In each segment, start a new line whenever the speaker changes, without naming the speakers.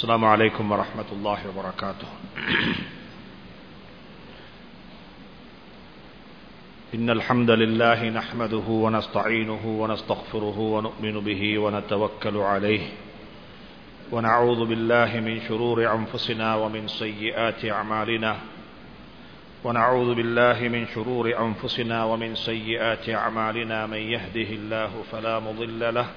السلام عليكم ورحمة الله وبركاته إن الحمد لله نحمده ونستعينه ونستغفره ونؤمن به ونتوكل عليه ونعوذ بالله من شرور أنفسنا ومن سيئات أعمالنا ونعوذ بالله من شرور أنفسنا ومن سيئات أعمالنا من يهده الله فلا مضل له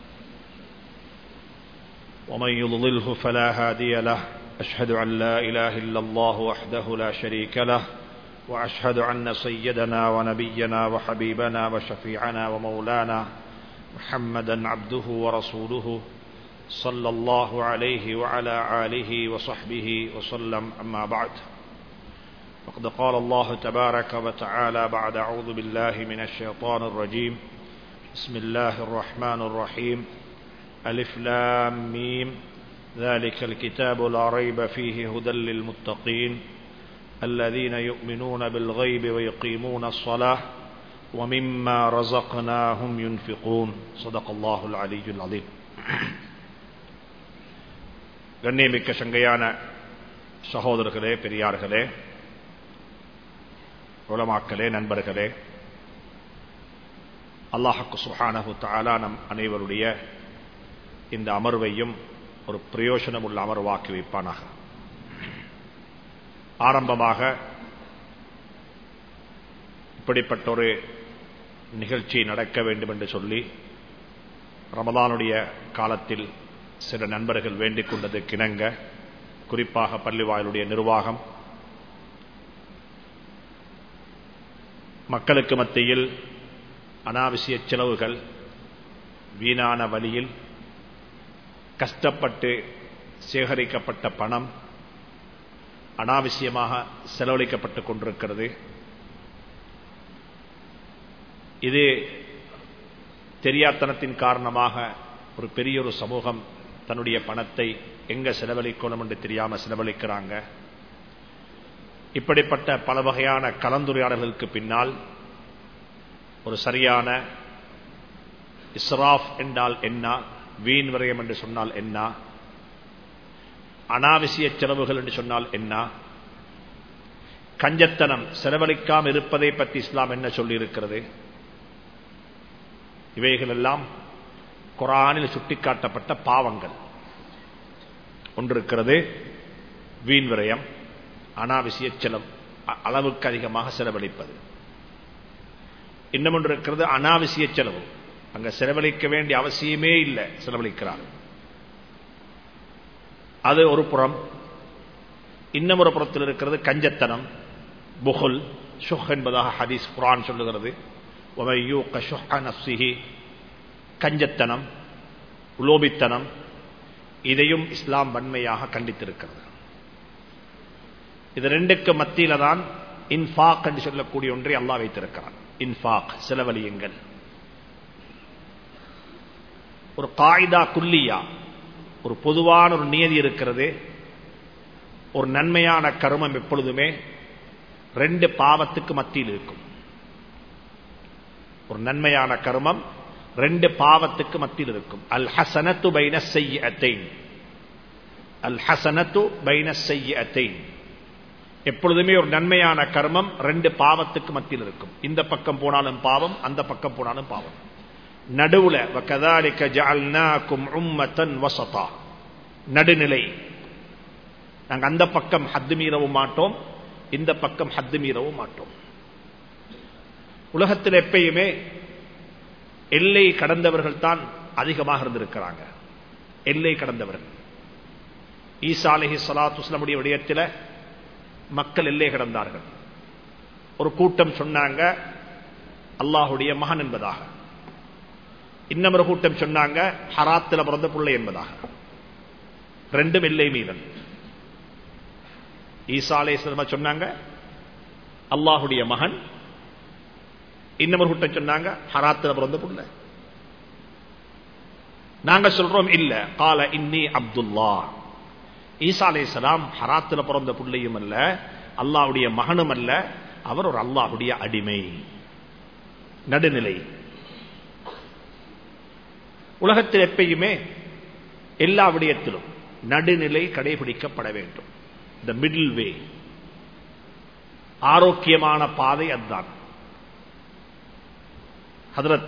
ومن يضلله فلا هادي له أشهد أن لا إله إلا الله وحده لا شريك له وأشهد أن سيدنا ونبينا وحبيبنا وشفيعنا ومولانا محمدا عبده ورسوله صلى الله عليه وعلى آله وصحبه وسلم أما بعد وقد قال الله تبارك وتعالى بعد أعوذ بالله من الشيطان الرجيم بسم الله الرحمن الرحيم ألف لام ميم ذلك الكتاب لا ريب فيه هدى للمتقين الذين يؤمنون بالغيب ويقيمون الصلاة ومما رزقناهم ينفقون صدق الله العلي العظيم கண்ணியமிக்க சங்கையான சகோதரர்களே பெரியார்களே உலமாக்களே நண்பர்களே அல்லாஹக்கு சுஹானஹு தாலா நம் அனைவருடைய இந்த அமர்வையும் ஒரு பிரயோஜனம் உள்ள அமர்வாக்கி வைப்பானாக ஆரம்பமாக இப்படிப்பட்ட ஒரு நிகழ்ச்சி நடக்க வேண்டும் என்று சொல்லி ரமதானுடைய காலத்தில் சில நண்பர்கள் வேண்டிக் கொண்டது கிணங்க குறிப்பாக பள்ளிவாயலுடைய நிர்வாகம் மக்களுக்கு மத்தியில் அனாவசிய செலவுகள் வீணான வழியில் கஷ்டப்பட்டு சேகரிக்கப்பட்ட பணம் அனாவசியமாக செலவழிக்கப்பட்டுக் கொண்டிருக்கிறது இது தெரியாத்தனத்தின் காரணமாக ஒரு பெரிய ஒரு சமூகம் தன்னுடைய பணத்தை எங்க செலவழிக்கணும் என்று தெரியாம செலவழிக்கிறாங்க இப்படிப்பட்ட பல வகையான கலந்துரையாடல்களுக்கு பின்னால் ஒரு சரியான இஸ்ராஃப் என்றால் என்ன வீண் விரயம் என்று சொன்னால் என்ன அனாவசிய செலவுகள் என்று சொன்னால் என்ன கஞ்சத்தனம் செலவழிக்காமல் இருப்பதை பற்றி இஸ்லாம் என்ன சொல்லி இருக்கிறது இவைகள் எல்லாம் குரானில் சுட்டிக்காட்டப்பட்ட பாவங்கள் ஒன்றிருக்கிறது வீண் விரயம் அனாவசிய செலவு அளவுக்கு அதிகமாக செலவழிப்பது இன்னும் ஒன்று இருக்கிறது அனாவசிய செலவு அங்க செலவழிக்க வேண்டிய அவசியமே இல்லை செலவழிக்கிறார் அது ஒரு புறம் இன்னும் ஒரு புறத்தில் இருக்கிறது கஞ்சத்தனம் புகுல் ஷுஹ் என்பதாக ஹதீஸ் குரான் சொல்லுகிறது கஞ்சத்தனம் உலோபித்தனம் இதையும் இஸ்லாம் வன்மையாக கண்டித்திருக்கிறது இது ரெண்டுக்கு மத்தியில தான் இன்ஃபாக் என்று சொல்லக்கூடிய ஒன்றை அல்லா வைத்திருக்கிறான் இன்ஃபாக் செலவழியுங்கள் ஒரு காய்தா குல்லியா ஒரு பொதுவான ஒரு நியதி இருக்கிறது ஒரு நன்மையான கருமம் எப்பொழுதுமே ரெண்டு பாவத்துக்கு மத்தியில் இருக்கும் ஒரு நன்மையான கர்மம் ரெண்டு பாவத்துக்கு மத்தியில் இருக்கும் அல் ஹசனத்து பைன செய்யத்தைன் அல் ஹசனத்து பைன செய்யத்தைன் எப்பொழுதுமே ஒரு நன்மையான கர்மம் ரெண்டு பாவத்துக்கு மத்தியில் இருக்கும் இந்த பக்கம் போனாலும் பாவம் அந்த பக்கம் போனாலும் பாவம் நடுவுல வசதா நடுநிலை நாங்கள் அந்த பக்கம் ஹத்து மீறவும் மாட்டோம் இந்த பக்கம் ஹத்து மீறவும் மாட்டோம் உலகத்தில் எப்பயுமே எல்லை கடந்தவர்கள் தான் அதிகமாக இருந்திருக்கிறாங்க எல்லை கடந்தவர்கள் ஈசா அலஹி சலாத்துஸ்லமுடைய விடயத்தில் மக்கள் எல்லை கடந்தார்கள் ஒரு கூட்டம் சொன்னாங்க அல்லாஹுடைய மகன் என்பதாக இன்னமொரு கூட்டம் சொன்னாங்க ஹராத்தில் பிறந்த பிள்ளை என்பதாக ரெண்டும் எல்லை மீதன் ஈசா அலேஸ்வரமா சொன்னாங்க அல்லாஹுடைய மகன் இன்னமொரு கூட்டம் சொன்னாங்க ஹராத்தில் பிறந்த புள்ள நாங்க சொல்றோம் இல்ல கால இன்னி அப்துல்லா ஈசா அலே சலாம் ஹராத்தில் பிறந்த பிள்ளையும் அல்ல அல்லாஹுடைய மகனும் அல்ல அவர் ஒரு அல்லாஹுடைய அடிமை நடுநிலை உலகத்தில் எப்பயுமே எல்லா விடயத்திலும் நடுநிலை கடைபிடிக்கப்பட வேண்டும் இந்த மிடில் வே ஆரோக்கியமான பாதை அதுதான் ஹதரத்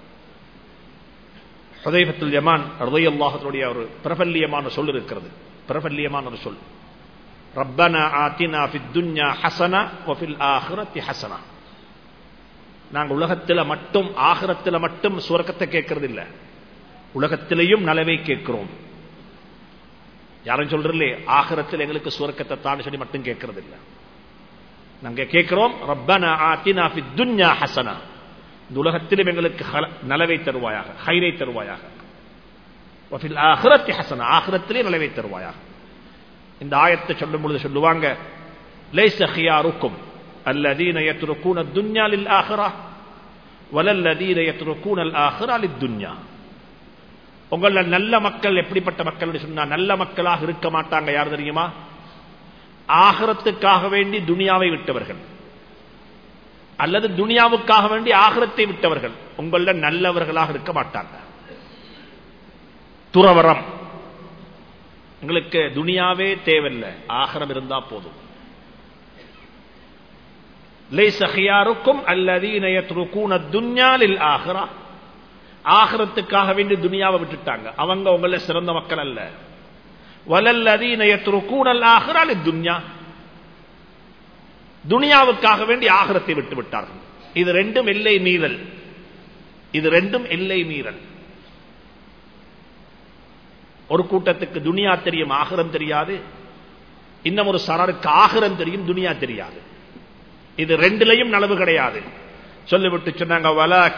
ஹுதைபத்துல் யமான் ரதையல்லாஹத்துடைய ஒரு பிரபல்யமான சொல் இருக்கிறது பிரபல்யமான ஒரு சொல் ரப்பனா ஆத்தினா ஃபித் துன்யா ஹசனா வஃபில் ஆஹிரத்தி ஹசனா நாங்க உலகத்துல மட்டும் ஆகிரத்துல மட்டும் சுரக்கத்தை கேட்கறது இல்ல உலகத்திலையும் நலவை கேட்கிறோம் யாரும் சொல்றே ஆகிரத்தில் எங்களுக்கு சுரக்கத்தை தான் சொல்லி மட்டும் கேட்கறது இல்ல நாங்க கேட்கிறோம் ரப்பனா ஆத்தினா ஃபித் துன்யா ஹசனா இந்த உலகத்திலும் எங்களுக்கு நலவை தருவாயாக ஹைரை தருவாயாக ஆகிரத்தி ஹசனா ஆகிரத்திலே நலவை தருவாயாக இந்த ஆயத்தை சொல்லும் பொழுது சொல்லுவாங்க லைச ஹியாருக்கும் الذين يتركون الدنيا للآخرة ولا الذين يتركون الآخرة للدنيا உங்கள நல்ல மக்கள் எப்படிப்பட்ட மக்கள் சொன்னா நல்ல மக்களாக இருக்க மாட்டாங்க யார் தெரியுமா ஆகரத்துக்காக வேண்டி துனியாவை விட்டவர்கள் அல்லது துனியாவுக்காக வேண்டி ஆகரத்தை விட்டவர்கள் உங்கள நல்லவர்களாக இருக்க மாட்டாங்க துறவரம் எங்களுக்கு துனியாவே தேவையில்லை ஆகரம் இருந்தா போதும் லைச ஹியாருக்கும் அல்லதீன யத்ருகூன துன்யா லில் ஆஹிரா ஆகிரத்துக்காக வேண்டி துனியாவை விட்டுட்டாங்க அவங்க உங்கள சிறந்த மக்கள் அல்ல வலல்லதீன யத்ருகூன அல் ஆஹிரா லித் துன்யா துனியாவுக்காக வேண்டி ஆகிரத்தை விட்டு விட்டார்கள் இது ரெண்டும் எல்லை மீறல் இது ரெண்டும் எல்லை மீறல் ஒரு கூட்டத்துக்கு துனியா தெரியும் ஆகிரம் தெரியாது இன்னும் ஒரு சரருக்கு ஆகிரம் தெரியும் துனியா தெரியாது இது ரெண்டுலையும் நலவு கிடையாது சொல்லிவிட்டு சொன்னாங்க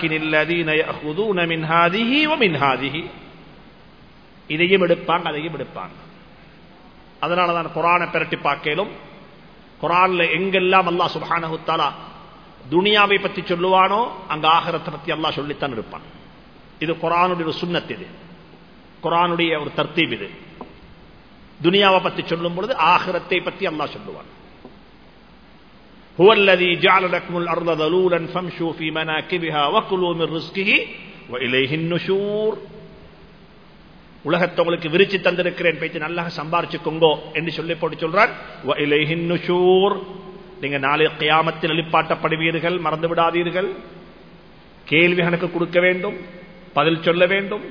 இதையும் எடுப்பாங்க அதையும் எடுப்பாங்க அதனாலதான் குரானை பிரட்டி பார்க்கலும் குரான்ல எங்கெல்லாம் அல்லா சுபானகுத்தாலா துனியாவை பத்தி சொல்லுவானோ அங்க ஆகரத்தை பத்தி அல்லா சொல்லித்தான் இருப்பான் இது குரானுடைய ஒரு சுண்ணத் இது குரானுடைய ஒரு தர்த்தீப் இது துனியாவை பத்தி சொல்லும் பொழுது ஆகிரத்தை பத்தி அல்லா சொல்லுவான் هو الذي جعل لكم الأرض ذلولا فامشوا في مناكبها وكلوا من رزقه وإليه النشور உலகத்தை உங்களுக்கு விரிச்சு தந்திருக்கிறேன் பேச்சு நல்லா சம்பாரிச்சுக்கோங்கோ என்று சொல்லி போட்டு சொல்றான் நீங்க நாளை கியாமத்தில் எழுப்பாட்டப்படுவீர்கள் மறந்து விடாதீர்கள் கேள்வி கணக்கு கொடுக்க வேண்டும் பதில் சொல்ல வேண்டும்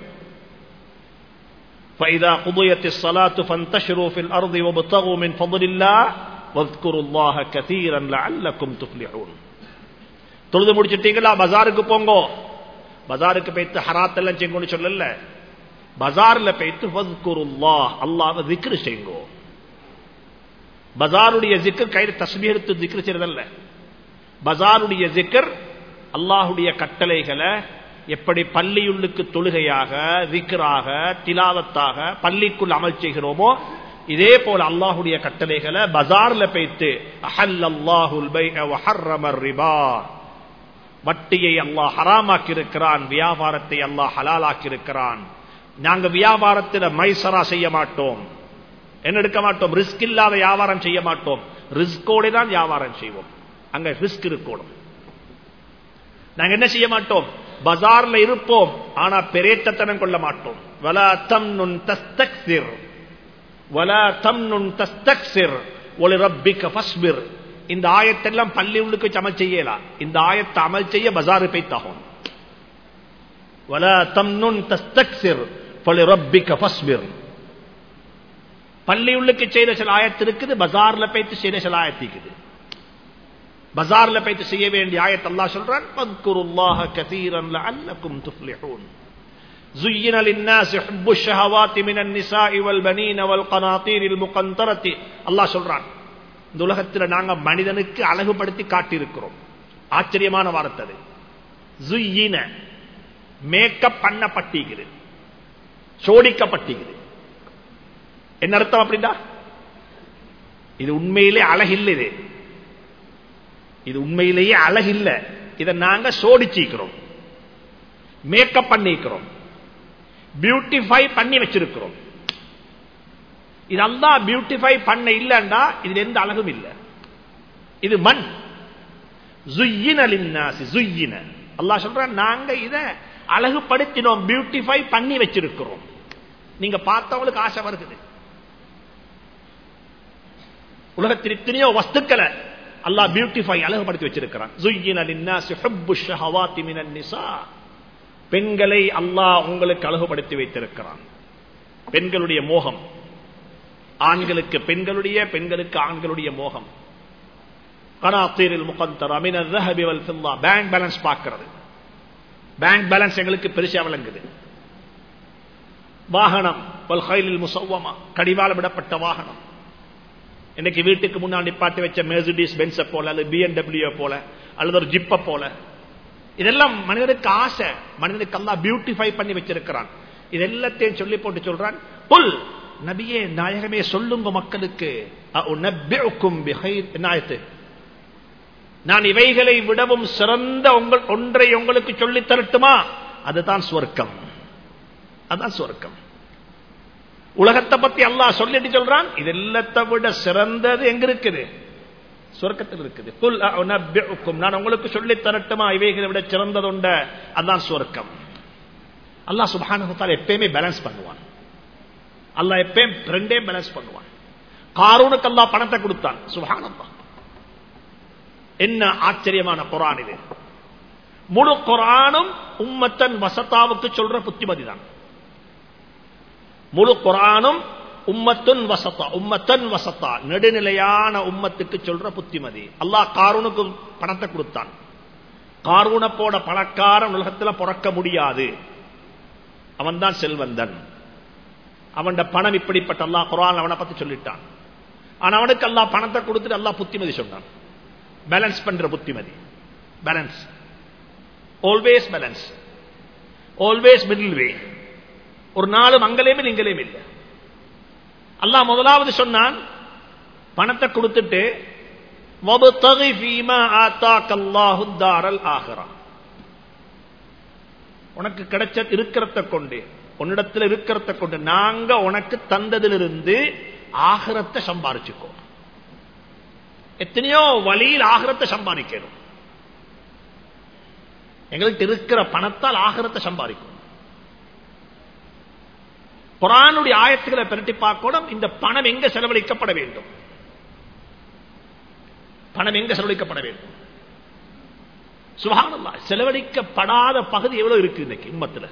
فإذا قضيت الصلاة فانتشروا في الأرض وابتغوا من فضل الله واذكروا الله كثيرا لعلكم تفلحون தொழுது முடிச்சிட்டீங்களா பஜாருக்கு போங்கோ பஜாருக்கு போய்த்து ஹராத் எல்லாம் செய்யுங்கன்னு சொல்லல பஜார்ல போய்த்து வத்குருல்லா அல்லாஹ் திக்ரு செய்யுங்கோ பஜாருடைய ஜிக்கர் கையில் தஸ்மி எடுத்து திக்ரு செய்யறதல்ல பஜாருடைய ஜிக்கர் அல்லாஹுடைய கட்டளைகளை எப்படி பள்ளியுள்ளுக்கு தொழுகையாக விக்ராக திலாவத்தாக பள்ளிக்குள் அமல் செய்கிறோமோ இதே போல அல்லாஹுடைய கட்டளைகளை பஜார்ல போய்த்து அஹல் அல்லாஹுல் ரிபா வட்டியை அல்லாஹ் ஹராமாக்கி இருக்கிறான் வியாபாரத்தை அல்லாஹ் ஹலாலாக்கி இருக்கிறான் நாங்க வியாபாரத்தில் மைசரா செய்ய மாட்டோம் என்ன எடுக்க மாட்டோம் ரிஸ்க் இல்லாத வியாபாரம் செய்ய மாட்டோம் ரிஸ்கோட தான் வியாபாரம் செய்வோம் அங்க ரிஸ்க் இருக்கணும் நாங்க என்ன செய்ய மாட்டோம் பஜார்ல இருப்போம் ஆனா பெரேட்டத்தனம் கொள்ள மாட்டோம் வலா தம்னுன் தஸ்தக்சிர் வலா தம்னுன் தஸ்தக்சிர் ஒளி ரப்பிக்க ஃபஸ்பிர் இந்த ஆயத்தெல்லாம் பள்ளி உள்ளுக்கு வச்சு அமல் செய்யலாம் இந்த ஆயத்தை அமல் செய்ய பஜாரு போய்த்தாகும் வலா தம்னுன் தஸ்தக்சிர் ஒளி ரப்பிக்க ஃபஸ்பிர் பள்ளி உள்ளுக்கு செய்த சில ஆயத்து இருக்குது பஜார்ல போய்த்து செய்த சில ஆயத்து இருக்குது பஜார்ல போய்த்து செய்ய வேண்டிய ஆயத் அல்லா சொல்றான் பத்குருல்லாஹ கதீரன் லஅல்லக்கும் துஃப்லிஹூன் زين للناس حب الشهوات من النساء والبنين والقناطير المقنطرة الله சொல்றான் இந்த உலகத்துல நாங்க மனிதனுக்கு அழகுபடுத்தி காட்டியிருக்கிறோம் ஆச்சரியமான வார்த்தை அது ஜுய்யின மேக்கப் பண்ணப்பட்டிருக்குது சோடிக்கப்பட்டிருக்குது என்ன அர்த்தம் அப்படின்னா இது உண்மையிலே அழகில்லை இது இது உண்மையிலேயே அழகில்லை இதை நாங்க சோடிச்சிக்கிறோம் மேக்கப் பண்ணிக்கிறோம் பியூட்டிஃபை பண்ணி வச்சிருக்கிறோம் இதெல்லாம் பியூட்டிஃபை பண்ண இல்லைண்டா இதுல எந்த அழகும் இல்லை இது மண் ஜுய்யின அல்லா சொல்ற நாங்க இத அழகுபடுத்தினோம் பியூட்டிஃபை பண்ணி வச்சிருக்கிறோம் நீங்க பார்த்தவங்களுக்கு ஆசை வருகிறது உலகத்தில் எத்தனையோ வஸ்துக்களை அல்லாஹ் பியூட்டிஃபை அழகுபடுத்தி வச்சிருக்கிறான் زُيِّنَ لِلنَّاسِ حُبُّ الشَّهَوَاتِ مِنَ النِّسَاءِ பெண்களை அல்லாஹ் உங்களுக்கு அழகுபடுத்தி வைத்திருக்கிறான் பெண்களுடைய மோகம் ஆண்களுக்கு பெண்களுடைய பெண்களுக்கு ஆண்களுடைய மோகம் கனாத்தீரில் முகந்தர் அமின الذهب والفضة பேங்க் பேலன்ஸ் பார்க்கிறது பேங்க் பேலன்ஸ் எங்களுக்கு பெருசா விளங்குது வாகனம் பல்கைலில் முசவ்வமா கடிவாளம் விடப்பட்ட வாகனம் இன்னைக்கு வீட்டுக்கு முன்னாடி நிப்பாட்டி வச்ச மெர்சிடிஸ் பென்ஸ போல அல்லது பிஎன்டபிள்யூ போல அல்லது ஒரு ஜிப்ப போல இதெல்லாம் மனிதனுக்கு ஆசை மனிதனுக்கு எல்லாம் பியூட்டிஃபை பண்ணி வச்சிருக்கிறான் இது எல்லாத்தையும் சொல்லி போட்டு சொல்றான் புல் நபியே நாயகமே சொல்லுங்க மக்களுக்கு அஉனப்பிஉக்கும் பிகைர் என்ன ஆயத்து நான் இவைகளை விடவும் சிறந்த உங்கள் ஒன்றை உங்களுக்கு சொல்லி தரட்டுமா அதுதான் சுவர்க்கம் அதான் சுவர்க்கம் உலகத்தை பத்தி அல்லாஹ் சொல்லிட்டு சொல்றான் இது எல்லாத்தை விட சிறந்தது எங்க இருக்குது சுவர்க்கத்தில் இருக்குது புல் அஉனப்பிஉக்கும் நான் உங்களுக்கு சொல்லி தரட்டுமா இவைகளை விட சிறந்தது உண்ட அதான் சுவர்க்கம் அல்லாஹ் சுப்ஹானஹு தஆலா எப்பயுமே பேலன்ஸ் பண்ணுவான் அல்லாஹ் எப்பயும் ரெண்டே பேலன்ஸ் பண்ணுவான் காரூனுக்கு அல்லாஹ் பணத்தை கொடுத்தான் சுப்ஹானல்லாஹ் என்ன ஆச்சரியமான குரான் இது முழு குரானும் உம்மத்தன் வசத்தாவுக்கு சொல்ற புத்திமதி தான் முழு குரானும் உம்மத்துன் வசத்தா உம்மத்தன் வசத்தா நெடுநிலையான உம்மத்துக்கு சொல்ற புத்திமதி அல்லாஹ் காரூனுக்கு பணத்தை கொடுத்தான் காரூனை போட பணக்காரன் உலகத்தில் பிறக்க முடியாது அவன் தான் செல்வந்தன் அவன் பணம் இப்படிப்பட்ட அல்லா குரான் அவனை பத்தி சொல்லிட்டான் ஆனா அவனுக்கு அல்லா பணத்தை கொடுத்துட்டு அல்லா புத்திமதி சொன்னான் பேலன்ஸ் பண்ற புத்திமதி balance always balance always middle way ஒரு நாளும் அங்கலேயும் இங்கலேயும் இல்லை அல்லாஹ் முதலாவது சொன்னான் பணத்தை கொடுத்துட்டு உனக்கு கிடைச்ச இருக்கிறத கொண்டு உன்னிடத்தில் இருக்கிறத கொண்டு நாங்க உனக்கு தந்ததிலிருந்து ஆகரத்தை சம்பாரிச்சுக்கோ எத்தனையோ வழியில் ஆகரத்தை சம்பாதிக்கணும் எங்களுக்கு இருக்கிற பணத்தால் ஆகரத்தை சம்பாதிக்கும் குரானுடைய ஆயத்துக்களை பிரட்டி பார்க்கணும் இந்த பணம் எங்க செலவழிக்கப்பட வேண்டும் பணம் எங்க செலவழிக்கப்பட வேண்டும் சுகானல்லா செலவழிக்கப்படாத பகுதி எவ்வளவு இருக்கு இன்னைக்கு இம்மத்துல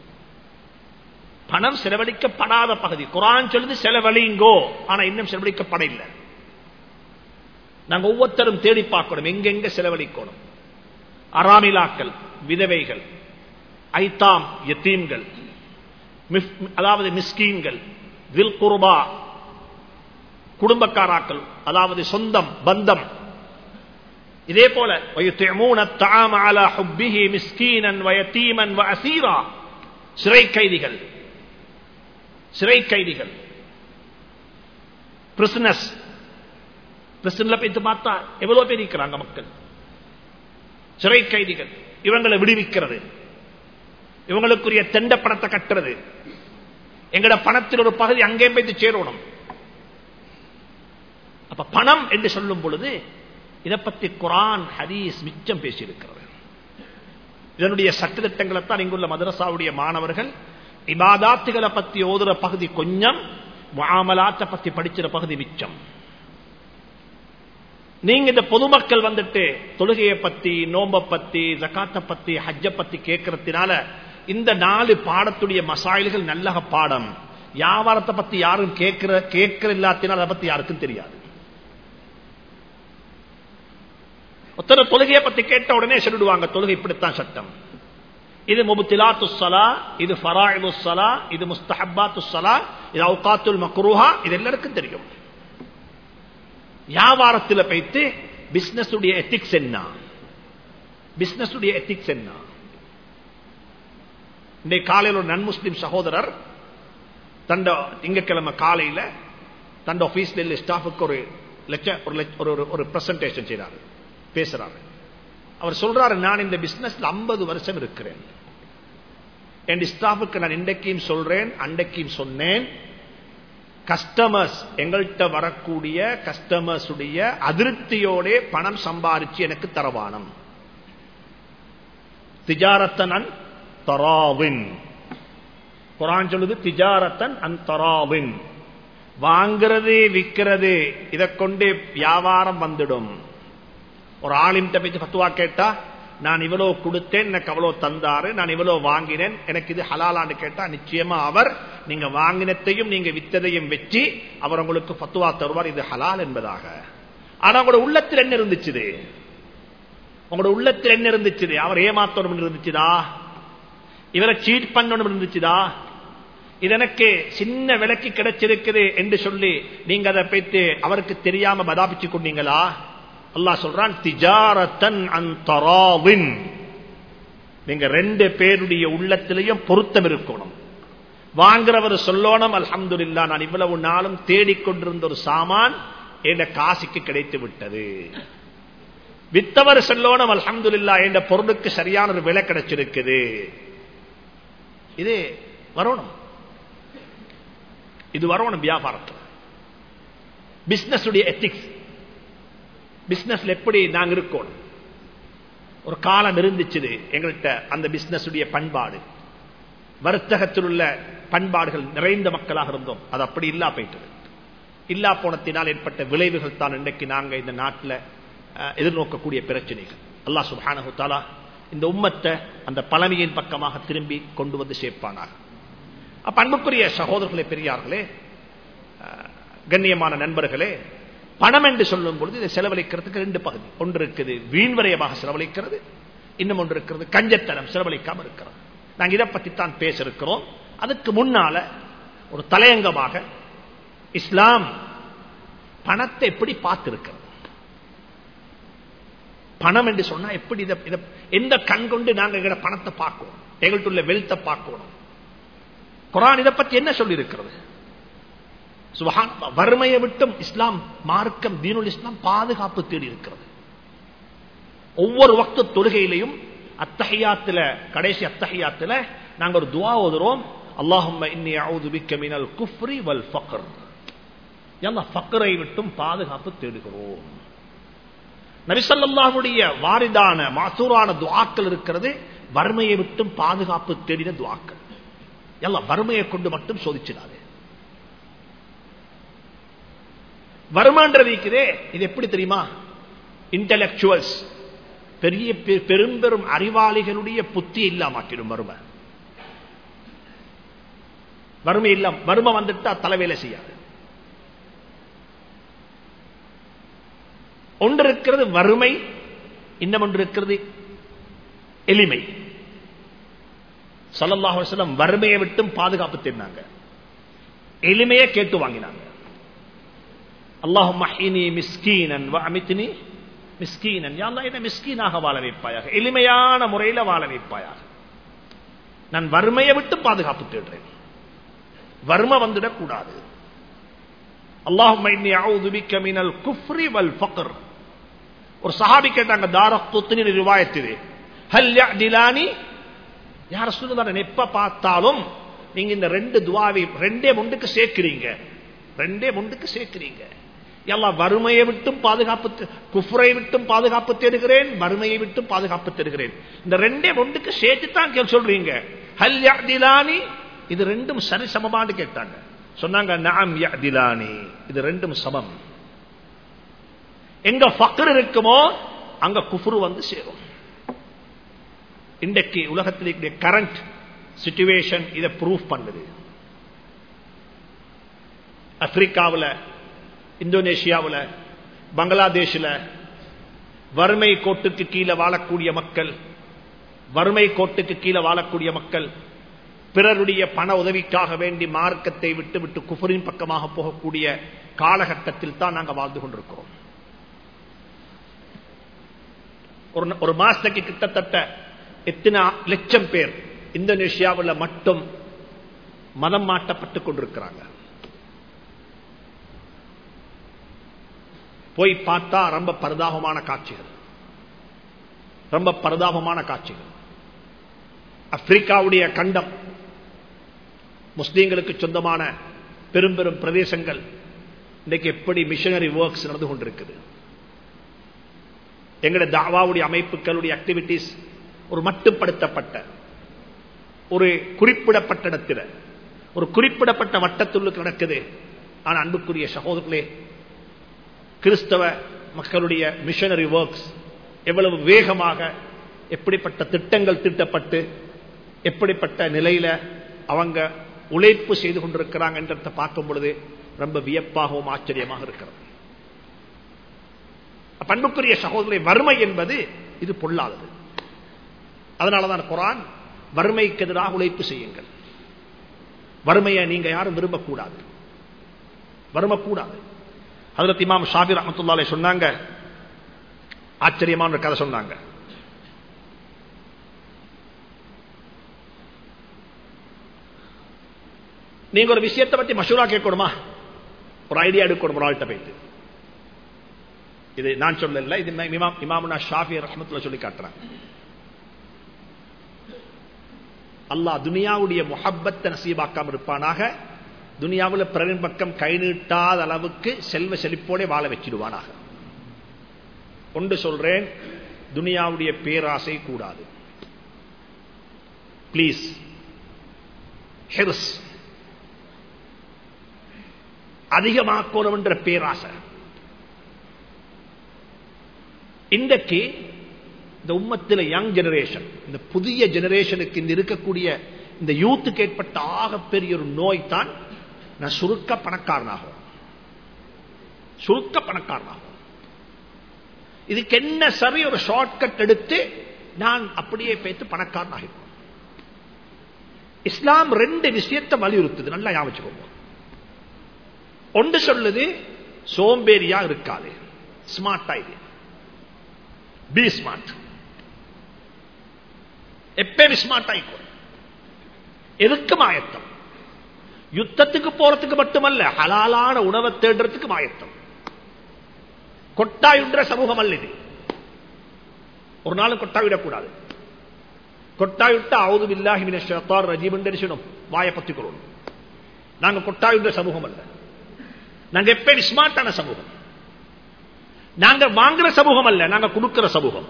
பணம் செலவழிக்கப்படாத பகுதி குரான் சொல்லுது செலவழிங்கோ ஆனா இன்னும் செலவழிக்கப்பட இல்லை நாங்க ஒவ்வொருத்தரும் தேடி பார்க்கணும் எங்கெங்க செலவழிக்கணும் அராமிலாக்கள் விதவைகள் ஐத்தாம் எத்தீம்கள் அதாவது மிஸ்கீன்கள் வில் குர்பா குடும்பக்காராக்கள் அதாவது சொந்தம் பந்தம் இதே போல சிறை கைதிகள் சிறை கைதிகள் பிரிசனஸ் பிரிசன்ல போயிட்டு பார்த்தா எவ்வளவு பேர் இருக்கிறாங்க மக்கள் சிறை கைதிகள் இவங்களை விடுவிக்கிறது இவங்களுக்குரிய தெண்ட பணத்தை கட்டுறது எங்கட பணத்தில் ஒரு பகுதி அங்கே போய் சேரணும் அப்ப பணம் என்று சொல்லும் பொழுது இதை பற்றி குரான் ஹதீஸ் மிச்சம் பேசியிருக்கிறது இதனுடைய சட்டத்திட்டங்களை தான் இங்குள்ள மதரசாவுடைய மாணவர்கள் இபாதாத்துகளை பத்தி ஓதுற பகுதி கொஞ்சம் மாமலாத்தை பத்தி படிச்சிற பகுதி மிச்சம் நீங்க இந்த பொதுமக்கள் வந்துட்டு தொழுகையை பத்தி நோம்ப பத்தி ஜக்காத்தை பத்தி ஹஜ்ஜ பத்தி கேட்கறதுனால இந்த நாலு பாடத்துடைய மசாயில்கள் நல்ல பாடம் வியாபாரத்தை பத்தி யாரும் கேட்கிற கேட்கிற இல்லாத்தினால் அதை பத்தி யாருக்கும் தெரியாது ஒத்தர தொழுகையை பத்தி கேட்ட உடனே சொல்லிடுவாங்க தொழுகை இப்படித்தான் சட்டம் இது முபுத்திலாத்து சலா இது ஃபராயிது சலா இது முஸ்தஹபாத்து சலா இது அவுகாத்துல் மக்ரூஹா இது எல்லாருக்கும் தெரியும் வியாபாரத்தில் வைத்து பிசினஸ் உடைய எத்திக்ஸ் என்ன பிசினஸ் உடைய எத்திக்ஸ் என்ன இன்றைக்கு காலையில் ஒரு நன் முஸ்லிம் சகோதரர் தண்ட திங்கக்கிழமை காலையில் தண்ட ஆபீஸ்ல ஸ்டாஃபுக்கு ஒரு லட்சம் ஒரு ஒரு பிரசன்டேஷன் செய்யறாரு பேசுறாரு அவர் சொல்றாரு நான் இந்த பிசினஸ்ல ஐம்பது வருஷம் இருக்கிறேன் என் ஸ்டாஃபுக்கு நான் இன்றைக்கும் சொல்றேன் அன்றைக்கும் சொன்னேன் கஸ்டமர்ஸ் எங்கள்கிட்ட வரக்கூடிய கஸ்டமர்ஸ் உடைய அதிருப்தியோட பணம் சம்பாரிச்சு எனக்கு தரவானம் திஜாரத்தன் தராவின் குரான் சொல்லுது திஜாரத்தன் அந்தராவின் வாங்கிறது விற்கிறது இதை கொண்டு வியாபாரம் வந்துடும் ஒரு ஆளின்ட்ட பேச்சு பத்துவா கேட்டா நான் இவ்வளவு கொடுத்தேன் எனக்கு அவ்வளவு தந்தாரு நான் இவ்வளவு வாங்கினேன் எனக்கு இது ஹலாலான்னு கேட்டா நிச்சயமா அவர் நீங்க வாங்கினத்தையும் நீங்க வித்ததையும் வச்சு அவர் உங்களுக்கு பத்துவா தருவார் இது ஹலால் என்பதாக ஆனா உங்களோட உள்ளத்தில் என்ன இருந்துச்சு உங்களோட உள்ளத்தில் என்ன இருந்துச்சு அவர் ஏமாத்தணும் இருந்துச்சுதா இவரை சீட் பண்ணணும் இருந்துச்சுதா இது எனக்கு சின்ன விலைக்கு கிடைச்சிருக்குது என்று சொல்லி நீங்க அதை போயிட்டு அவருக்கு தெரியாம பதாபிச்சு கொண்டீங்களா அல்லாஹ் சொல்றான் திஜாரத்தன் அந்தராவின் நீங்க ரெண்டு பேருடைய உள்ளத்திலையும் பொருத்தம் இருக்கணும் வாங்குறவர் சொல்லணும் அல்ஹம்துலில்லா நான் இவ்வளவு நாளும் தேடிக்கொண்டிருந்த ஒரு சாமான் என்ற காசுக்கு கிடைத்து விட்டது வித்தவர் சொல்லணும் அல்ஹம்துலில்லா என்ற பொருளுக்கு சரியான ஒரு விலை கிடைச்சிருக்குது இது வரணும் இது வரணும் வியாபாரத்தில் பிசினஸ் எத்திக்ஸ் பிசினஸ்ல எப்படி நாங்க இருக்கோம் ஒரு காலம் இருந்துச்சு எங்கள்கிட்ட அந்த பிசினஸ் பண்பாடு வர்த்தகத்தில் உள்ள பண்பாடுகள் நிறைந்த மக்களாக இருந்தோம் அது அப்படி இல்லா போயிட்டது இல்லா போனத்தினால் ஏற்பட்ட விளைவுகள் தான் இன்றைக்கு நாங்க இந்த நாட்டில் எதிர்நோக்கக்கூடிய பிரச்சனைகள் அல்லா சுபானு தாலா இந்த உம்மத்தை அந்த பழமையின் பக்கமாக திரும்பி கொண்டு வந்து சேர்ப்பானாக அப்ப அன்புக்குரிய சகோதரர்களே பெரியார்களே கண்ணியமான நண்பர்களே பணம் என்று சொல்லும் பொழுது இதை செலவழிக்கிறதுக்கு ரெண்டு பகுதி ஒன்று இருக்குது வீண்வரையமாக செலவழிக்கிறது இன்னும் ஒன்று இருக்கிறது கஞ்சத்தனம் செலவழிக்காம இருக்கிறது நாங்க இதை பத்தி தான் பேச இருக்கிறோம் அதுக்கு முன்னால ஒரு தலையங்கமாக இஸ்லாம் பணத்தை எப்படி பார்த்திருக்கிறது பணம் என்று சொன்னா எப்படி இதை எந்த கண் கொண்டு நாங்க எங்க பணத்தை பார்க்கணும் எங்கள்கிட்ட உள்ள வெல்த்தை பார்க்கணும் குரான் இதை பத்தி என்ன சொல்லி இருக்கிறது வறுமையை விட்டும் இஸ்லாம் மார்க்கம் தீனுல் இஸ்லாம் பாதுகாப்பு தேடி இருக்கிறது ஒவ்வொரு வக்து தொழுகையிலையும் அத்தகையாத்துல கடைசி அத்தகையாத்துல நாங்க ஒரு துவா ஓதுறோம் அல்லாஹும் இன்னி அவுது பிக்க மினல் குஃப்ரி வல் ஃபக்ர் எல்லாம் ஃபக்கரை விட்டும் பாதுகாப்பு தேடுகிறோம் நபிசல்லாவுடைய வாரிதான மாசூரான துவாக்கள் இருக்கிறது வறுமையை விட்டும் பாதுகாப்பு தேடின துவாக்கள் எல்லாம் வறுமையை கொண்டு மட்டும் சோதிச்சிடாது வருமான்றது இருக்குதே இது எப்படி தெரியுமா இன்டலக்சுவல்ஸ் பெரிய பெரும் பெரும் அறிவாளிகளுடைய புத்தி இல்லாமாக்கிடும் வறுமை வறுமை இல்லம் வறுமை வந்துட்டா தலைவேலை செய்யாது ஒன்று இருக்கிறது வறுமை இன்னும் ஒன்று இருக்கிறது எளிமை சல்லல்லாஹ் வறுமையை விட்டும் பாதுகாப்பு தெரிந்தாங்க எளிமையை கேட்டு வாங்கினாங்க அல்லாஹும் மிஸ்கீனன் அமித்னி மிஸ்கீனன் யாரெல்லாம் என்ன மிஸ்கீனாக வாழ வைப்பாயாக எளிமையான முறையில் வாழ வைப்பாயாக நான் வறுமையை விட்டு பாதுகாப்பு தேடுறேன் வறுமை வந்துடக் கூடாது அல்லாஹுமினல் குஃப்ரி வல் ஃபக்ர் ஒரு சஹாபி கேட்டாங்க தார குத்தினி ரிவாயத்திலே ஹல் திலானி யார சொல்லுதான் எப்ப பார்த்தாலும் நீங்க இந்த ரெண்டு துவாவை ரெண்டே முண்டுக்கு சேர்க்கிறீங்க ரெண்டே முண்டுக்கு சேர்க்கிறீங்க எல்லாம் வறுமையை விட்டும் பாதுகாப்பு குஃப்ரை விட்டும் பாதுகாப்பு தேடுகிறேன் வறுமையை விட்டும் பாதுகாப்பு தேடுகிறேன் இந்த ரெண்டே ஒன்றுக்கு சேர்த்து தான் சொல்றீங்க ஹல் திலானி இது ரெண்டும் சரி சமமானு கேட்டாங்க சொன்னாங்க நாம் திலானி இது ரெண்டும் சமம் எங்க ஃபக்கர் இருக்குமோ அங்க குஃபுரு வந்து சேரும் இன்றைக்கு உலகத்தில் இருக்கிற கரண்ட் சிச்சுவேஷன் இதை ப்ரூவ் பண்ணுது ஆப்பிரிக்காவில் இந்தோனேஷியாவில் பங்களாதேஷில் வறுமை கோட்டுக்கு கீழே வாழக்கூடிய மக்கள் வறுமை கோட்டுக்கு கீழே வாழக்கூடிய மக்கள் பிறருடைய பண உதவிக்காக வேண்டி மார்க்கத்தை விட்டு விட்டு குஃபரின் பக்கமாக போகக்கூடிய காலகட்டத்தில் தான் நாங்கள் வாழ்ந்து கொண்டிருக்கிறோம் ஒரு மாசத்துக்கு கிட்டத்தட்ட எத்தனை லட்சம் பேர் இந்தோனேஷியாவில் மட்டும் மதம் மாட்டப்பட்டுக் கொண்டிருக்கிறாங்க போய் பார்த்தா ரொம்ப பரிதாபமான காட்சிகள் ரொம்ப பரிதாபமான காட்சிகள் ஆப்பிரிக்காவுடைய கண்டம் முஸ்லீம்களுக்கு சொந்தமான பெரும் பெரும் பிரதேசங்கள் இன்றைக்கு எப்படி மிஷனரி ஒர்க்ஸ் நடந்து கொண்டிருக்குது எங்களுடைய தாவாவுடைய அமைப்புகளுடைய ஆக்டிவிட்டிஸ் ஒரு மட்டுப்படுத்தப்பட்ட ஒரு குறிப்பிடப்பட்ட இடத்தில் ஒரு குறிப்பிடப்பட்ட வட்டத்துள்ளுக்கு நடக்குது ஆனா அன்புக்குரிய சகோதரர்களே கிறிஸ்தவ மக்களுடைய மிஷனரி ஒர்க்ஸ் எவ்வளவு வேகமாக எப்படிப்பட்ட திட்டங்கள் திட்டப்பட்டு எப்படிப்பட்ட நிலையில அவங்க உழைப்பு செய்து கொண்டிருக்கிறாங்க என்றதை பார்க்கும் பொழுது ரொம்ப வியப்பாகவும் ஆச்சரியமாக இருக்கிறது பண்புக்குரிய சகோதரி வறுமை என்பது இது பொல்லாதது அதனாலதான் குரான் வறுமைக்கு எதிராக உழைப்பு செய்யுங்கள் வறுமையை நீங்க யாரும் விரும்பக்கூடாது வறுமக்கூடாது அதில் இமாம் ஷாபி ரஹமத்துல்லாலே சொன்னாங்க ஆச்சரியமான ஒரு கதை சொன்னாங்க நீங்க ஒரு விஷயத்தை பத்தி மசூரா கேட்கணுமா ஒரு ஐடியா எடுக்கணும் ஒரு ஆள்கிட்ட போயிட்டு இது நான் சொல்லல இது இமாம் இமாமுனா ஷாஃபி ரஹமத்துல சொல்லி காட்டுறேன் அல்லாஹ் துனியாவுடைய முஹப்பத்தை நசீபாக்காம இருப்பானாக துனியாவில் பிறரின் பக்கம் கை நீட்டாத அளவுக்கு செல்வ செழிப்போட வாழ வச்சிடுவானாக ஒன்று சொல்றேன் துனியாவுடைய பேராசை கூடாது பிளீஸ் ஹெர்ஸ் அதிகமாக்கணும் என்ற பேராசை இன்றைக்கு இந்த உம்மத்தில் யங் ஜெனரேஷன் இந்த புதிய ஜெனரேஷனுக்கு இந்த இருக்கக்கூடிய இந்த யூத்துக்கு ஏற்பட்ட ஆகப்பெரிய ஒரு நோய் தான் நான் சுருக்க பணக்காரனாகும் சுருக்க பணக்காரனாகும் இதுக்கு என்ன சரி ஒரு ஷார்ட்கட் எடுத்து நான் அப்படியே பேத்து பணக்காரனாகிடுவேன் இஸ்லாம் ரெண்டு விஷயத்தை வலியுறுத்துது நல்லா ஞாபகம் ஒன்று சொல்லுது சோம்பேறியா இருக்காது ஸ்மார்ட் ஆயிடு பி ஸ்மார்ட் எப்பயும் ஸ்மார்ட் ஆயிக்கோ எதுக்கும் ஆயத்தம் யுத்தத்துக்கு போறதுக்கு மட்டுமல்ல ஹலாலான உணவை தேடுறதுக்கு ஆயத்தம் கொட்டாயுன்ற சமூகம் அல்ல இது ஒரு நாள் கொட்டாவிடக்கூடாது கொட்டாயுட்ட அவுது இல்லாஹி ஷேத்தார் ரஜீப் என்று வாய பத்திக்கிறோம் நாங்க கொட்டாயுன்ற சமூகம் அல்ல நாங்க எப்பயும் ஸ்மார்ட்டான சமூகம் நாங்க வாங்குற சமூகம் அல்ல நாங்க கொடுக்கிற சமூகம்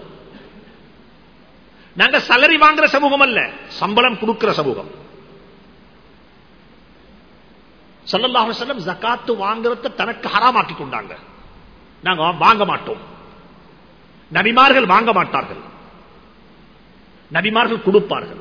நாங்க சலரி வாங்குற சமூகம் அல்ல சம்பளம் கொடுக்கிற சமூகம் சல்லல்லாஹு செல்லம் ஜக்காத்து வாங்குறத தனக்கு ஹராமாக்கி கொண்டாங்க நாங்க வாங்க மாட்டோம் நபிமார்கள் வாங்க மாட்டார்கள் நபிமார்கள் கொடுப்பார்கள்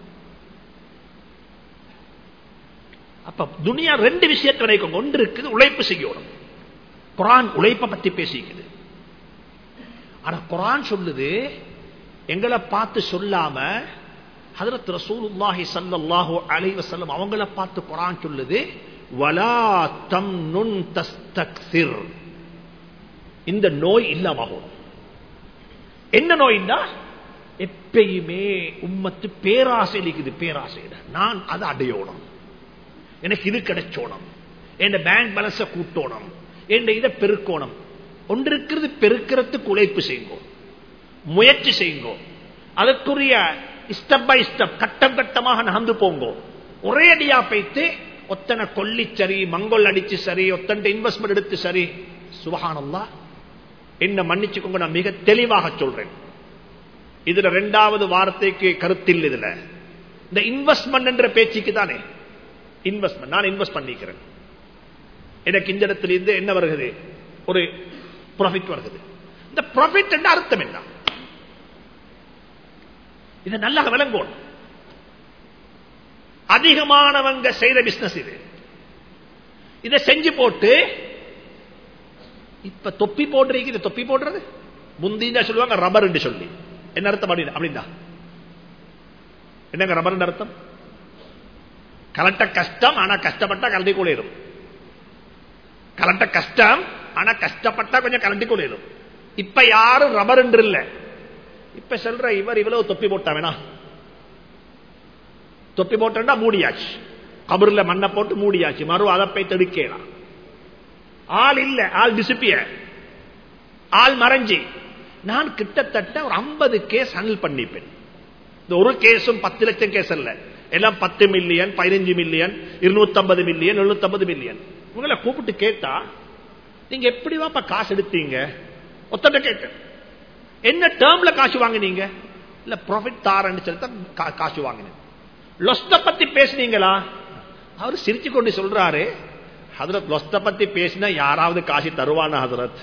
அப்ப துனியா ரெண்டு விஷயத்தை நினைக்கும் ஒன்று இருக்குது உழைப்பு செய்யணும் குரான் உழைப்பை பத்தி பேசிக்குது ஆனா குரான் சொல்லுது எங்களை பார்த்து சொல்லாம ஹதரத் ரசூலுல்லாஹி ஸல்லல்லாஹு அலைஹி வஸல்லம் அவங்கள பார்த்து குரான் சொல்லுது வலா தம்னுன் தஸ்தக்சிர் இந்த நோய் இல்லாமகும் என்ன நோய்னா எப்பயுமே உம்மத்து பேராசை இருக்குது பேராசை நான் அதை அடையணும் எனக்கு இது கிடைச்சோணும் என் பேங்க் பேலன்ஸ கூட்டணும் என் இதை பெருக்கோணும் ஒன்று இருக்கிறது பெருக்கிறதுக்கு உழைப்பு செய்யுங்க முயற்சி செய்யுங்க அதற்குரிய ஸ்டெப் பை ஸ்டெப் கட்டம் கட்டமாக நகர்ந்து போங்க ஒரே அடியா பைத்து ஒத்தனை கொல்லி சரி மங்கொல் அடிச்சு சரி ஒத்தன் இன்வெஸ்ட்மெண்ட் எடுத்து சரி சுபகானந்தா என்ன மன்னிச்சுக்கோங்க நான் மிக தெளிவாக சொல்றேன் இதுல ரெண்டாவது வார்த்தைக்கு கருத்தில் இதுல இந்த இன்வெஸ்ட்மெண்ட் என்ற பேச்சுக்கு தானே இன்வெஸ்ட்மெண்ட் நான் இன்வெஸ்ட் பண்ணிக்கிறேன் எனக்கு இந்த இடத்துல இருந்து என்ன வருகிறது ஒரு ப்ராஃபிட் வருகிறது இந்த ப்ராஃபிட் என்ற அர்த்தம் என்ன இதை நல்லா விளங்கணும் அதிகமானவங்க செய்த பிசினஸ் இது இதை செஞ்சு போட்டு இப்ப தொப்பி போடுறீங்க இது தொப்பி போடுறது முந்தினா சொல்லுவாங்க ரப்பர் என்று சொல்லி என்ன அர்த்தம் அப்படின்னு அப்படின்னா என்னங்க ரப்பர் அர்த்தம் கலட்ட கஷ்டம் ஆனா கஷ்டப்பட்டா கலட்டி கொள்ளிடும் கலட்ட கஷ்டம் ஆனா கஷ்டப்பட்டா கொஞ்சம் கலட்டி கொள்ளிடும் இப்ப யாரும் ரப்பர் என்று இல்ல இப்ப சொல்ற இவர் இவ்வளவு தொப்பி போட்டா வேணா தொப்பி போட்டா மூடியாச்சு கபர்ல மண்ணை போட்டு மூடியாச்சு மறு அதை போய் தடுக்கலாம் ஆள் இல்ல ஆள் டிசிப்பிய ஆள் மறைஞ்சி நான் கிட்டத்தட்ட ஒரு ஐம்பது கேஸ் ஹேண்டில் பண்ணிப்பேன் இந்த ஒரு கேஸும் பத்து லட்சம் கேஸ் அல்ல எல்லாம் பத்து மில்லியன் பதினஞ்சு மில்லியன் இருநூத்தி ஐம்பது மில்லியன் எழுநூத்தி ஐம்பது மில்லியன் உங்களை கூப்பிட்டு கேட்டா நீங்க எப்படிவாப்பா காசு எடுத்தீங்க ஒத்தட்ட கேட்ட என்ன டேர்ம்ல காசு வாங்கினீங்க இல்ல ப்ராஃபிட் தாரன்னு சொல்லி காசு வாங்கினேன் லொஸ்த பத்தி பேசுனீங்களா அவர் சிரிச்சு கொண்டு சொல்றாரு ஹசரத் லொஸ்த பத்தி பேசினா யாராவது காசி தருவானா ஹசரத்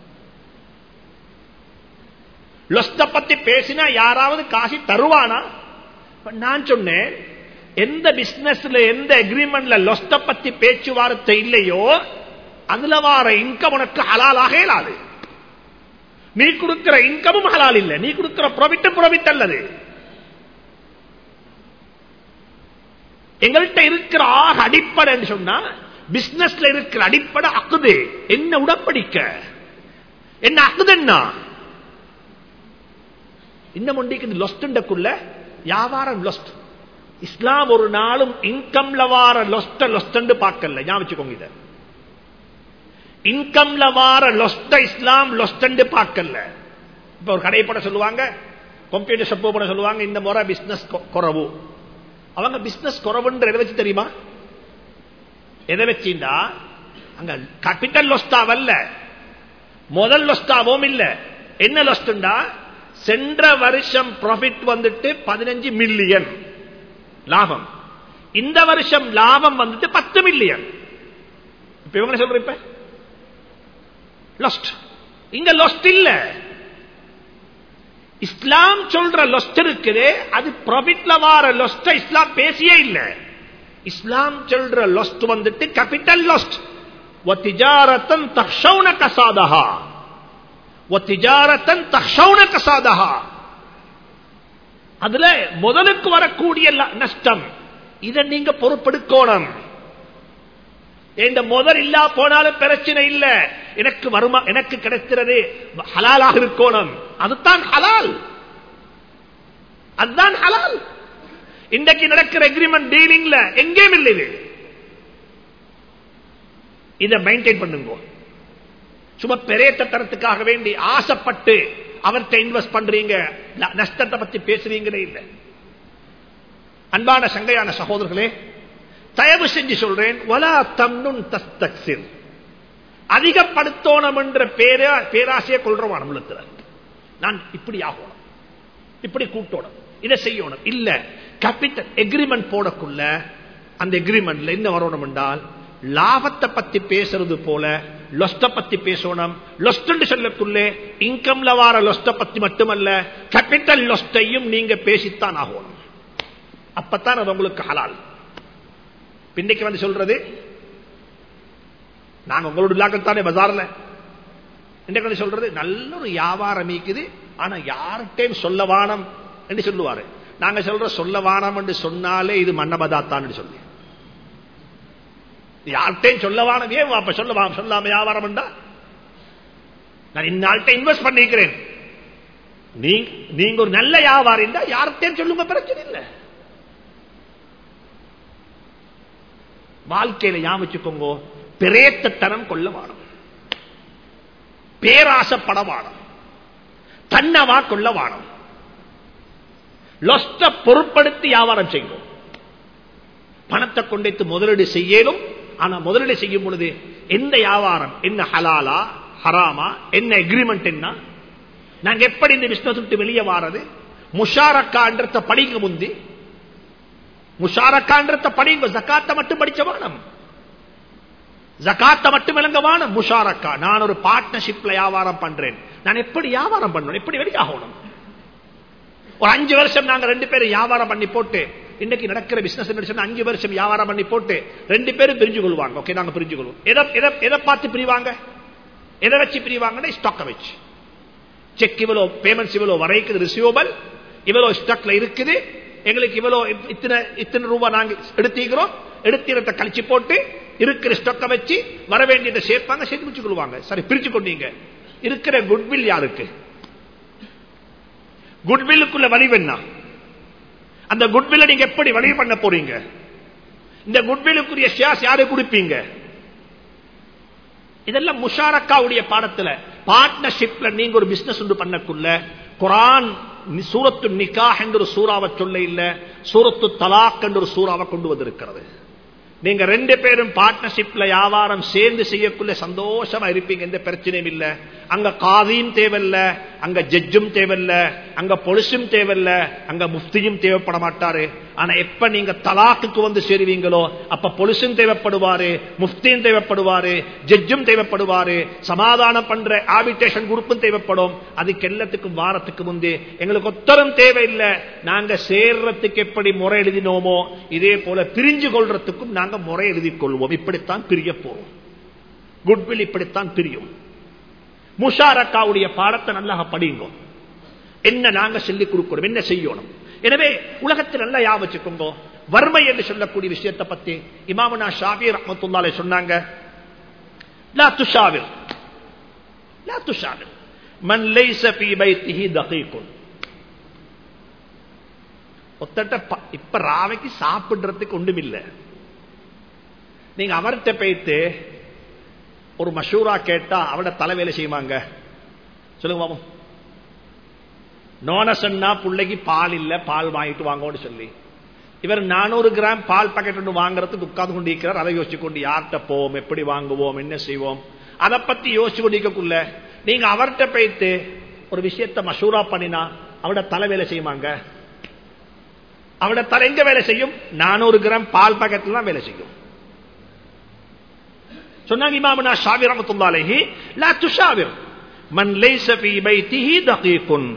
லொஸ்த பத்தி பேசினா யாராவது காசி தருவானா நான் சொன்னேன் எந்த பிசினஸ்ல எந்த அக்ரிமெண்ட்ல லொஸ்த பத்தி பேச்சுவார்த்தை இல்லையோ அதுல வார இன்கம் உனக்கு ஹலாலாக இயலாது நீ கொடுக்கிற இன்கமும் ஹலால் இல்லை நீ கொடுக்கிற ப்ராஃபிட்டும் ப்ராஃபிட் அல்லது எங்கள்கிட்ட இருக்கிற ஆக அடிப்படை சொன்னா பிசினஸ்ல இருக்கிற அடிப்படை அக்குது என்ன உடப்படிக்க என்ன அக்குது என்ன இன்னும் ஒன்றைக்கு லொஸ்டுக்குள்ள வியாபாரம் லொஸ்ட் இஸ்லாம் ஒரு நாளும் இன்கம்ல வார லொஸ்ட லொஸ்ட் பார்க்கல ஞாபகம் வச்சுக்கோங்க இத இன்கம்ல வார லொஸ்ட இஸ்லாம் லொஸ்ட் பார்க்கல இப்ப ஒரு கடை போட சொல்லுவாங்க கம்ப்யூட்டர் ஷாப் போட சொல்லுவாங்க இந்த முறை பிசினஸ் குறவு அவங்க பிசினஸ் குறவுன்ற எதை வச்சு தெரியுமா எதை வச்சுண்டா அங்க கேபிட்டல் லொஸ்டாவல்ல முதல் லொஸ்டாவும் இல்ல என்ன லொஸ்டா சென்ற வருஷம் ப்ராஃபிட் வந்துட்டு பதினஞ்சு மில்லியன் லாபம் இந்த வருஷம் லாபம் வந்துட்டு பத்து மில்லியன் இப்ப இவங்க சொல்ற இப்ப லொஸ்ட் இங்க லொஸ்ட் இல்ல இஸ்லாம் சொல்ற லொஸ்ட் இருக்குது அது ப்ராஃபிட்ல வார லொஸ்ட இஸ்லாம் பேசியே இல்ல இஸ்லாம் சொல்ற லொஸ்ட் வந்துட்டு கேபிட்டல் லொஸ்ட் ஒத்திஜாரத்தன் தக்ஷௌன கசாதஹா ஒத்திஜாரத்தன் தக்ஷௌன கசாதஹா அதுல முதலுக்கு வரக்கூடிய நஷ்டம் இதை நீங்க பொறுப்பெடுக்கணும் இந்த முதல் இல்லா போனாலும் பிரச்சனை இல்ல எனக்கு வருமா எனக்கு கிடைக்கிறது ஹலாலாக இருக்கணும் அதுதான் ஹலால் அதுதான் ஹலால் இன்றைக்கு நடக்கிற அக்ரிமெண்ட் டீலிங்ல எங்கேயும் இல்லை இது இதை மெயின்டைன் பண்ணுங்க சும்மா பெரிய தரத்துக்காக வேண்டி ஆசைப்பட்டு அவர்கிட்ட இன்வெஸ்ட் பண்றீங்க நஷ்டத்தை பத்தி பேசுறீங்களே இல்லை அன்பான சங்கையான சகோதரர்களே தயவு செஞ்சு சொல்றேன் வலா தம்னுன் தஸ்தக்சிர் அதிகப்படுத்தோணும் என்ற பேரா பேராசையை கொள்றோம் நம்மளத்துல நான் இப்படி ஆகணும் இப்படி கூட்டணும் இதை செய்யணும் இல்ல கேபிட்டல் எக்ரிமெண்ட் போடக்குள்ள அந்த எக்ரிமெண்ட்ல என்ன வரணும் என்றால் லாபத்தை பத்தி பேசுறது போல லொஸ்ட பத்தி பேசணும் லொஸ்ட் சொல்லக்குள்ளே இன்கம்ல வார லொஸ்ட பத்தி மட்டுமல்ல கேபிட்டல் லொஸ்டையும் நீங்க பேசித்தான் ஆகணும் அப்பத்தான் அது உங்களுக்கு ஹலால் பின்னைக்கு வந்து சொல்றது நாங்க உங்களோட இல்லாக்கத்தானே பஜார்ல இன்றைக்கு வந்து சொல்றது நல்ல ஒரு வியாபாரம் இருக்குது ஆனா யார்கிட்டையும் சொல்ல வானம் என்று சொல்லுவாரு நாங்க சொல்ற சொல்ல வானம் என்று சொன்னாலே இது மன்னபதாத்தான் சொல்லி யார்கிட்டையும் சொல்ல வானம் ஏன் அப்ப சொல்ல வானம் சொல்லாம வியாபாரம் என்றா நான் இந்நாள்கிட்ட இன்வெஸ்ட் பண்ணிக்கிறேன் நீங்க ஒரு நல்ல வியாபாரம் இருந்தா யார்கிட்டையும் சொல்லுங்க பிரச்சனை இல்லை வாழ்க்கையில யாமிச்சுக்கோங்க பிரேத்தத்தனம் கொள்ள வாடும் பேராசப்பட வாடும் தன்னவா கொள்ள வாடும் லொஸ்ட பொருட்படுத்தி வியாபாரம் செய்யும் பணத்தை கொண்டைத்து முதலீடு செய்யலும் ஆனா முதலீடு செய்யும் பொழுது எந்த வியாபாரம் என்ன ஹலாலா ஹராமா என்ன எக்ரிமெண்ட் என்ன நாங்க எப்படி இந்த பிசினஸ் விட்டு வெளியே வாரது முஷாரக்கான்றத படிங்க முந்தி முஷாரக்கான்றத படிங்க ஜக்காத்த மட்டும் படிச்ச வானம் ஜக்காத்த மட்டும் விளங்க வானம் முஷாரக்கா நான் ஒரு பார்ட்னர்ஷிப்ல வியாபாரம் பண்றேன் நான் எப்படி வியாபாரம் பண்ணணும் எப்படி வெளியாகணும் ஒரு அஞ்சு வருஷம் நாங்க ரெண்டு பேரும் வியாபாரம் பண்ணி போட்டு இன்னைக்கு நடக்கிற பிசினஸ் அஞ்சு வருஷம் வியாபாரம் பண்ணி போட்டு ரெண்டு பேரும் பிரிஞ்சு கொள்வாங்க ஓகே நாங்க பிரிஞ்சு கொள்வோம் எதை எதை பார்த்து பிரிவாங்க எதை வச்சு பிரிவாங்கன்னா ஸ்டாக்க வச்சு செக் இவ்வளவு பேமெண்ட்ஸ் இவ்வளவு வரைக்குது ரிசீவபிள் இவ்வளவு ஸ்டாக்ல இருக்குது எங்களுக்கு இவ்வளவு இத்தனை இத்தனை ரூபாய் நாங்க எடுத்துக்கிறோம் எடுத்து கழிச்சு போட்டு இருக்கிற ஸ்டாக்க வச்சு வர வேண்டியதை சேர்ப்பாங்க சேர்த்து வச்சு கொள்வாங்க சரி பிரிச்சு கொண்டீங்க இருக்கிற குட்வில் யாருக்கு குட்வில்லுக்குள்ள வலிவு என்ன அந்த குட்வில்ல நீங்க எப்படி வலிவு பண்ண போறீங்க இந்த குட்வில்லுக்குரிய ஷேர்ஸ் யாரு கொடுப்பீங்க இதெல்லாம் முஷாரக்காவுடைய பாடத்துல பார்ட்னர்ஷிப்ல நீங்க ஒரு பிசினஸ் ஒன்று பண்ணக்குள்ள குரான் சூரத்து நிக்கா என்ற ஒரு சூறாவை சொல்ல இல்ல சூரத்து தலாக் என்ற ஒரு சூறாவை கொண்டு வந்திருக்கிறது நீங்க ரெண்டு பேரும் பார்ட்னர்ஷிப்ல வியாபாரம் சேர்ந்து செய்யக்குள்ள சந்தோஷமா இருப்பீங்க எந்த பிரச்சனையும் இல்ல அங்க காதியும் தேவையில்ல அங்க ஜட்ஜும் தேவையில்ல அங்க பொலிசும் தேவையில்ல அங்க முஃப்தியும் தேவைப்பட மாட்டாரு ஆனா எப்ப நீங்க தலாக்குக்கு வந்து சேருவீங்களோ அப்ப பொலிசும் தேவைப்படுவாரு முஃப்தியும் தேவைப்படுவாரு ஜட்ஜும் தேவைப்படுவாரு சமாதானம் பண்ற ஆபிடேஷன் குரூப்பும் தேவைப்படும் அதுக்கு எல்லாத்துக்கும் வாரத்துக்கு முந்தி எங்களுக்கு ஒத்தரம் தேவையில்லை நாங்க சேர்றதுக்கு எப்படி முறை எழுதினோமோ இதே போல பிரிஞ்சு கொள்றதுக்கும் நாங்க முறை எழுதிக் கொள்வோம் இப்படித்தான் பிரிய போறோம் குட்வில் இப்படித்தான் பிரியும் முஷாரக்காவுடைய பாடத்தை நல்லா படிங்க என்ன நாங்க சொல்லிக் கொடுக்கிறோம் என்ன செய்யணும் எனவே உலகத்தில் நல்லா யா வச்சுக்கோங்க வறுமை என்று சொல்லக்கூடிய விஷயத்தை பத்தி இமாமுனா ஷாபி ரஹமத்துல்லாலே சொன்னாங்க லா துஷாவில் லா துஷாவில் மன் லைஸ ஃபீ பைத்திஹி தகீகுன் ஒத்தட்ட இப்ப ராவைக்கு சாப்பிடுறதுக்கு ஒன்றும் இல்லை நீங்க அவர்கிட்ட போயிட்டு ஒரு மஷூரா கேட்டா அவட தலைவேலை செய்வாங்க சொல்லுங்க மாமு நோன சொன்னா பிள்ளைக்கு பால் இல்ல பால் வாங்கிட்டு வாங்கன்னு சொல்லி இவர் நானூறு கிராம் பால் பாக்கெட் ஒன்று வாங்குறதுக்கு உட்கார்ந்து கொண்டு இருக்கிறார் அதை யோசிச்சு கொண்டு யார்கிட்ட போவோம் எப்படி வாங்குவோம் என்ன செய்வோம் அதை பத்தி யோசிச்சு கொண்டிருக்கக்குள்ள நீங்க அவர்கிட்ட போயிட்டு ஒரு விஷயத்த மஷூரா பண்ணினா அவட தலை வேலை செய்வாங்க அவட தலை எங்க வேலை செய்யும் நானூறு கிராம் பால் பாக்கெட்ல தான் வேலை செய்யும் சொன்னாங்க இமாமனா ஷாவி ரஹமத்துல்லாஹி லா துஷாவிர் மன் லைஸ ஃபீ பைத்திஹி தகீகுன்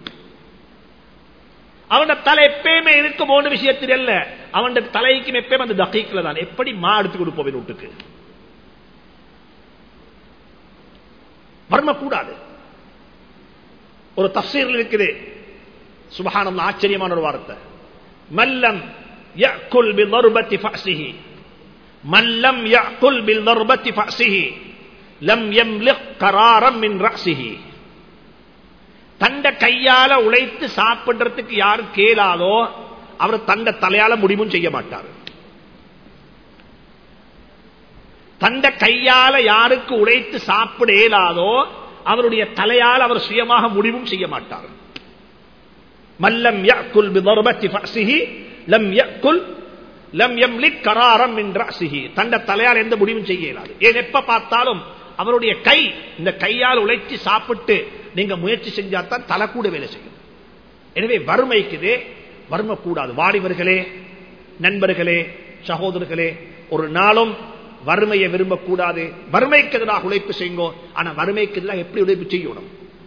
அவன தலை எப்பயுமே இருக்குமோன்னு விஷயத்தில் அல்ல அவன் தலைக்கும் எப்பயும் அந்த தகீக்கில் தான் எப்படி மா எடுத்து கொடுப்போம் வீட்டுக்கு வர்ம கூடாது ஒரு தப்சீரில் இருக்குது சுபஹானம் ஆச்சரியமான ஒரு வார்த்தை மல்லம் يأكل بضربة فأسه من لم يأكل بالضربة فأسه لم يملك قرارا من رأسه தண்ட கையால உழைத்து சாப்பிடுறதுக்கு யாரு கேளாதோ அவர் தண்ட தலையால முடிவும் செய்ய மாட்டார் தண்ட கையால யாருக்கு உழைத்து சாப்பிட இயலாதோ அவருடைய தலையால் அவர் சுயமாக முடிவும் செய்ய மாட்டார் மல்லம் யக்குல் பிதர்பத்தி ஃபஸிஹி லம் யக்குல் லம் யம்லிக் கராரம் மின் ரஸிஹி தண்ட தலையால் எந்த முடிவும் செய்ய இயலாது ஏன் எப்ப பார்த்தாலும் அவருடைய கை இந்த கையால் உழைச்சி சாப்பிட்டு நீங்க முயற்சி செஞ்சாதான் தலை கூட வேலை செய்யும் எனவே வறுமைக்குதே வறுமை கூடாது வாலிபர்களே நண்பர்களே சகோதரர்களே ஒரு நாளும் வறுமையை விரும்பக்கூடாது வறுமைக்கு எதிராக உழைப்பு செய்யுங்க ஆனா வறுமைக்கு எதிராக எப்படி உழைப்பு செய்யணும்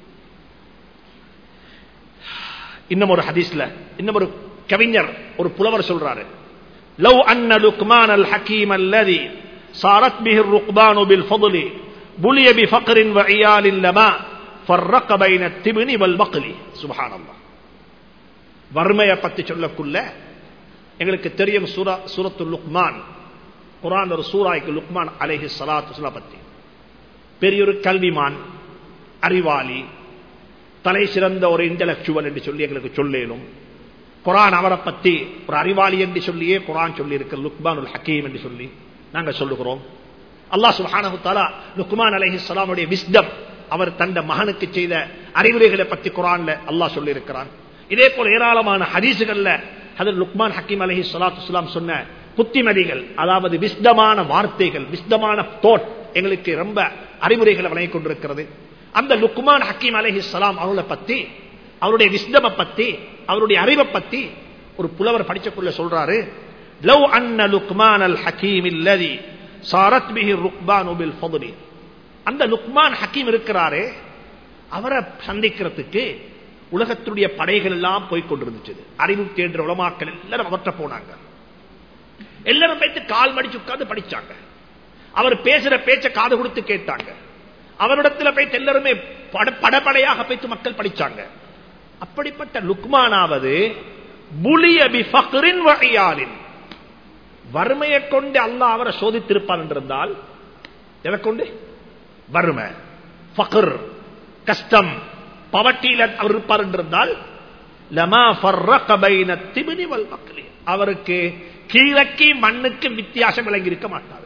இன்னும் ஒரு ஹதீஸ்ல இன்னும் ஒரு கவிஞர் ஒரு புலவர் சொல்றாரு லவ் அன்ன லுக்மான் அல் ஹக்கீம் அல்லதி صارت به الرقبان بالفضل بلي بفقر وعيال لما فرق بين التبن والبقل سبحان الله வறுமையை பத்தி சொல்லக்குள்ள எங்களுக்கு தெரியும் சூரா சூரத்து லுக்மான் குரான் ஒரு சூராய்க்கு லுக்மான் அலைஹி சலாத்து சுலா பத்தி பெரிய ஒரு கல்விமான் அறிவாளி தலை சிறந்த ஒரு இன்டலக்சுவல் என்று சொல்லி எங்களுக்கு சொல்லேனும் குரான் அவரை பத்தி ஒரு அறிவாளி என்று சொல்லியே குரான் சொல்லி இருக்க லுக்மான் உல் ஹக்கீம் என்று சொல்லி நாங்கள் சொல்லுகிறோம் அல்லாஹ் சுஹானஹு தாலா லுக்மான் அலஹி சலாமுடைய விஸ்டம் அவர் தந்த மகனுக்கு செய்த அறிவுரைகளை பத்தி குரான்ல அல்லாஹ் சொல்லி இருக்கிறான் இதே போல ஏராளமான ஹதீசுகள்ல அதில் லுக்மான் ஹக்கீம் அலஹி சலாத்து சுலாம் சொன்ன புத்திமதிகள் அதாவது விஸ்தமான வார்த்தைகள் விஸ்தமான தோட் எங்களுக்கு ரொம்ப அறிவுரைகளை வழங்கிக் கொண்டிருக்கிறது அந்த லுக்மான் ஹக்கீம் அலஹி சலாம் அவர்களை பத்தி அவருடைய விஸ்தம பத்தி அவருடைய அறிவை பத்தி ஒரு புலவர் படிச்சக்குள்ள சொல்றாரு லவ் அன்ன லுக்மான் அல் ஹக்கீம் இல்லதி சாரத் பிஹி ருக்பான் பில் ஃபதுலி அந்த லுக்மான் ஹக்கீம் இருக்கிறாரே அவரை சந்திக்கிறதுக்கு உலகத்துடைய படைகள் எல்லாம் போய் கொண்டிருந்துச்சு அறிவு தேன்ற உலமாக்கள் எல்லாரும் அவற்ற போனாங்க எல்லாரும் போயிட்டு கால் மடிச்சு உட்கார்ந்து படிச்சாங்க அவர் பேசுற பேச்ச காது கொடுத்து கேட்டாங்க அவரிடத்துல போயிட்டு எல்லாருமே படப்படையாக போயிட்டு மக்கள் படிச்சாங்க அப்படிப்பட்ட லுக்மானாவது வகையாலின் வறுமையை கொண்டு அல்லாஹ் அவரை சோதித்திருப்பார் என்றிருந்தால் எதை கொண்டு வறுமை ஃபக்ர் கஷ்டம் பவட்டியில் அவர் இருப்பார் என்றிருந்தால் லமா ஃபர்ரக பைன திபினி வல் மக்களே அவருக்கு கீழக்கு மண்ணுக்கு வித்தியாசம் விளங்கி இருக்க மாட்டார்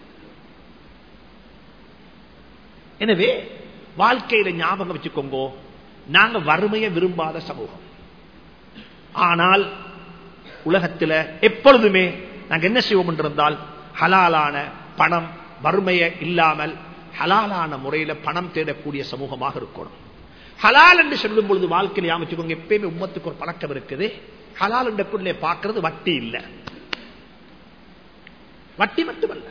எனவே வாழ்க்கையில ஞாபகம் வச்சுக்கோங்க நாங்க வறுமையை விரும்பாத சமூகம் ஆனால் உலகத்தில் எப்பொழுதுமே நாங்க என்ன செய்வோம் என்றிருந்தால் ஹலாலான பணம் வறுமையை இல்லாமல் ஹலாலான முறையில பணம் தேடக்கூடிய சமூகமாக இருக்கணும் ஹலால் என்று சொல்லும் பொழுது வாழ்க்கையில் அமைச்சுக்கோங்க எப்பயுமே உம்மத்துக்கு ஒரு பழக்கம் இருக்குது ஹலால் என்றக்குள்ளே பார்க்கிறது வட்டி இல்லை வட்டி மட்டுமல்ல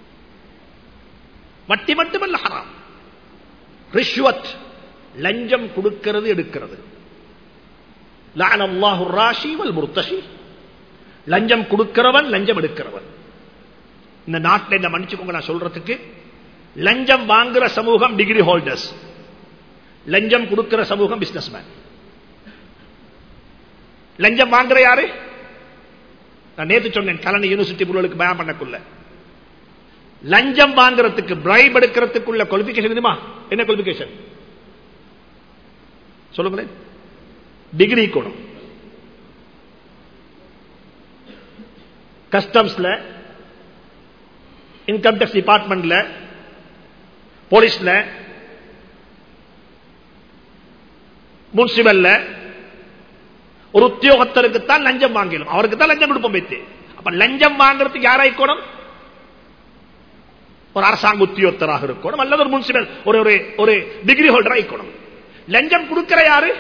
வட்டி மட்டுமல்ல ஹராம் ரிஷ்வத் லஞ்சம் கொடுக்கிறது எடுக்கிறது லான் அல்லாஹு ராஷி வல் முர்த்தஷி லஞ்சம் கொடுக்கிறவன் லஞ்சம் எடுக்கிறவன் இந்த நாட்டில் என்ன மன்னிச்சுக்கோங்க நான் சொல்றதுக்கு லஞ்சம் வாங்குற சமூகம் டிகிரி ஹோல்டர்ஸ் லஞ்சம் கொடுக்கிற சமூகம் பிசினஸ் மேன் லஞ்சம் வாங்குற யாரு நான் நேற்று சொன்னேன் கலனி யூனிவர்சிட்டி புள்ளுக்கு பயம் பண்ணக்குள்ள லஞ்சம் வாங்குறதுக்கு பிரைப் எடுக்கிறதுக்குள்ள குவாலிபிகேஷன் தெரியுமா என்ன குவாலிபிகேஷன் சொல்லுங்களேன் டிகிரி கோணம் கஸ்டம்ஸ்ல இன்கம் டேக்ஸ் டிபார்ட்மெண்ட்ல போலீஸ்ல முன்சிபல்ல ஒரு உத்தியோகத்தருக்கு தான் லஞ்சம் வாங்கணும் அவருக்கு தான் லஞ்சம் கொடுப்போம் வைத்து அப்ப லஞ்சம் வாங்குறதுக்கு யாராய்க்கணும் ஒரு அரசாங்க உத்தியோகத்தராக இருக்கணும் அல்லது ஒரு முன்சிபல் ஒரு ஒரு ஒரு டிகிரி ஹோல்டர் ஆயிக்கணும் லஞ்சம் கொடுக்கிற யாரு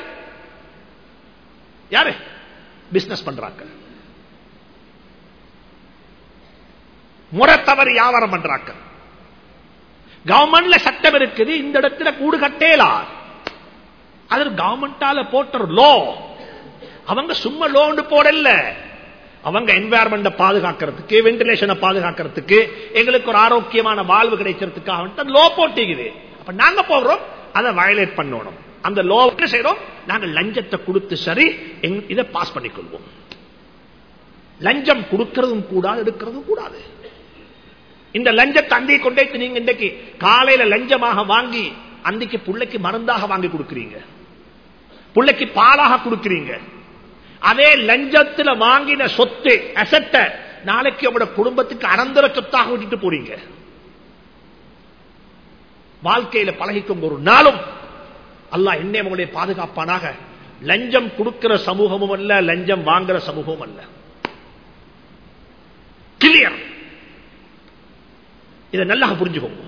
யாரு பிசினஸ் பண்றாங்க முறை தவறு வியாபாரம் பண்றாங்க கவர்மெண்ட்ல சட்டம் இருக்குது இந்த இடத்துல கூடு கட்டேலா அது கவர்மெண்டால போட்ட லோ அவங்க சும்மா லோன் போடல அவங்க என்வாயர்மெண்ட் பாதுகாக்கிறதுக்கு வென்டிலேஷனை பாதுகாக்கிறதுக்கு எங்களுக்கு ஒரு ஆரோக்கியமான வாழ்வு கிடைக்கிறதுக்காக லோ போட்டிக்குது அப்ப நாங்க போகிறோம் அதை வயலேட் பண்ணணும் அந்த லோ என்ன செய்யறோம் நாங்க லஞ்சத்தை கொடுத்து சரி இதை பாஸ் பண்ணிக்கொள்வோம் லஞ்சம் கொடுக்கிறதும் கூடாது எடுக்கிறதும் கூடாது இந்த லஞ்சத்தை அந்தி கொண்டே நீங்க இன்றைக்கு காலையில லஞ்சமாக வாங்கி அன்றைக்கு பிள்ளைக்கு மருந்தாக வாங்கி கொடுக்கிறீங்க பிள்ளைக்கு பாலாக கொடுக்கிறீங்க அதே லஞ்சத்துல வாங்கின சொத்து அசட்ட நாளைக்கு உங்களோட குடும்பத்துக்கு அனந்தர சொத்தாக விட்டுட்டு போறீங்க வாழ்க்கையில பழகிக்கும் ஒரு நாளும் அல்லா என்ன உங்களுடைய பாதுகாப்பானாக லஞ்சம் கொடுக்கிற சமூகமும் அல்ல லஞ்சம் வாங்குற சமூகமும் அல்ல கிளியர் இதை நல்லா புரிஞ்சுக்கோங்க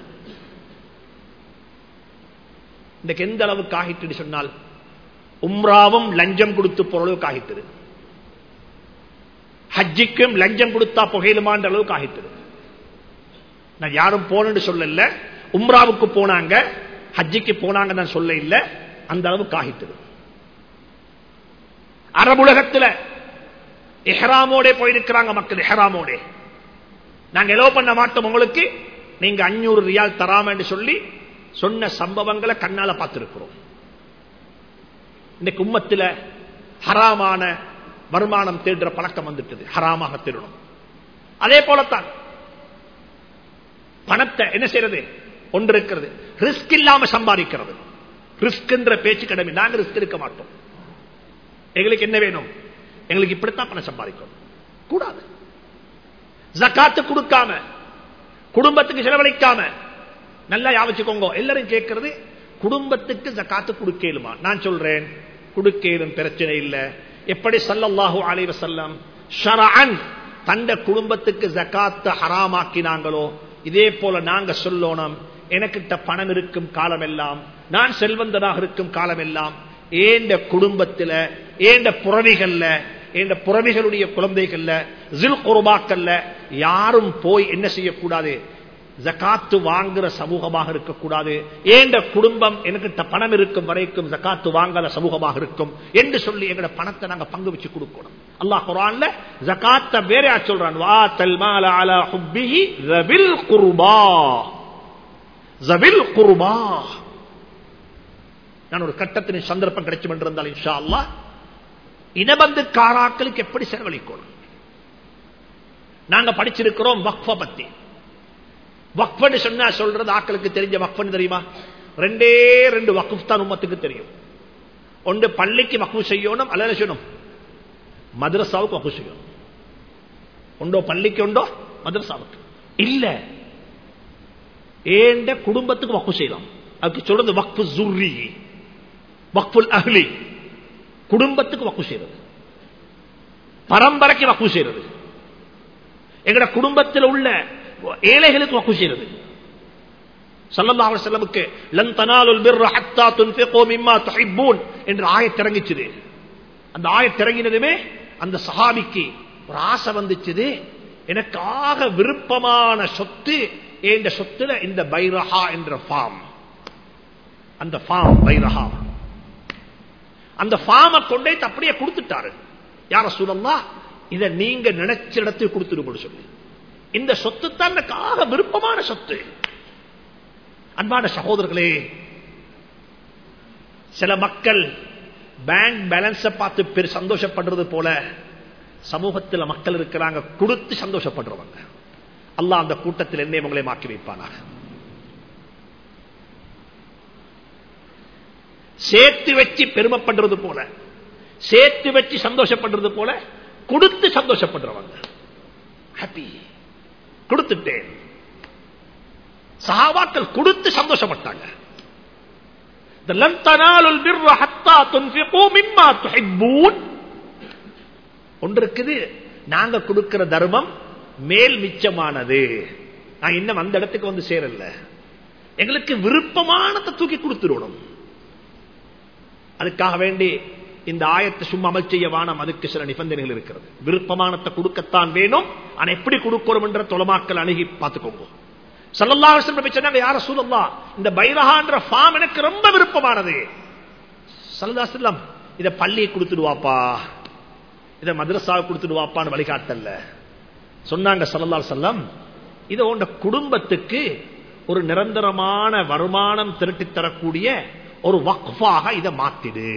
இன்றைக்கு எந்த அளவுக்கு ஆகிட்டு சொன்னால் உம்ராவும் லஞ்சம் கொடுத்து போற ஆகிட்டது ஹஜ்ஜிக்கும் லஞ்சம் கொடுத்தா புகையிலுமான்ற அளவுக்கு ஆகிட்டது நான் யாரும் போனேன்னு சொல்லல உம்ராவுக்கு போனாங்க ஹஜ்ஜிக்கு போனாங்க நான் சொல்ல இல்ல அந்த அளவுக்கு ஆகிட்டது அரபுலகத்தில் எஹராமோட போயிருக்கிறாங்க மக்கள் எஹராமோட நாங்க எலோ பண்ண மாட்டோம் உங்களுக்கு நீங்க அஞ்சூறு ரியால் தராம சொல்லி சொன்ன சம்பவங்களை கண்ணால பார்த்திருக்கிறோம் இன்னைக்கு உம்மத்தில் ஹராமான வருமானம் தேடுற பழக்கம் வந்துட்டது ஹராமாக தேடணும் அதே போலத்தான் பணத்தை என்ன செய்யறது ஒன்று இருக்கிறது ரிஸ்க் இல்லாம சம்பாதிக்கிறது ரிஸ்க் என்ற பேச்சு கடமை நாங்க ரிஸ்க் எடுக்க மாட்டோம் எங்களுக்கு என்ன வேணும் எங்களுக்கு இப்படித்தான் பணம் சம்பாதிக்கணும் கூடாது ஜக்காத்து கொடுக்காம குடும்பத்துக்கு செலவழிக்காம நல்லா யாவச்சுக்கோங்க எல்லாரும் கேட்கறது குடும்பத்துக்கு ஜக்காத்து கொடுக்கலுமா நான் சொல்றேன் கொடுக்கலும் பிரச்சனை இல்லை எப்படி சல்லல்லாஹு அலைவ செல்லம் ஷரஅன் தந்த குடும்பத்துக்கு ஜக்காத்து ஹராமாக்கினாங்களோ இதே போல நாங்க சொல்லணும் எனக்கிட்ட பணம் இருக்கும் காலம் எல்லாம் நான் செல்வந்தனாக இருக்கும் காலம் எல்லாம் ஏண்ட குடும்பத்தில் ஏண்ட புறவிகள்ல என்ற புறவிகளுடைய குழந்தைகள்ல ஜில் குருபாக்கல்ல யாரும் போய் என்ன செய்யக்கூடாது ஜக்காத்து வாங்குற சமூகமாக இருக்கக்கூடாது ஏண்ட குடும்பம் எனக்கிட்ட பணம் இருக்கும் வரைக்கும் ஜக்காத்து வாங்காத சமூகமாக இருக்கும் என்று சொல்லி எங்களோட பணத்தை நாங்க பங்கு வச்சு கொடுக்கணும் அல்லாஹ் குரான்ல ஜக்காத்த வேற சொல்றான் வா தல்மால அலா ஹுப்பிஹி ரபில் குர்பா ஜபில் குர்பா நான் ஒரு கட்டத்தின் சந்தர்ப்பம் கிடைச்சும் என்றிருந்தால் இன்ஷா அல்லா இனபந்து காராக்களுக்கு எப்படி செலவழிக்கணும் நாங்க படிச்சிருக்கிறோம் வக்ஃப பத்தி வக்ஃபன்னு சொன்னா சொல்றது ஆக்களுக்கு தெரிஞ்ச வக்ஃபன்னு தெரியுமா ரெண்டே ரெண்டு வக்குஃப் தான் உம்மத்துக்கு தெரியும் ஒன்று பள்ளிக்கு வக்கு செய்யணும் அல்லது செய்யணும் மதரசாவுக்கு வக்கு செய்யணும் உண்டோ பள்ளிக்கு உண்டோ மதரசாவுக்கு இல்ல ஏண்ட குடும்பத்துக்கு வக்கு செய்யலாம் அதுக்கு சொல்றது வக்ஃபு ஜுர்ரி வக்ஃபுல் அஹ்லி குடும்பத்துக்கு வக்கு செய்யறது பரம்பரைக்கு வக்கு செய்யறது எங்கட குடும்பத்தில் உள்ள ஏழைகளுக்கு வக்கு செய்யறது ஸல்லல்லாஹு அலைஹி வஸல்லமுக்கு லன் தனாலுல் பிர்ர ஹத்தா துன்ஃபிகு மிம்மா துஹிப்பூன் என்ற ஆயத் இறங்கிச்சுது அந்த ஆயத் இறங்கினதுமே அந்த சஹாபிக்கு ஒரு ஆசை வந்துச்சுது எனக்கு ஆக விருப்பமான சொத்து என்ற சொத்துல இந்த பைரஹா என்ற ஃபார்ம் அந்த ஃபார்ம் பைரஹா அந்த ஃபார்மை கொண்டே அப்படியே கொடுத்துட்டாரு யார சொல்லலாம் இதை நீங்க நினைச்ச இடத்துக்கு கொடுத்துட்டு சொல்லி இந்த சொத்து தான் எனக்கு ஆக விருப்பமான சொத்து அன்பான சகோதரர்களே சில மக்கள் பேங்க் பேலன்ஸ பார்த்து பெரு சந்தோஷப்படுறது போல சமூகத்தில் மக்கள் இருக்கிறாங்க கொடுத்து சந்தோஷப்படுறவங்க அல்லாஹ் அந்த கூட்டத்தில் என்னை உங்களை மாக்கி வைப்பானாக சேர்த்து வச்சு பெருமைப்படுறது போல சேர்த்து வச்சு சந்தோஷப்படுறது போல கொடுத்து சந்தோஷப்படுறவங்க ஹாப்பி கொடுத்துட்டேன் சஹாபாக்கள் கொடுத்து சந்தோஷப்பட்டாங்க لن تنالوا البر حتى تنفقوا مما تحبون ஒன்று இருக்குது நாங்க கொடுக்கிற தர்மம் மேல் மிச்சமானது நான் இன்னும் அந்த இடத்துக்கு வந்து சேரல எங்களுக்கு விருப்பமானதை தூக்கி கொடுத்துடணும் அதுக்காக வேண்டி இந்த ஆயத்தை சும்மா அமல் செய்ய வானம் அதுக்கு சில நிபந்தனைகள் இருக்கிறது விருப்பமானத்தை கொடுக்கத்தான் வேணும் ஆனா எப்படி கொடுக்கணும் என்ற தொலைமாக்கள் அணுகி பார்த்துக்கோங்க சொன்னாங்க யார சூழல்லா இந்த பைரஹான்ற ஃபார்ம் எனக்கு ரொம்ப விருப்பமானது சல்லா இத பள்ளியை கொடுத்துடுவாப்பா இத மதரசாவை கொடுத்துடுவாப்பான்னு வழிகாட்டல்ல சொன்னாங்க சல்லல்லா செல்லம் இதை உண்ட குடும்பத்துக்கு ஒரு நிரந்தரமான வருமானம் திரட்டி தரக்கூடிய ஒரு வக்ஃபாக இதை மாத்திடு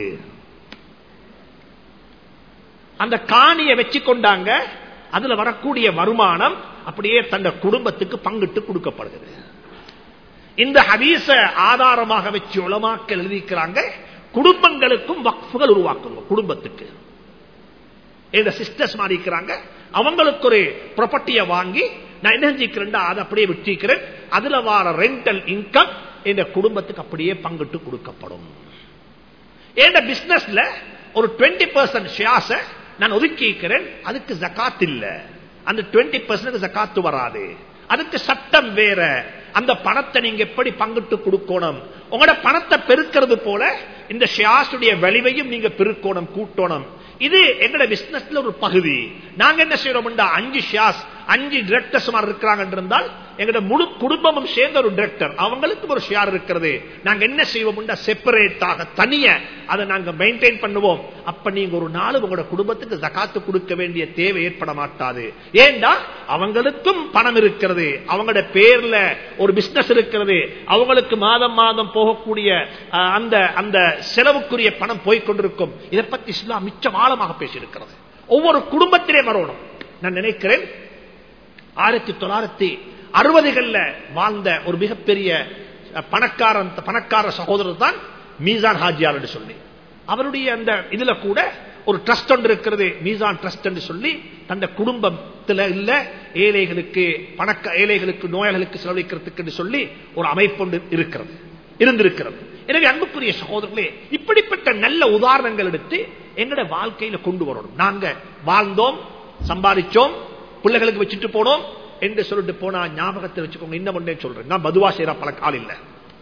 அந்த காணியை வச்சு கொண்டாங்க அதுல வரக்கூடிய வருமானம் அப்படியே தந்த குடும்பத்துக்கு பங்கிட்டு கொடுக்கப்படுகிறது இந்த ஹதீச ஆதாரமாக வச்சு உளமாக்கல் எழுதிக்கிறாங்க குடும்பங்களுக்கும் வக்ஃபுகள் உருவாக்குங்க குடும்பத்துக்கு இந்த சிஸ்டர்ஸ் மாதிரி இருக்கிறாங்க அவங்களுக்கு ஒரு ப்ராப்பர்ட்டியை வாங்கி நான் என்ன செஞ்சுக்கிறேன் அதை அப்படியே விட்டிருக்கிறேன் அதுல வர ரெண்டல் இன்கம் இந்த குடும்பத்துக்கு அப்படியே பங்கிட்டு கொடுக்கப்படும் என் பிசினஸ்ல ஒரு டுவெண்ட்டி பர்சன்ட் ஷேர்ஸ நான் ஒதுக்கி இருக்கிறேன் அதுக்கு ஜக்காத் இல்ல அந்த டுவெண்ட்டி பர்சன்ட் ஜக்காத்து வராது அதுக்கு சட்டம் வேற அந்த பணத்தை நீங்க எப்படி பங்கிட்டு கொடுக்கணும் உங்களோட பணத்தை பெருக்கிறது போல இந்த ஷியாசுடைய விளைவையும் நீங்க பெருக்கணும் கூட்டணும் இது எங்கட பிசினஸ்ல ஒரு பகுதி நாங்க என்ன செய்யறோம் அஞ்சு ஷியாஸ் அஞ்சு டிரெக்டர்ஸ் இருக்கிறாங்க இருந்தால் எங்கட முழு குடும்பமும் சேர்ந்த ஒரு டிரெக்டர் அவங்களுக்கு ஒரு ஷேர் இருக்கிறது நாங்க என்ன செய்வோம் செப்பரேட்டாக தனிய அதை நாங்க மெயின்டைன் பண்ணுவோம் அப்ப நீங்க ஒரு நாள் உங்களோட குடும்பத்துக்கு ஜக்காத்து கொடுக்க வேண்டிய தேவை ஏற்பட மாட்டாது ஏண்டா அவங்களுக்கும் பணம் இருக்கிறது அவங்களோட பேர்ல ஒரு பிசினஸ் இருக்கிறது அவங்களுக்கு மாதம் மாதம் போகக்கூடிய அந்த அந்த செலவுக்குரிய பணம் போய்கொண்டிருக்கும் இதை பத்தி இஸ்லாம் மிச்சம் ஆழமாக பேசியிருக்கிறது ஒவ்வொரு குடும்பத்திலே வரணும் நான் நினைக்கிறேன் ஆயிரத்தி தொள்ளாயிரத்தி அறுபதுகள்ல வாழ்ந்த ஒரு மிகப்பெரிய பணக்காரன் பணக்கார சகோதரர் தான் மீசான் ஹாஜியார் என்று சொல்லி அவருடைய அந்த இதுல கூட ஒரு ட்ரஸ்ட் ஒன்று இருக்கிறது மீசான் ட்ரஸ்ட் என்று சொல்லி தந்த குடும்பத்தில் இல்ல ஏழைகளுக்கு பணக்க ஏழைகளுக்கு நோயாளிகளுக்கு செலவழிக்கிறதுக்கு சொல்லி ஒரு அமைப்பு ஒன்று இருக்கிறது இருந்திருக்கிறது எனவே அன்புக்குரிய சகோதரர்களே இப்படிப்பட்ட நல்ல உதாரணங்கள் எடுத்து எங்கட வாழ்க்கையில கொண்டு வரணும் நாங்க வாழ்ந்தோம் சம்பாதிச்சோம் பிள்ளைகளுக்கு வச்சுட்டு போனோம் என்று சொல்லிட்டு போனா ஞாபகத்தை வச்சுக்கோங்க இன்னும் ஒன்றே சொல்றேன் நான் மதுவா செய்யற பல கால் இல்ல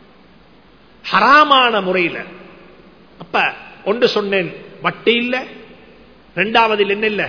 ஹராமான முறையில அப்ப ஒன்று சொன்னேன் வட்டி இல்ல ரெண்டாவது என்ன இல்ல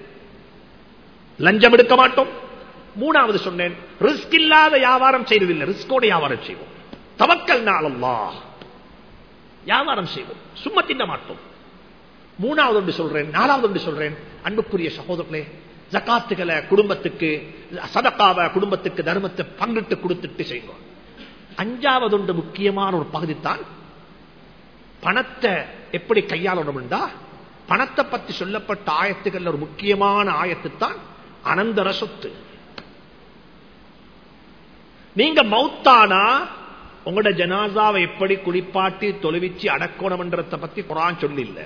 லஞ்சம் எடுக்க மாட்டோம் மூணாவது சொன்னேன் ரிஸ்க் இல்லாத வியாபாரம் செய்வதில்லை ரிஸ்கோட வியாபாரம் செய்வோம் தவக்கல் நாளல்லா வியாபாரம் செய்வோம் சும்மா தின்ன மாட்டோம் மூணாவது ஒன்று சொல்றேன் நாலாவது ஒன்று சொல்றேன் அன்புக்குரிய சகோதரர்களே ஜக்காத்துகளை குடும்பத்துக்கு சதக்காவ குடும்பத்துக்கு தர்மத்தை பங்கிட்டு கொடுத்துட்டு செய்வோம் அஞ்சாவது ஒன்று முக்கியமான ஒரு பகுதி தான் பணத்தை எப்படி கையாளணும்டா பணத்தை பத்தி சொல்லப்பட்ட ஆயத்துக்கள் ஒரு முக்கியமான ஆயத்து தான் அனந்தர சொத்து நீங்க மௌத்தானா உங்களோட ஜனாசாவை எப்படி குளிப்பாட்டி தொலைவிச்சு அடக்கணும்ன்றத பத்தி குரான் சொல்லில்ல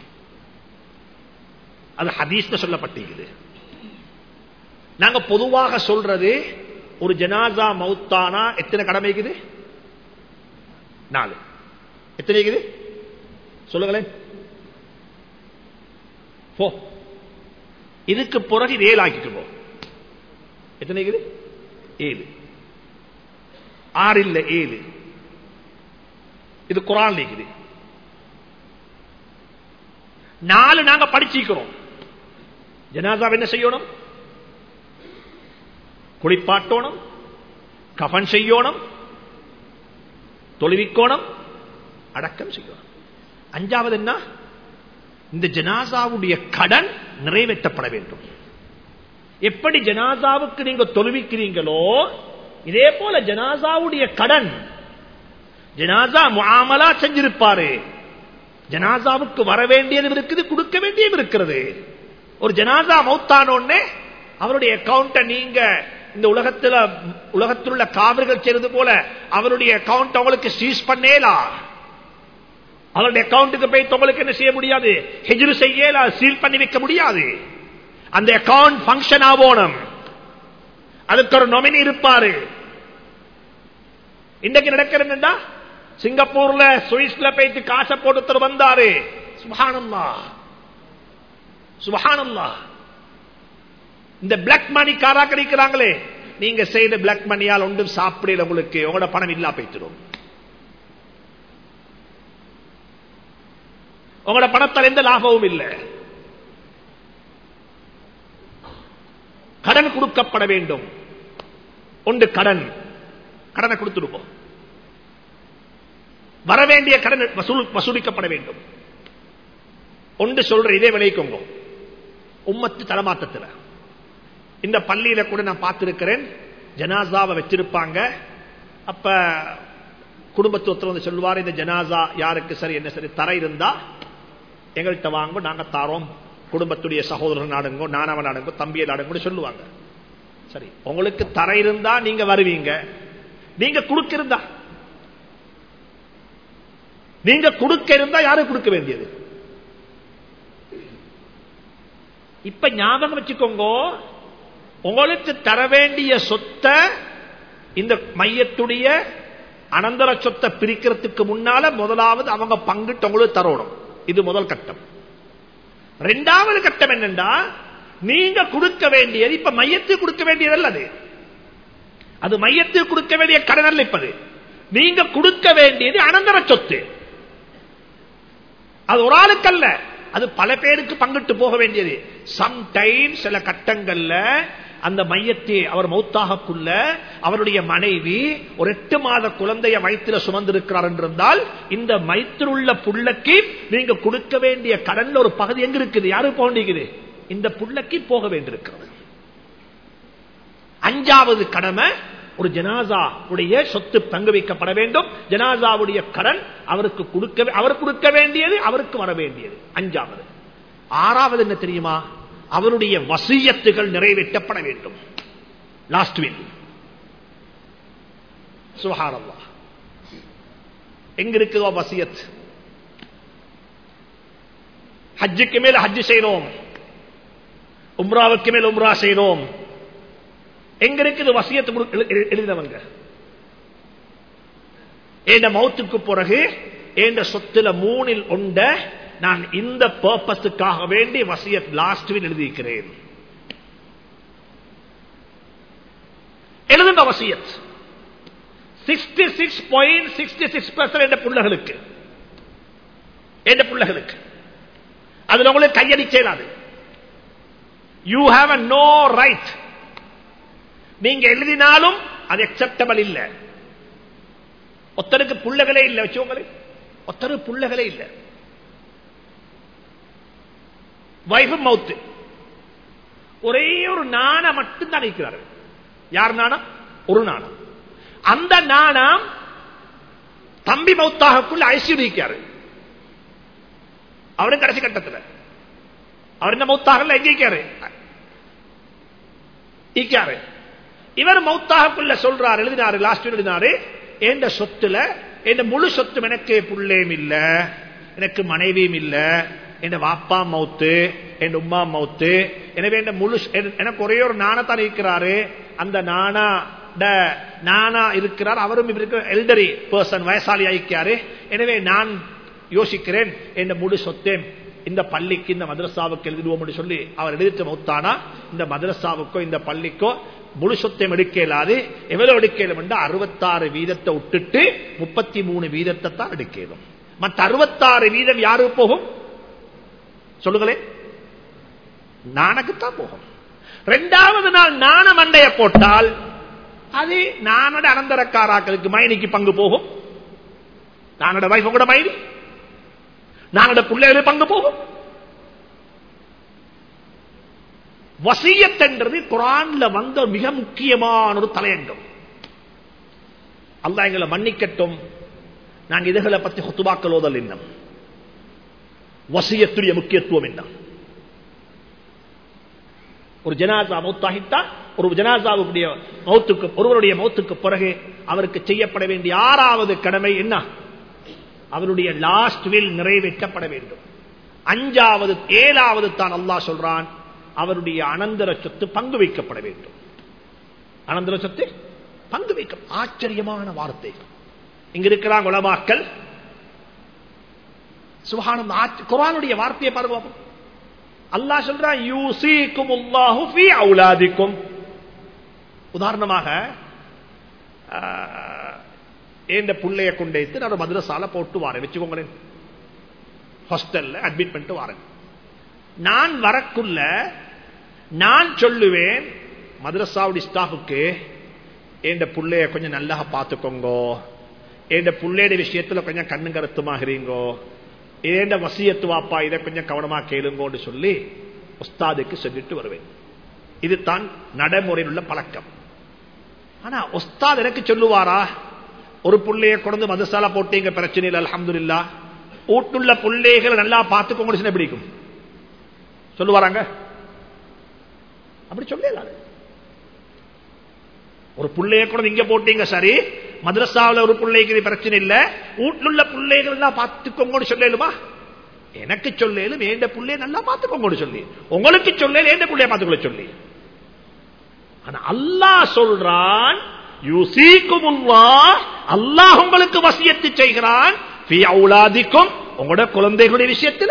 அது ஹதீஸ்ல சொல்லப்பட்டிருக்குது நாங்க பொதுவாக சொல்றது ஒரு ஜனாசா மௌத்தானா எத்தனை கடமை இருக்குது நாலு எத்தனை இருக்குது சொல்லுங்களேன் போ இதுக்கு பிறகு இது ஏழு ஆக்கிக்குவோம் எத்தனை இருக்குது ஏழு ஆறு இல்ல ஏழு இது குரான் இருக்குது நாலு நாங்க படிச்சிக்கிறோம் ஜனாதா என்ன செய்யணும் குளிப்பாட்டோணும் கஃன் செய்யணும் தொழுவிக்கோணம் அடக்கம் செய்யணும் அஞ்சாவது என்ன இந்த ஜனாசாவுடைய கடன் நிறைவேற்றப்பட வேண்டும் எப்படி ஜனாசாவுக்கு நீங்க தொழுவிக்கிறீங்களோ இதே போல ஜனாசாவுடைய கடன் ஜனாசா முஆமலா செஞ்சிருப்பாரு ஜனாசாவுக்கு வர வேண்டியது இருக்குது கொடுக்க வேண்டியது இருக்கிறது ஒரு ஜனாசா மௌத்தானோடனே அவருடைய அக்கௌண்ட நீங்க இந்த உலகத்துல உலகத்தில் உள்ள காவிர்கள் செய்வது போல அவருடைய அக்கௌண்ட் அவங்களுக்கு சீஸ் பண்ணேலா அவருடைய அக்கௌண்ட்டுக்கு போய் உங்களுக்கு என்ன செய்ய முடியாது ஹெஜ்ரு செய்யலா சீல் பண்ணி வைக்க முடியாது அந்த அக்கௌண்ட் பங்கன் ஆகணும் அதுக்கு ஒரு நொமினி இருப்பாரு இன்றைக்கு நடக்கிறதுண்டா சிங்கப்பூர்ல சுவிஸ்ல போயிட்டு காசை போட்டு வந்தாரு சுபஹானல்லா சுபஹானல்லா இந்த பிளாக் மணி காராக்கடிக்கிறாங்களே நீங்க செய்த பிளாக் மணியால் ஒன்றும் சாப்பிடல உங்களுக்கு உங்களோட பணம் இல்லா போய்த்திடும் உங்களோட பணத்தால் எந்த லாபமும் இல்லை கடன் கொடுக்கப்பட வேண்டும் ஒன்று கடன் கடனை கொடுத்துருப்போம் வரவேண்டிய கடன் வசூலிக்கப்பட வேண்டும் ஒன்று சொல்ற இதே விளைவிக்கோங்க உம்மத்து தரமாத்தத்தில் இந்த பள்ளியில கூட நான் பார்த்திருக்கிறேன் ஜனாசாவை வச்சிருப்பாங்க அப்ப குடும்பத்துவத்தில் வந்து சொல்லுவார் இந்த ஜனாசா யாருக்கு சரி என்ன சரி தர இருந்தா எங்கள்கிட்ட வாங்க நாங்க தாரோம் குடும்பத்துடைய சகோதரர் நாடுங்கோ நானவ நாடுங்கோ தம்பியை நாடுங்கோ சொல்லுவாங்க சரி உங்களுக்கு தர இருந்தா நீங்க வருவீங்க நீங்க கொடுக்க இருந்தா நீங்க கொடுக்க இருந்தா யாரு கொடுக்க வேண்டியது இப்ப ஞாபகம் வச்சுக்கோங்க உங்களுக்கு தர வேண்டிய சொத்தை இந்த மையத்துடைய அனந்தர சொத்தை பிரிக்கிறதுக்கு முன்னால முதலாவது அவங்க பங்கிட்டு உங்களுக்கு தரணும் இது முதல் கட்டம் ரெண்டாவது கட்டம் என்னண்டா நீங்க கொடுக்க வேண்டியது இப்ப மையத்துக்கு கொடுக்க வேண்டியதல்ல அது அது மையத்துக்கு கொடுக்க வேண்டிய கடன் அல்ல இப்பது நீங்க கொடுக்க வேண்டியது அனந்தர சொத்து அது ஒரு ஆளுக்கு அல்ல அது பல பேருக்கு பங்கிட்டு போக வேண்டியது சம்டைம் சில கட்டங்கள்ல அந்த மையத்தை அவர் மௌத்தாகக்குள்ள அவருடைய மனைவி ஒரு எட்டு மாத குழந்தைய வயிற்றுல சுமந்திருக்கிறார் என்றிருந்தால் இந்த மைத்தில் உள்ள புள்ளக்கு நீங்க கொடுக்க வேண்டிய கடன்ல ஒரு பகுதி எங்க இருக்குது யாரு போண்டிக்குது இந்த புள்ளக்கு போக வேண்டியிருக்கிறது அஞ்சாவது கடமை ஒரு ஜனாசா உடைய சொத்து பங்கு வைக்கப்பட வேண்டும் ஜனாசாவுடைய கடன் அவருக்கு கொடுக்க அவர் கொடுக்க வேண்டியது அவருக்கு வர வேண்டியது அஞ்சாவது ஆறாவது என்ன தெரியுமா அவருடைய வசியத்துகள் நிறைவேற்றப்பட வேண்டும் லாஸ்ட் வில் சுகாரல்லா எங்க இருக்குதோ வசியத் ஹஜ்ஜுக்கு மேல ஹஜ்ஜு செய்யறோம் உம்ராவுக்கு மேல் உம்ரா செய்யறோம் எங்க இருக்குது வசியத்து எழுதினவங்க என் மௌத்துக்கு பிறகு என் சொத்துல மூணில் உண்ட நான் இந்த பர்பஸுக்காக வேண்டி வசியத் லாஸ்ட்வில் எழுதியிருக்கிறேன் எழுதுங்க வசியத் sixty six point sixty six percent என்ற பிள்ளைகளுக்கு என்ற பிள்ளைகளுக்கு அதுல உங்களுக்கு கையடி செய்யலாது you have a no right நீங்க எழுதினாலும் அது அக்செப்டபிள் இல்ல ஒத்தருக்கு புள்ளகளே இல்ல வச்சவங்களே ஒத்தரு புள்ளகளே இல்ல வைஃப் மவுத்து ஒரே ஒரு நாண மட்டும் தான் இருக்கிறார் யார் நாணம் ஒரு நாணம் அந்த நாணம் தம்பி மௌத்தாகக்குள்ள ஐசியூ நீக்காரு அவரும் கடைசி கட்டத்தில் அவர் என்ன மௌத்தாகல எங்க இருக்காரு ஈக்காரு இவர் மௌத்தாகக்குள்ள சொல்றாரு எழுதினாரு லாஸ்ட் எழுதினாரு எந்த சொத்துல எந்த முழு சொத்தும் எனக்கு புள்ளேயும் இல்ல எனக்கு மனைவியும் இல்ல என் வாப்பா மவுத்து என் உமா மவுத்து எனவே இந்த முழு எனக்கு ஒரே ஒரு நாணத்தான் இருக்கிறாரு அந்த நாணா நானா இருக்கிறார் அவரும் இவருக்கு எல்டரி பர்சன் வயசாளி ஆயிக்காரு எனவே நான் யோசிக்கிறேன் என் முழு சொத்தேன் இந்த பள்ளிக்கு இந்த மதரசாவுக்கு எழுதிடுவோம் சொல்லி அவர் எழுதிட்டு மௌத்தானா இந்த மதரசாவுக்கோ இந்த பள்ளிக்கோ முழு சொத்தையும் எடுக்க இயலாது எவ்வளவு எடுக்க இயலும் அறுபத்தாறு வீதத்தை விட்டுட்டு முப்பத்தி மூணு வீதத்தை தான் எடுக்க இயலும் மற்ற அறுபத்தாறு வீதம் யாருக்கு போகும் சொல்லுங்களேன் நானுக்குத்தான் போகும் ரெண்டாவது நாள் நாண மண்டைய போட்டால் அது நானோட அனந்தரக்காராக்களுக்கு மைனிக்கு பங்கு போகும் நானோட வைஃப் கூட மைனி நானோட பிள்ளைகளுக்கு பங்கு போகும் வசியத்தென்றது குரான்ல வந்த மிக முக்கியமான ஒரு தலையங்கம் அல்ல எங்களை மன்னிக்கட்டும் நாங்க இதுகளை பத்தி ஹொத்துபாக்கள் ஓதல் என்ன வசியத்துடைய முக்கியத்துவம் என்ன ஒரு ஜனாசா மௌத்தாகிட்டா ஒரு ஜனாசாவுடைய மௌத்துக்கு ஒருவருடைய மௌத்துக்கு பிறகு அவருக்கு செய்யப்பட வேண்டிய ஆறாவது கடமை என்ன அவருடைய லாஸ்ட் வில் நிறைவேற்றப்பட வேண்டும் அஞ்சாவது ஏழாவது தான் அல்லாஹ் சொல்றான் அவருடைய அனந்தர சொத்து பங்கு வைக்கப்பட வேண்டும் அனந்தர சொத்து பங்கு வைக்க ஆச்சரியமான வார்த்தை இங்க இருக்கிறாங்க உலமாக்கள் சுகானம் குரானுடைய வார்த்தையை பாருங்க அல்லா சொல்றான் யூசிக்கும் உல்லாஹு ஃபி அவுலாதிக்கும் உதாரணமாக இந்த புள்ளைய கொண்டு வைத்து நான் மதுரசால போட்டு வாரேன் வச்சுக்கோங்களேன் ஹாஸ்டல்ல அட்மிட் பண்ணிட்டு வாரேன் நான் வரக்குள்ள நான் சொல்லுவேன் மதுரசாவுடைய ஸ்டாஃபுக்கு என் புள்ளைய கொஞ்சம் நல்லா பார்த்துக்கோங்கோ என் புள்ளைய விஷயத்துல கொஞ்சம் கண்ணு கருத்துமாகிறீங்கோ ஏண்ட வசியத்து வாப்பா இதை கொஞ்சம் கவனமா கேளுங்கோன்னு சொல்லி உஸ்தாதுக்கு சொல்லிட்டு வருவேன் இதுதான் நடைமுறையில் உள்ள பழக்கம் ஆனா உஸ்தாத் எனக்கு சொல்லுவாரா ஒரு புள்ளைய கொண்டு மதுசாலா போட்டீங்க பிரச்சனை இல்லை அலமது இல்லா வீட்டுள்ள பிள்ளைகளை நல்லா பார்த்துக்கோங்க பிடிக்கும் சொல்லுவாராங்க அப்படி சொல்லலாது ஒரு பிள்ளைய கூட இங்க போட்டீங்க சரி மദ്രസാவில் ஒரு பிள்ளைக்கு பிரச்சனை இல்ல வீட்டுள்ள பிள்ளைகள் எல்லாம் பார்த்துக்கோங்கன்னு சொல்லலுமா எனக்கு சொல்லும் ஏண்ட பிள்ளைய நல்லா பார்த்துக்கோங்கன்னு சொல்லி உங்களுக்கு சொல்ல ஏண்ட பிள்ளைய பார்த்துக்கொள்ள சொல்லி ஆனா அல்லாஹ் சொல்றான் அல்லாஹ் உங்களுக்கு வசியத்து செய்கிறான் உங்களோட குழந்தைகளுடைய விஷயத்துல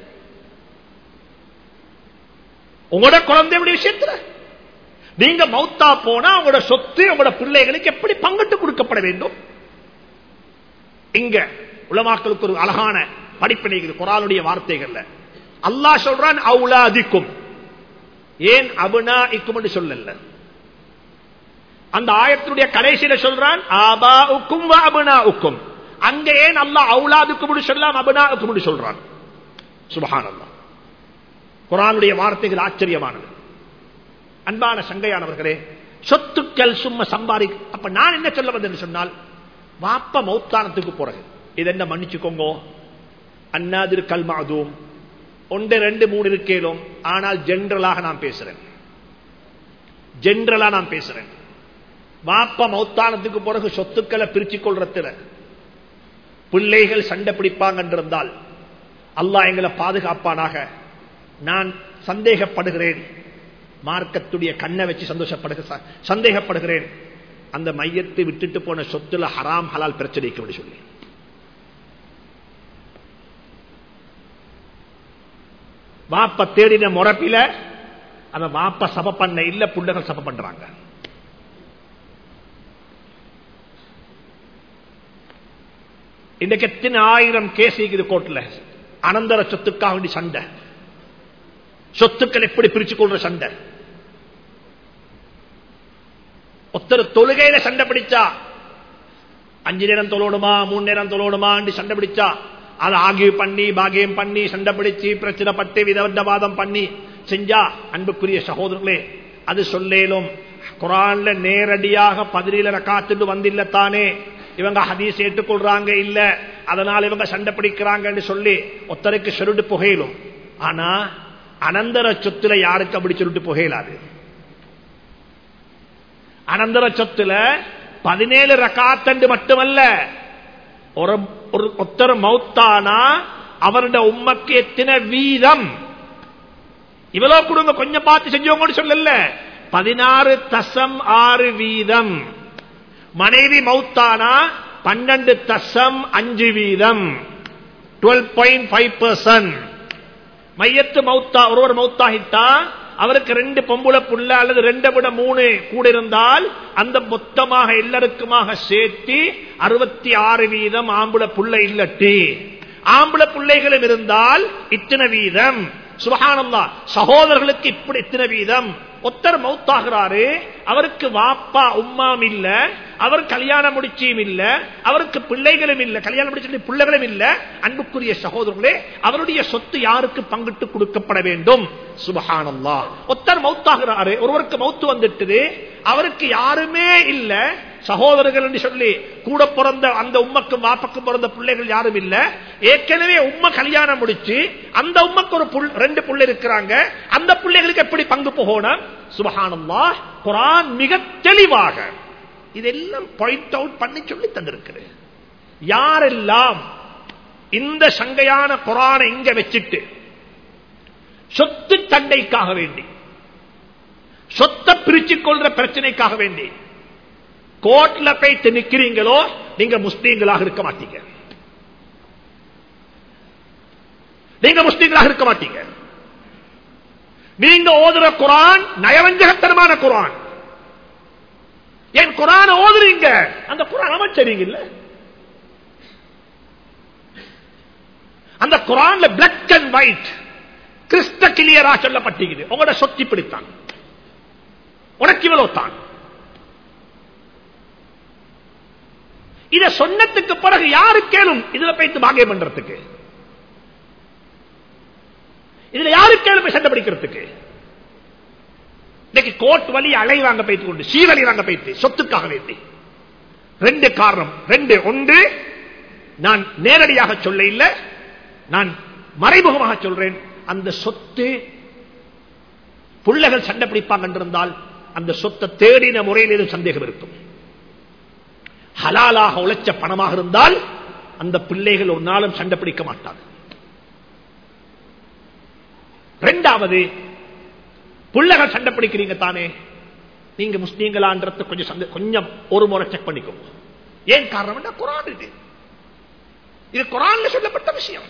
உங்களோட குழந்தைகளுடைய விஷயத்துல நீங்க மௌத்தா போனா உங்களோட சொத்து உங்களோட பிள்ளைகளுக்கு எப்படி பங்கிட்டு கொடுக்கப்பட வேண்டும் இங்க உலமாக்களுக்கு ஒரு அழகான படிப்பினை குரானுடைய வார்த்தைகள்ல அல்லாஹ் சொல்றான் அவுலாதிக்கும் ஏன் அபுனா இக்கும் சொல்லல அந்த ஆயத்தினுடைய கடைசியில சொல்றான் ஆபா உக்கும் அபுனா உக்கும் அங்க ஏன் அல்லாஹ் அவுலாதுக்கும் சொல்லாம் அபுனா உக்கும் சொல்றான் சுபஹான் அல்லா குரானுடைய வார்த்தைகள் ஆச்சரியமானது அன்பான சங்கையானவர்களே சொத்துக்கள் சும்மா சம்பாதி அப்ப நான் என்ன சொல்ல வந்தேன் சொன்னால் வாப்ப மௌத்தானத்துக்கு போறது இது என்ன மன்னிச்சுக்கோங்க அண்ணாதிரு கல்மாதும் ஒன்று ரெண்டு மூணு இருக்கேலும் ஆனால் ஜென்ரலாக நான் பேசுறேன் ஜென்ரலா நான் பேசுறேன் வாப்ப மௌத்தானத்துக்கு பிறகு சொத்துக்களை பிரிச்சு கொள்றதுல பிள்ளைகள் சண்டை பிடிப்பாங்க என்றிருந்தால் அல்லாஹ் எங்களை பாதுகாப்பானாக நான் சந்தேகப்படுகிறேன் மார்க்கத்துடைய கண்ணை வச்சு சந்தோஷப்படுக சந்தேகப்படுகிறேன் அந்த மையத்தை விட்டுட்டு போன சொத்துல ஹராம் ஹலால் பிரச்சனைக்கு சொல்லி வாப்ப தேடின முறப்பில அந்த வாப்ப சபை பண்ண இல்ல புள்ளகள் சபை பண்றாங்க இன்றைக்கு எத்தனை ஆயிரம் கேஸ் இருக்குது கோர்ட்ல அனந்தர சொத்துக்காக வேண்டி சண்டை சொத்துக்கள் எப்படி பிரிச்சு கொள்ற சண்டை ஒருத்தர் தொழுகையில சண்டை பிடிச்சா அஞ்சு நேரம் தொழணுமா மூணு நேரம் தொழணுமா சண்டை பிடிச்சா அதை ஆகிய பண்ணி பாகியம் பண்ணி சண்டை பிடிச்சு பிரச்சனை பட்டு விதவாதம் பண்ணி செஞ்சா அன்புக்குரிய சகோதரர்களே அது சொல்லேலும் குரான்ல நேரடியாக பதினேழு காத்துட்டு வந்தில்ல தானே இவங்க ஹதீஸ் ஏற்றுக்கொள்றாங்க இல்ல அதனால இவங்க சண்டை பிடிக்கிறாங்கன்னு சொல்லி ஒருத்தருக்கு சொல்லிட்டு புகையிலும் ஆனா அனந்தர சொத்துல யாருக்கு அப்படி சொல்லிட்டு புகையலாது அனந்தர சொத்துல பதினேழு ரகாத்தண்டு மட்டுமல்ல ஒரு ஒரு ஒத்தர் மௌத்தானா அவருடைய உம்மக்கு எத்தனை வீதம் இவ்வளவு கொடுங்க கொஞ்சம் பார்த்து செஞ்சவங்க சொல்லல பதினாறு தசம் ஆறு வீதம் மனைவி மௌத்தானா பன்னெண்டு தசம் அஞ்சு வீதம் டுவெல் பாயிண்ட் ஃபைவ் பர்சன்ட் மையத்து மௌத்தா ஒருவர் மௌத்தாகிட்டா அவருக்கு ரெண்டு பொம்புல புள்ள அல்லது ரெண்டை விட மூணு கூட இருந்தால் அந்த மொத்தமாக எல்லாருக்குமாக சேர்த்து அறுபத்தி ஆறு வீதம் ஆம்புல புள்ள இல்லட்டி ஆம்பளை பிள்ளைகளும் இருந்தால் இத்தனை வீதம் சுபகானந்தா சகோதரர்களுக்கு இப்படி இத்தனை வீதம் ஒத்தர் மௌத்தாகிறாரு அவருக்கு வாப்பா உம்மாம் இல்ல அவர் கல்யாணம் முடிச்சியும் இல்ல அவருக்கு பிள்ளைகளும் இல்ல கல்யாணம் முடிச்சு பிள்ளைகளும் இல்ல அன்புக்குரிய சகோதரர்களே அவருடைய சொத்து யாருக்கு பங்கிட்டு கொடுக்கப்பட வேண்டும் சுபகானந்தா ஒத்தர் மௌத்தாகிறாரு ஒருவருக்கு மௌத்து வந்துட்டுது அவருக்கு யாருமே இல்ல சகோதரர்கள் என்று சொல்லி கூட பிறந்த அந்த உம்மக்கும் வாப்பக்கும் பிறந்த பிள்ளைகள் யாரும் இல்ல ஏற்கனவே உம்ம கல்யாணம் முடிச்சு அந்த உம்மக்கு ஒரு புல்- ரெண்டு புள்ள இருக்கிறாங்க அந்த பிள்ளைகளுக்கு எப்படி பங்கு போகணும் சுபஹானல்லா குரான் மிக தெளிவாக இதெல்லாம் பாயிண்ட் அவுட் பண்ணி சொல்லி தந்திருக்கிறது யாரெல்லாம் இந்த சங்கையான குரானை இங்க வச்சுட்டு சொத்து சண்டைக்காக வேண்டி சொத்தை பிரிச்சுக் கொள்ற பிரச்சனைக்காக வேண்டி கோர்ட்ல போயிட்டு நிக்கிறீங்களோ நீங்க முஸ்லீம்களாக இருக்க மாட்டீங்க நீங்க முஸ்லீம்களாக இருக்க மாட்டீங்க நீங்க ஓதுற குரான் நயவஞ்சகத்தனமான குரான் என் குரான ஓதுறீங்க அந்த குரான் அமைச்சரிங்க இல்ல அந்த குரான்ல பிளாக் அண்ட் ஒயிட் கிறிஸ்ட கிளியரா சொல்லப்பட்டிருக்குது உங்களோட சொத்தி பிடித்தான் உனக்கு இவ்வளவு தான் இத சொன்னதுக்கு பிறகு யாரு கேளும் இதுல போயிட்டு பாகியம் பண்றதுக்கு இதுல யாரு கேளும் சண்டை பிடிக்கிறதுக்கு இன்னைக்கு கோர்ட் வழி அலைவாங்க போயிட்டு கொண்டு சீரழிவாங்க போயிட்டு சொத்துக்காக வேண்டி ரெண்டு காரணம் ரெண்டு ஒன்று நான் நேரடியாக சொல்ல இல்லை நான் மறைமுகமாக சொல்றேன் அந்த சொத்து புள்ளைகள் சண்டை பிடிப்பாங்க இருந்தால் அந்த சொத்தை தேடின முறையில் எதுவும் சந்தேகம் இருக்கும் ஹலாலாக உழைச்ச பணமாக இருந்தால் அந்த பிள்ளைகள் ஒரு நாளும் சண்டை பிடிக்க மாட்டாங்க ரெண்டாவது பிள்ளைகள் சண்டை பிடிக்கிறீங்க தானே நீங்க முஸ்லீம்களான்றது கொஞ்சம் சந்தே- கொஞ்சம் ஒரு முறை செக் பண்ணிக்கோங்க ஏன் காரணம் குரான் இது இது குரான்ல சொல்லப்பட்ட விஷயம்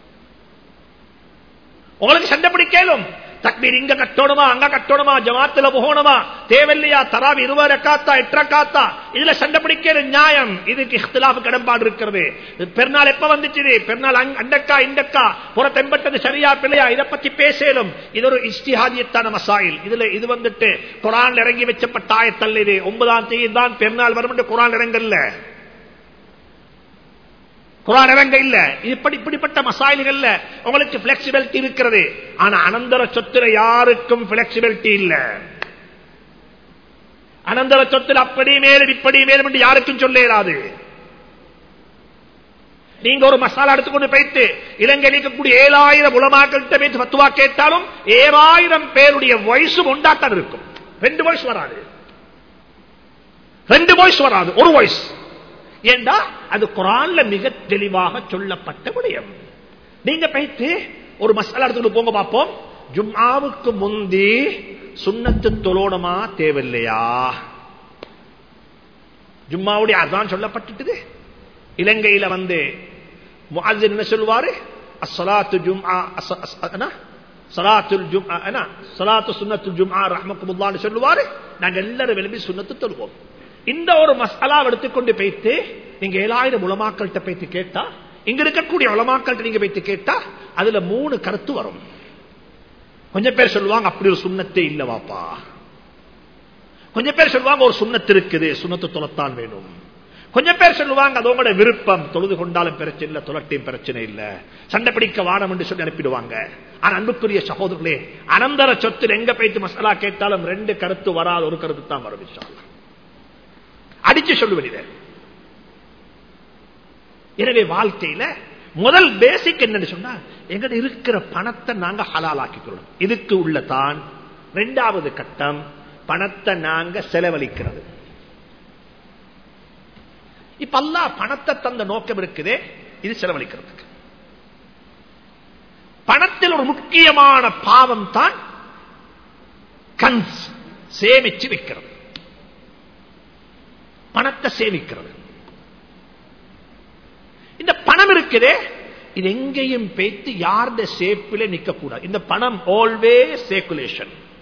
உங்களுக்கு சண்டை பிடிக்கலும் தக்பீர் இங்க கட்டணுமா அங்க கட்டணுமா ஜமாத்துல போகணுமா தேவையில்லையா தராவி இருபது காத்தா எட்டரை காத்தா இதுல சண்டை பிடிக்கிற நியாயம் இதுக்கு இkhtiலாஃப் கடம்பாடு இருக்கிறது பெருநாள் எப்ப வந்துச்சு பெருநாள் அங்க- அண்டக்கா இண்டக்கா புற தெம்பட்டது சரியா பிள்ளையா இதை பத்தி பேசலும் இது ஒரு இஸ்திஹாதியத்தான மசாயில் இதுல இது வந்துட்டு குரான் இறங்கி வச்சப்பட்ட ஆயத்தல்ல இது ஒன்பதாம் தேதி தான் பெருநாள் வரும் என்று குரான் இறங்கல்ல குரான் இறங்க இல்ல இது இப்படி இப்படிப்பட்ட மசாயில்கள்ல உங்களுக்கு பிளெக்சிபிலிட்டி இருக்கிறது ஆனா அனந்தர சொத்துல யாருக்கும் பிளெக்சிபிலிட்டி இல்ல அனந்தர சொத்துல அப்படி மேலும் இப்படி மேலும் என்று யாருக்கும் சொல்ல இயலாது நீங்க ஒரு மசாலா எடுத்துக்கொண்டு போயிட்டு இலங்கையில் இருக்கக்கூடிய ஏழாயிரம் உலமாக்கள்கிட்ட போயிட்டு பத்துவா கேட்டாலும் ஏழாயிரம் பேருடைய வயசு ஒண்டாட்டம் இருக்கும் ரெண்டு வயசு வராது ரெண்டு வாய்ஸ் வராது ஒரு வாய்ஸ் ஏண்டா அது குரான்ல மிக தெளிவாக சொல்லப்பட்ட விடயம் நீங்க போயிட்டு ஒரு மசாலா எடுத்துட்டு போங்க பார்ப்போம் ஜும்ஆவுக்கு முந்தி சுண்ணத்து தொழோணுமா தேவையில்லையா ஜும்மாவுடைய அதான் சொல்லப்பட்டுட்டுது இலங்கையில வந்து முஅஸ்ஸின் என்ன சொல்வாரு அஸ்ஸலாத்து ஜும்ஆ அஸ்- அஸ்- என்ன? ஸலாத்துல் ஜும்ஆ என்ன? ஸலாத்து சுன்னத்துல் ஜும்ஆ ரஹ்மத்துல்லாஹ்னு சொல்லுவாரு நாங்க எல்லாரும் விரும்பி சுன்னத்து தொழுவோம் இந்த ஒரு மசாலா எடுத்துக்கொண்டு போயிட்டு நீங்க ஏழாயிரம் உலமாக்கள்கிட்ட போயிட்டு கேட்டா இங்க இருக்கக்கூடிய உலமாக்கள்கிட்ட நீங்க போயிட்டு கேட்டா அதுல மூணு கருத்து வரும் கொஞ்சம் பேர் சொல்லுவாங்க அப்படி ஒரு சுண்ணத்தே இல்ல வாப்பா கொஞ்சம் பேர் சொல்லுவாங்க ஒரு சுண்ணத்து இருக்குது சுண்ணத்து தொலைத்தான் வேணும் கொஞ்சம் பேர் சொல்லுவாங்க அது உங்களோட விருப்பம் தொழுது கொண்டாலும் பிரச்சனை இல்ல தொலட்டையும் பிரச்சனை இல்ல சண்டை பிடிக்க வானம் என்று சொல்லி அனுப்பிடுவாங்க ஆனா அன்புக்குரிய சகோதரர்களே அனந்தர சொத்தில் எங்க போயிட்டு மசாலா கேட்டாலும் ரெண்டு கருத்து வராது ஒரு கருத்து தான் வரும் இன்ஷா அல்லாஹ். அடிச்சு சொல்லுவேன் இதை எனவே வாழ்க்கையில முதல் பேசிக் என்னன்னு சொன்னா எங்கிட்ட இருக்கிற பணத்தை நாங்க ஹலாலாக்கிக்கிறோம் இதுக்கு உள்ள தான் ரெண்டாவது கட்டம் பணத்தை நாங்க செலவழிக்கிறது இப்ப அல்லா பணத்தை தந்த நோக்கம் இருக்குதே இது செலவழிக்கிறதுக்கு பணத்தில் ஒரு முக்கியமான பாவம் தான் கன்ஸ் சேமிச்சு வைக்கிறது பணத்தை சேமிக்கிறது இந்த பணம் இருக்குதே இது எங்கேயும் பேத்து யாருடைய சேப்பில நிக்க கூடாது இந்த பணம் ஆல்வேஸ் சேக்குலேஷன்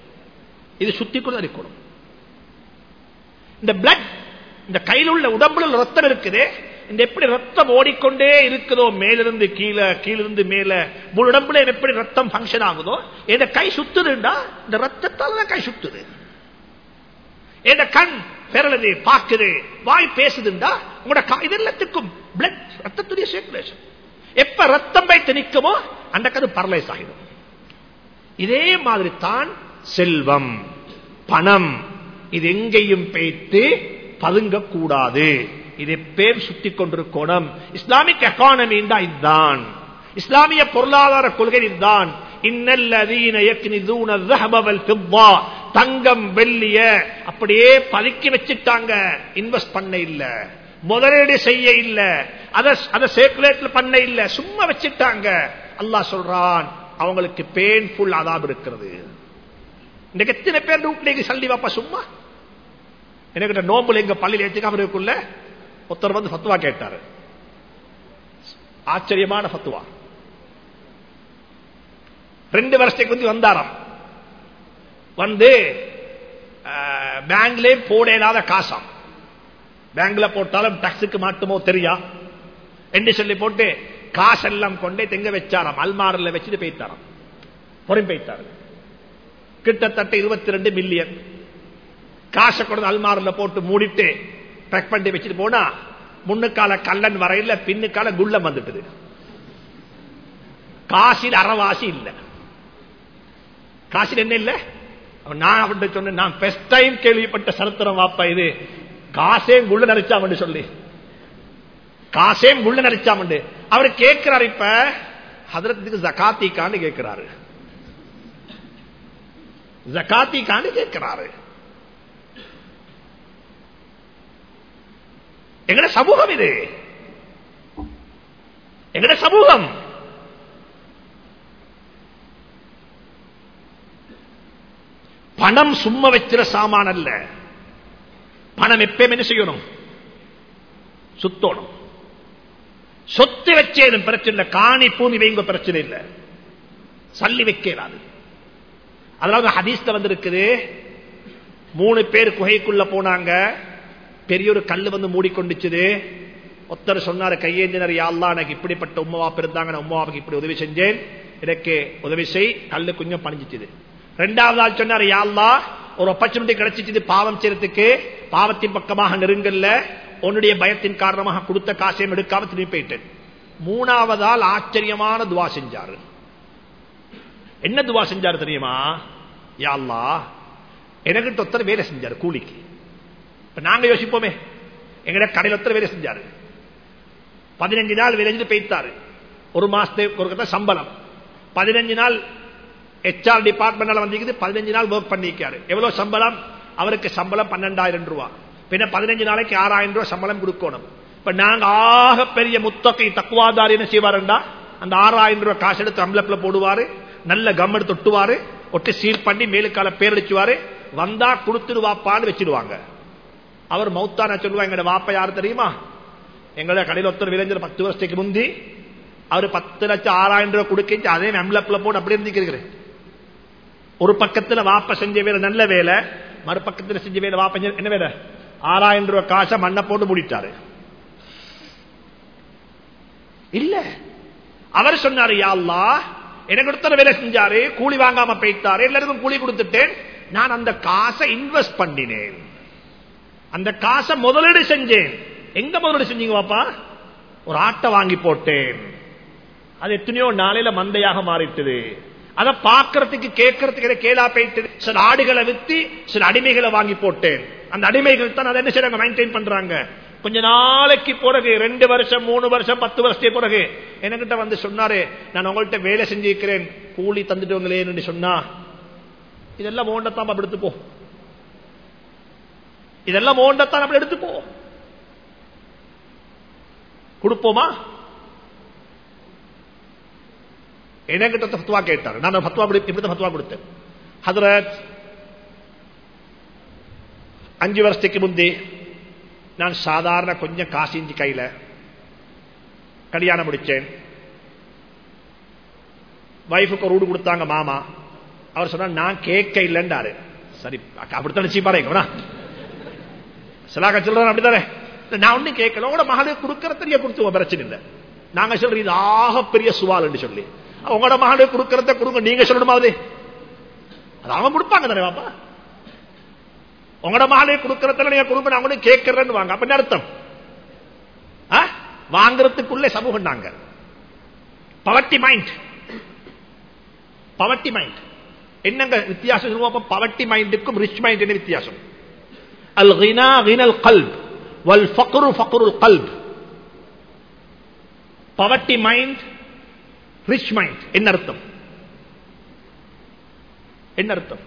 இது சுத்தி கொண்டு இருக்கணும் இந்த பிளட் இந்த கையில் உள்ள உடம்புல உள்ள ரத்தம் இருக்குது இந்த எப்படி ரத்தம் ஓடிக்கொண்டே இருக்குதோ மேலிருந்து கீழே கீழிருந்து மேல முழு உடம்புல எப்படி ரத்தம் ஃபங்க்ஷன் ஆகுதோ இந்த கை சுத்துதுண்டா இந்த ரத்தத்தால தான் கை சுத்துது இந்த கண் பெறலுது பாக்குது வாய் பேசுதுண்டா உங்களோட கா- இது எல்லாத்துக்கும் பிளட் ரத்தத்துடைய சர்க்குலேஷன் எப்ப ரத்தம் வைத்து நிற்குமோ அந்த கது பரலைஸ் ஆகிடும் இதே மாதிரி தான் செல்வம் பணம் இது எங்கேயும் பேய்த்து பதுங்க கூடாது இது பேர் சுத்தி கொண்டிருக்கணும் இஸ்லாமிக் எக்கானமி இதுதான் இஸ்லாமிய பொருளாதார கொள்கை இதுதான் இன்னல்லதீன யக்னிதூன الذهب والفضة தங்கம் வெள்ளிய அப்படியே பதுக்கி வச்சிட்டாங்க இன்வெஸ்ட் பண்ண இல்ல முதலீடு செய்ய இல்ல அத அத சர்க்குலேட்ல பண்ண இல்ல சும்மா வச்சிட்டாங்க அல்லாஹ் சொல்றான் அவங்களுக்கு பெயின்ஃபுல் அதாப் இருக்கிறது இன்னைக்கு எத்தனை பேர் வீட்டுல சல்லி வாப்பா சும்மா எனக்கு நோம்புல எங்க பள்ளியில் ஏற்றுக்காம இருக்குள்ள ஒருத்தர் வந்து ஃபத்துவா கேட்டாரு ஆச்சரியமான ஃபத்துவா ரெண்டு வருஷத்துக்கு வந்து வந்தாராம் வந்து பேங்க்லே போட இல்லாத காசாம் பேங்க்ல போட்டாலும் டாக்ஸுக்கு மாட்டுமோ தெரியா என்று சொல்லி போட்டு காசெல்லாம் கொண்டே தெங்க வச்சாராம் அல்மாரில் வச்சுட்டு போயிட்டாராம் பொறும் போயிட்டாரு கிட்டத்தட்ட இருபத்தி ரெண்டு மில்லியன் காசை கொண்டு அல்மாரில் போட்டு மூடிட்டு பேக் பண்ணி வச்சுட்டு போனா முன்னுக்கால கல்லன் வரையில பின்னுக்கால குள்ளம் வந்துட்டுது காசில் அறவாசி இல்ல காசில் என்ன இல்ல அவன் நான் அவன் சொன்னேன் நான் ஃபர்ஸ்ட் டைம் கேள்விப்பட்ட சரித்திரம் வாப்பா இது காசே குள்ள நினைச்சாமண்டு சொல்லி காசே குள்ள நினைச்சாமண்டு அவர் கேட்கிறார் இப்ப ஹதரத்துக்கு ஜகாத்திக்கான்னு கேட்கிறாரு ஜகாத்திக்கான்னு கேட்கிறாரு எங்கட சமூகம் இது எங்கட சமூகம் பணம் சும்மா வச்சிட சாமான் அல்ல பணம் எப்பயும் என்ன செய்யணும் சுத்தணும் சொத்து வச்சேதும் பிரச்சனை இல்லை காணி பூமி வைங்க பிரச்சனை இல்லை சல்லி வைக்கிறாது அதனால ஹதீஸ்ல வந்திருக்குது மூணு பேர் குகைக்குள்ள போனாங்க பெரிய ஒரு கல்லு வந்து மூடிக்கொண்டுச்சுது ஒருத்தர் சொன்னாரு கையேந்தினர் யாழ்லா எனக்கு இப்படிப்பட்ட உமாவா இருந்தாங்க நான் உமாவுக்கு இப்படி உதவி செஞ்சேன் எனக்கு உதவி செய் கல்லு கொஞ்சம் பணிஞ்சிச்சுது ரெண்டாவது ஆள் சொன்னார் யாழ்லா ஒரு ஆப்பர்ச்சுனிட்டி கிடைச்சிச்சு பாவம் செய்யறதுக்கு பாவத்தின் பக்கமாக நெருங்கல்ல உன்னுடைய பயத்தின் காரணமாக கொடுத்த காசையும் எடுக்காம திரும்பி போயிட்டேன் மூணாவதால் ஆச்சரியமான துவா செஞ்சாரு என்ன துவா செஞ்சாரு தெரியுமா யாழ்லா எனக்கு ஒருத்தர் வேலை செஞ்சாரு கூலிக்கு இப்ப நாங்க யோசிப்போமே எங்கட கடையில் ஒருத்தர் வேலை செஞ்சாரு பதினஞ்சு நாள் வேலை செஞ்சு பெய்த்தாரு ஒரு மாசத்துக்கு ஒரு கட்ட சம்பளம் பதினஞ்சு நாள் ஹெச்ஆர் டிபார்ட்மெண்ட் வந்திருக்குது பதினஞ்சு நாள் ஒர்க் பண்ணிக்காரு எவ்வளவு சம்பளம் அவருக்கு சம்பளம் பன்னெண்டாயிரம் ரூபாய் பின்ன பதினஞ்சு நாளைக்கு ஆறாயிரம் ரூபாய் சம்பளம் கொடுக்கணும் இப்ப நாங்க ஆக பெரிய முத்தகை தக்குவாதாரி என்ன செய்வாருண்டா அந்த ஆறாயிரம் ரூபாய் காசு எடுத்து அம்பலப்பில் போடுவாரு நல்ல கம் எடுத்து ஒட்டுவாரு ஒட்டி சீல் பண்ணி மேலுக்கால பேர் அடிச்சுவாரு வந்தா கொடுத்துடுவாப்பான்னு வச்சிருவாங்க அவர் மௌத்தான சொல்லுவா எங்கட வாப்பா யாரு தெரியுமா எங்களோட கடையில் ஒருத்தர் விளைஞர் பத்து வருஷத்துக்கு முந்தி அவர் பத்து லட்சம் ஆறாயிரம் ரூபாய் கொடுக்க அதே அம்பலப்பில் போட்டு அப்படி இருந்துக்கிறேன் ஒரு பக்கத்துல வாப்ப செஞ்ச வேலை நல்ல வேலை மறுபக்கத்துல செஞ்ச வேலை வாப்ப செஞ்ச- என்ன வேலை ஆறாயிரம் ரூபாய் காசை மண்ணை போட்டு மூடிட்டாரு இல்ல அவர் சொன்னாரு யா அல்லாஹ் எனக்கு ஒருத்தர் வேலை செஞ்சாரு கூலி வாங்காம போயிட்டாரு எல்லாருக்கும் கூலி கொடுத்துட்டேன் நான் அந்த காசை இன்வெஸ்ட் பண்ணினேன் அந்த காசை முதலீடு செஞ்சேன் எங்க முதலீடு செஞ்சீங்க பாப்பா ஒரு ஆட்டை வாங்கி போட்டேன் அது எத்தனையோ நாளையில மந்தையாக மாறிட்டது அதை பார்க்கறதுக்கு கேட்கறதுக்கு எனக்கு கேளா போயிட்டு சில ஆடுகளை வித்து சில அடிமைகளை வாங்கி போட்டேன் அந்த அடிமைகள் தான் அதை என்ன செய்றாங்க மெயின்டைன் பண்றாங்க கொஞ்ச நாளைக்கு பிறகு ரெண்டு வருஷம் மூணு வருஷம் பத்து வருஷத்துக்கு பிறகு என்கிட்ட வந்து சொன்னாரு நான் உங்கள்கிட்ட வேலை செஞ்சிருக்கிறேன் கூலி தந்துட்டு சொன்னா இதெல்லாம் மோண்டத்தான் அப்படி எடுத்துப்போ இதெல்லாம் மோண்டத்தான் அப்படி எடுத்துப்போ கொடுப்போமா என்கிட்ட ஃபத்வா கேட்டார் நான் ஃபத்வா கொடு- இப்படி ஃபத்வா கொடுத்தேன் ஹதரத் அஞ்சு வருஷத்துக்கு முந்தி நான் சாதாரண கொஞ்சம் காசு இஞ்சி கையில கல்யாணம் முடிச்சேன் வைஃபுக்கு ஒரு வீடு கொடுத்தாங்க மாமா அவர் சொன்னார் நான் கேட்க இல்லைன்றாரு சரி அப்படித்தானே சீப்பாரேங்க சிலாக சொல்றேன் அப்படித்தானே நான் ஒன்னும் கேட்கல உங்களோட மகளுக்கு கொடுக்கற தெரிய கொடுத்துவோம் பிரச்சனை இல்லை நாங்க சொல்றோம் இது ஆக பெரிய சுவால் சொல்லி உங்களோட மகளுக்கு கொடுக்கறத கொடுங்க நீங்க சொல்லணுமா அது அது அவங்க கொடுப்பாங்க தானே பாப்பா உங்களோட மகளுக்கு கொடுக்கறதுல நீங்க கொடுங்க நான் ஒன்னும் கேட்கறேன்னு வாங்க அப்ப அர்த்தம் வாங்குறதுக்குள்ளே சமூகம் நாங்க பவர்ட்டி மைண்ட் பவர்ட்டி மைண்ட் என்னங்க வித்தியாசம் பவர்ட்டி மைண்டுக்கும் ரிச் மைண்ட் என்ன வித்தியாசம் அல் கினா கினல் கல்ப் வல் ஃபக்ரு ஃபக்ருல் கல்ப் பவர்ட்டி மைண்ட் ரிச் மைண்ட் என்ன அர்த்தம் என்ன அர்த்தம்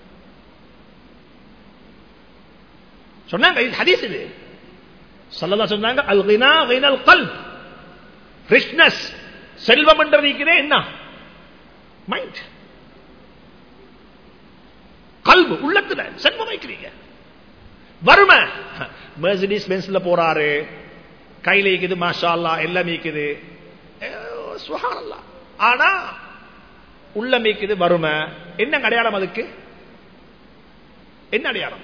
சொன்னாங்க இது ஹதீஸ் இது சொல்லலாம் சொன்னாங்க அல் கினா கினல் கல்ப் ரிச்னஸ் செல்வம் என்றது என்ன மைண்ட் கல்வு உள்ளத்துல செல்வம் வைக்கிறீங்க வறுமை மெர்சிடிஸ் பென்ஸ்ல போறாரு கையில இருக்குது மாஷா அல்லா எல்லாம் மீக்குது சுகாரல்லா ஆனா உள்ள மீக்குது வறுமை என்ன அடையாளம் அதுக்கு என்ன அடையாளம்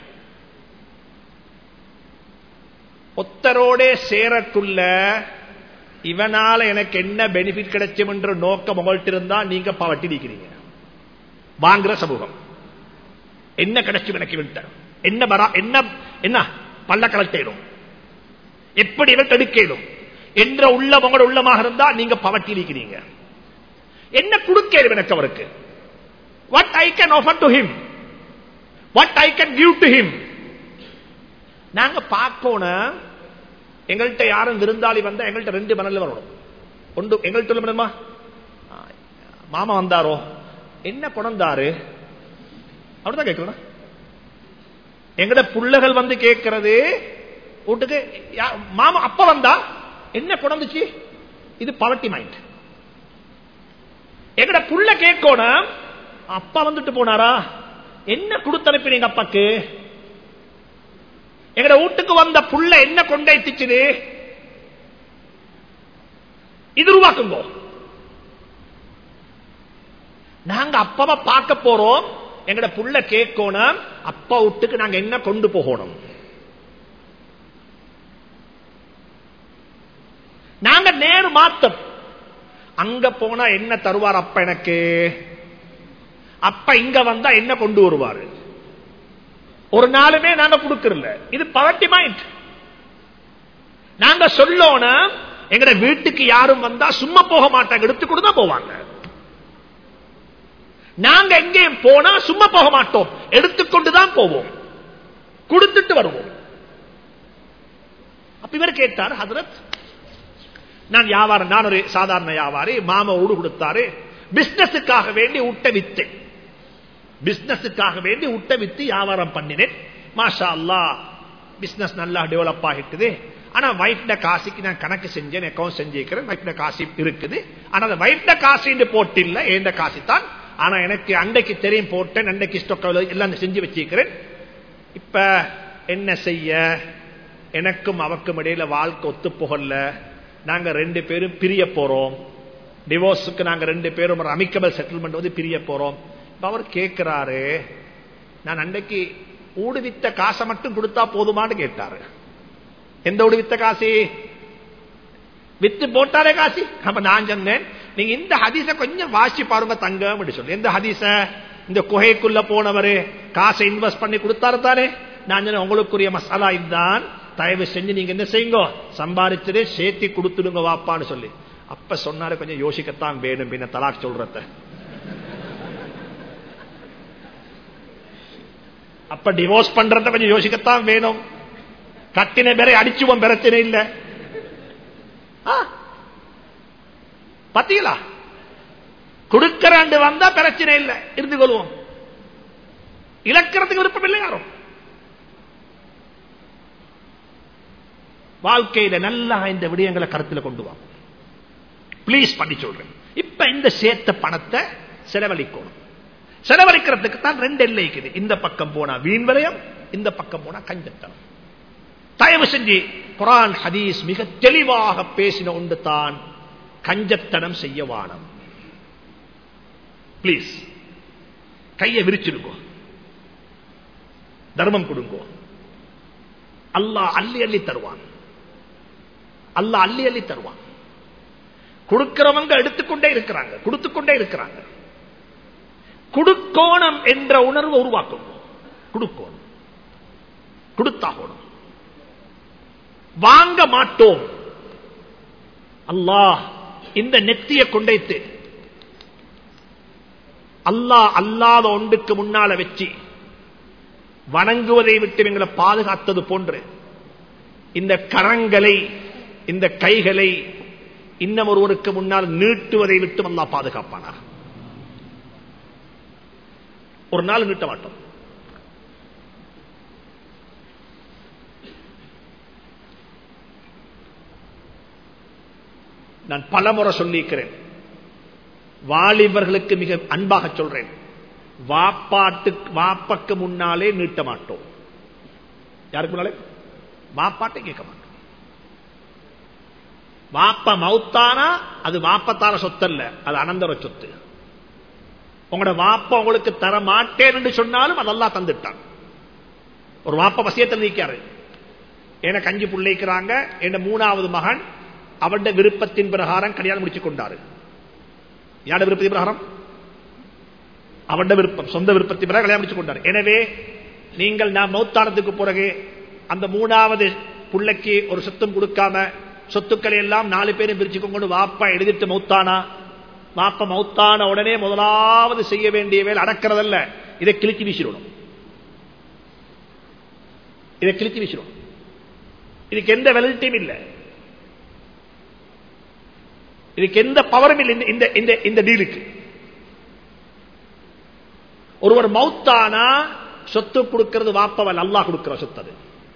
ஒத்தரோட சேரக்குள்ள இவனால எனக்கு என்ன பெனிஃபிட் கிடைச்சும் என்ற நோக்கம் உங்கள்கிட்ட இருந்தா நீங்க பவட்டி நீக்கிறீங்க வாங்குற சமூகம் என்ன கிடைச்சும் எனக்கு விட்ட என்ன வரா என்ன என்ன பல்ல கலட்டிடும் எப்படி இவன் தடுக்கணும் என்ற உள்ள உங்களோட உள்ளமாக இருந்தா நீங்க பவட்டி நீக்கிறீங்க என்ன கொடுக்கணும் எனக்கு அவருக்கு what I can offer to him what I can give to him நாங்க பார்க்கணும் எங்கள்கிட்ட யாரும் விருந்தாளி வந்தா எங்கள்கிட்ட ரெண்டு மணல்ல வரணும் ஒன்று எங்கள்கிட்ட உள்ள மாமா வந்தாரோ என்ன குணந்தாரு அப்படிதான் கேட்கணும் எங்கட புள்ளகள் வந்து கேட்கறது வீட்டுக்கு மாமா அப்ப வந்தா என்ன குணந்துச்சு இது பவர்ட்டி மைண்ட் எங்கட புள்ள கேட்கணும் அப்பா வந்துட்டு போனாரா என்ன கொடுத்து அனுப்பினீங்க அப்பாக்கு எங்கட வீட்டுக்கு வந்த புள்ள என்ன கொண்டாயிட்டுச்சு இது உருவாக்குங்க நாங்க அப்பாவை பார்க்க போறோம் எங்கட புள்ள கேட்கணும் அப்பா வீட்டுக்கு நாங்க என்ன கொண்டு போகணும் நாங்க நேரு மாத்தம் அங்க போனா என்ன தருவார் அப்ப எனக்கு அப்ப இங்க வந்தா என்ன கொண்டு வருவாரு ஒரு நாளுமே நாங்க கொடுக்கறல இது பவர்ட்டி மைண்ட் நாங்க சொல்லோம் எங்கட வீட்டுக்கு யாரும் வந்தா சும்மா போக மாட்டாங்க எடுத்துக்கொண்டு தான் போவாங்க நாங்க எங்கேயும் போனா சும்மா போக மாட்டோம் எடுத்துக்கொண்டுதான் போவோம் கொடுத்துட்டு வருவோம் அப்ப இவர் கேட்டார் ஹதரத் நான் வியாபாரம் நான் ஒரு சாதாரண வியாபாரி மாமா ஊடு கொடுத்தாரு பிசினஸுக்காக வேண்டி உட்ட வித்தேன் பிசினஸுக்காக வேண்டி உட்ட வித்து வியாபாரம் பண்ணினேன் மாஷா அல்லா பிசினஸ் நல்லா டெவலப் ஆகிட்டுது ஆனா வயிற்ற காசுக்கு நான் கணக்கு செஞ்சேன் அக்கௌண்ட் செஞ்சிருக்கிறேன் வயிற்ற காசு இருக்குது ஆனா அந்த வயிற்ற காசு போட்டில்ல ஏந்த காசு தான் ஆனா எனக்கு அண்டைக்கு தெரியும் போட்டேன் அண்டைக்கு ஸ்டொக் எல்லாம் செஞ்சு வச்சிருக்கிறேன் இப்ப என்ன செய்ய எனக்கும் அவக்கும் இடையில வாழ்க்கை ஒத்து போகல நாங்க ரெண்டு பேரும் பிரிய போறோம் டிவோர்ஸுக்கு நாங்க ரெண்டு பேரும் ஒரு அமிக்கபிள் செட்டில்மெண்ட் வந்து பிரிய போறோம் அவர் கேட்கிறாரு நான் அன்றைக்கு ஊடுவித்த காசை மட்டும் கொடுத்தா போதுமான்னு கேட்டாரு எந்த ஊடுவித்த காசி வித்து போட்டாரே காசி அப்ப நான் சொன்னேன் நீங்க இந்த ஹதீச கொஞ்சம் வாசி பாருங்க தங்கம் சொல்லி எந்த ஹதீச இந்த குகைக்குள்ள போனவரு காசை இன்வெஸ்ட் பண்ணி கொடுத்தாரு தானே நான் சொன்னேன் உங்களுக்குரிய மசாலா இதுதான் தயவு செஞ்சு நீங்க என்ன செய்யுங்க சம்பாதிச்சதே சேர்த்தி கொடுத்துடுங்க வாப்பான்னு சொல்லி அப்ப சொன்னாரு கொஞ்சம் யோசிக்கத்தான் வேணும் பின்ன தலாக் சொல்றத அப்ப டிவோர்ஸ் பண்றத கொஞ்சம் யோசிக்கத்தான் வேணும் கட்டின பேரை அடிச்சுவோம் பிரச்சனை இல்ல பத்தீங்களா கொடுக்கறாண்டு வந்தா பிரச்சனை இல்லை இருந்து கொள்வோம் இழக்கிறதுக்கு விருப்பம் இல்லை யாரும் வாழ்க்கையில நல்லா இந்த விடயங்களை கருத்தில் கொண்டு வாங்க பிளீஸ் பண்ணி சொல்றேன் இப்ப இந்த சேர்த்த பணத்தை செலவழிக்கணும் செலவழிக்கிறதுக்கு தான் ரெண்டு எல்லை இருக்குது இந்த பக்கம் போனா வீண் விரயம் இந்த பக்கம் போனா கஞ்சத்தனம் தயவு செஞ்சு குரான் ஹதீஸ் மிக தெளிவாக பேசின ஒன்று தான் கஞ்சத்தனம் செய்ய வானம் பிளீஸ் கையை விரிச்சிருக்கோம்
தர்மம் கொடுங்கோ அல்லாஹ் அள்ளி அள்ளி தருவான் அல்லாஹ் அள்ளி அள்ளி தருவான் கொடுக்கிறவங்க எடுத்துக்கொண்டே இருக்கிறாங்க கொடுத்துக்கொண்டே இருக்கிறாங்க குடுக்கோணம் என்ற உணர்வை உருவாக்கும் குடுக்கோணம் கொடுத்தாகணும் வாங்க மாட்டோம் அல்லாஹ் இந்த நெத்திய கொண்டைத்து அல்லாஹ் அல்லாத ஒன்றுக்கு முன்னால வச்சு வணங்குவதை விட்டு எங்களை பாதுகாத்தது போன்று இந்த கரங்களை இந்த கைகளை இன்னும் ஒருவருக்கு முன்னால் நீட்டுவதை விட்டு அல்லா பாதுகாப்பானா ஒரு நாள் நீட்ட மாட்டோம் நான் பலமுறை சொல்லியிருக்கிறேன் வாலிபர்களுக்கு மிக அன்பாக சொல்றேன் வாப்பாட்டு வாப்பக்கு முன்னாலே நீட்ட மாட்டோம் யாருக்கு முன்னாலே வாப்பாட்டை கேட்க மாட்டோம் வாப்ப மவுத்தானா அது வாப்பத்தான சொத்தல்ல அது அனந்தர சொத்து உங்களோட வாப்ப உங்களுக்கு தர மாட்டேன் என்று சொன்னாலும் அதெல்லாம் தந்துட்டான் ஒரு வாப்ப வசியத்தில் நீக்காரு என கஞ்சி பிள்ளைக்கிறாங்க என் மூணாவது மகன் அவருடைய விருப்பத்தின் பிரகாரம் கல்யாணம் முடிச்சு கொண்டாரு யார விருப்பத்தின் பிரகாரம் அவருடைய விருப்பம் சொந்த விருப்பத்தின் பிரகாரம் கல்யாணம் முடிச்சு கொண்டார் எனவே நீங்கள் நான் மௌத்தானத்துக்கு பிறகு அந்த மூணாவது பிள்ளைக்கு ஒரு சொத்தம் கொடுக்காம சொத்துக்களை எல்லாம் நாலு பேரும் பிரிச்சு கொண்டு வாப்பா எழுதிட்டு மௌத்தானா வாப்ப மௌத்தான உடனே முதலாவது செய்ய வேண்டிய வேலை அடக்கிறதல்ல இதை கிழிச்சு வீசிடணும் இதை கிழிச்சு வீசிடணும் இதுக்கு எந்த வெலிட்டியும் இல்லை இதுக்கு எந்த பவரும் இல்லை இந்த இந்த இந்த டீலுக்கு ஒருவர் மௌத்தானா சொத்து கொடுக்கிறது வாப்பவன் அல்லாஹ் கொடுக்கிற சொத்து அது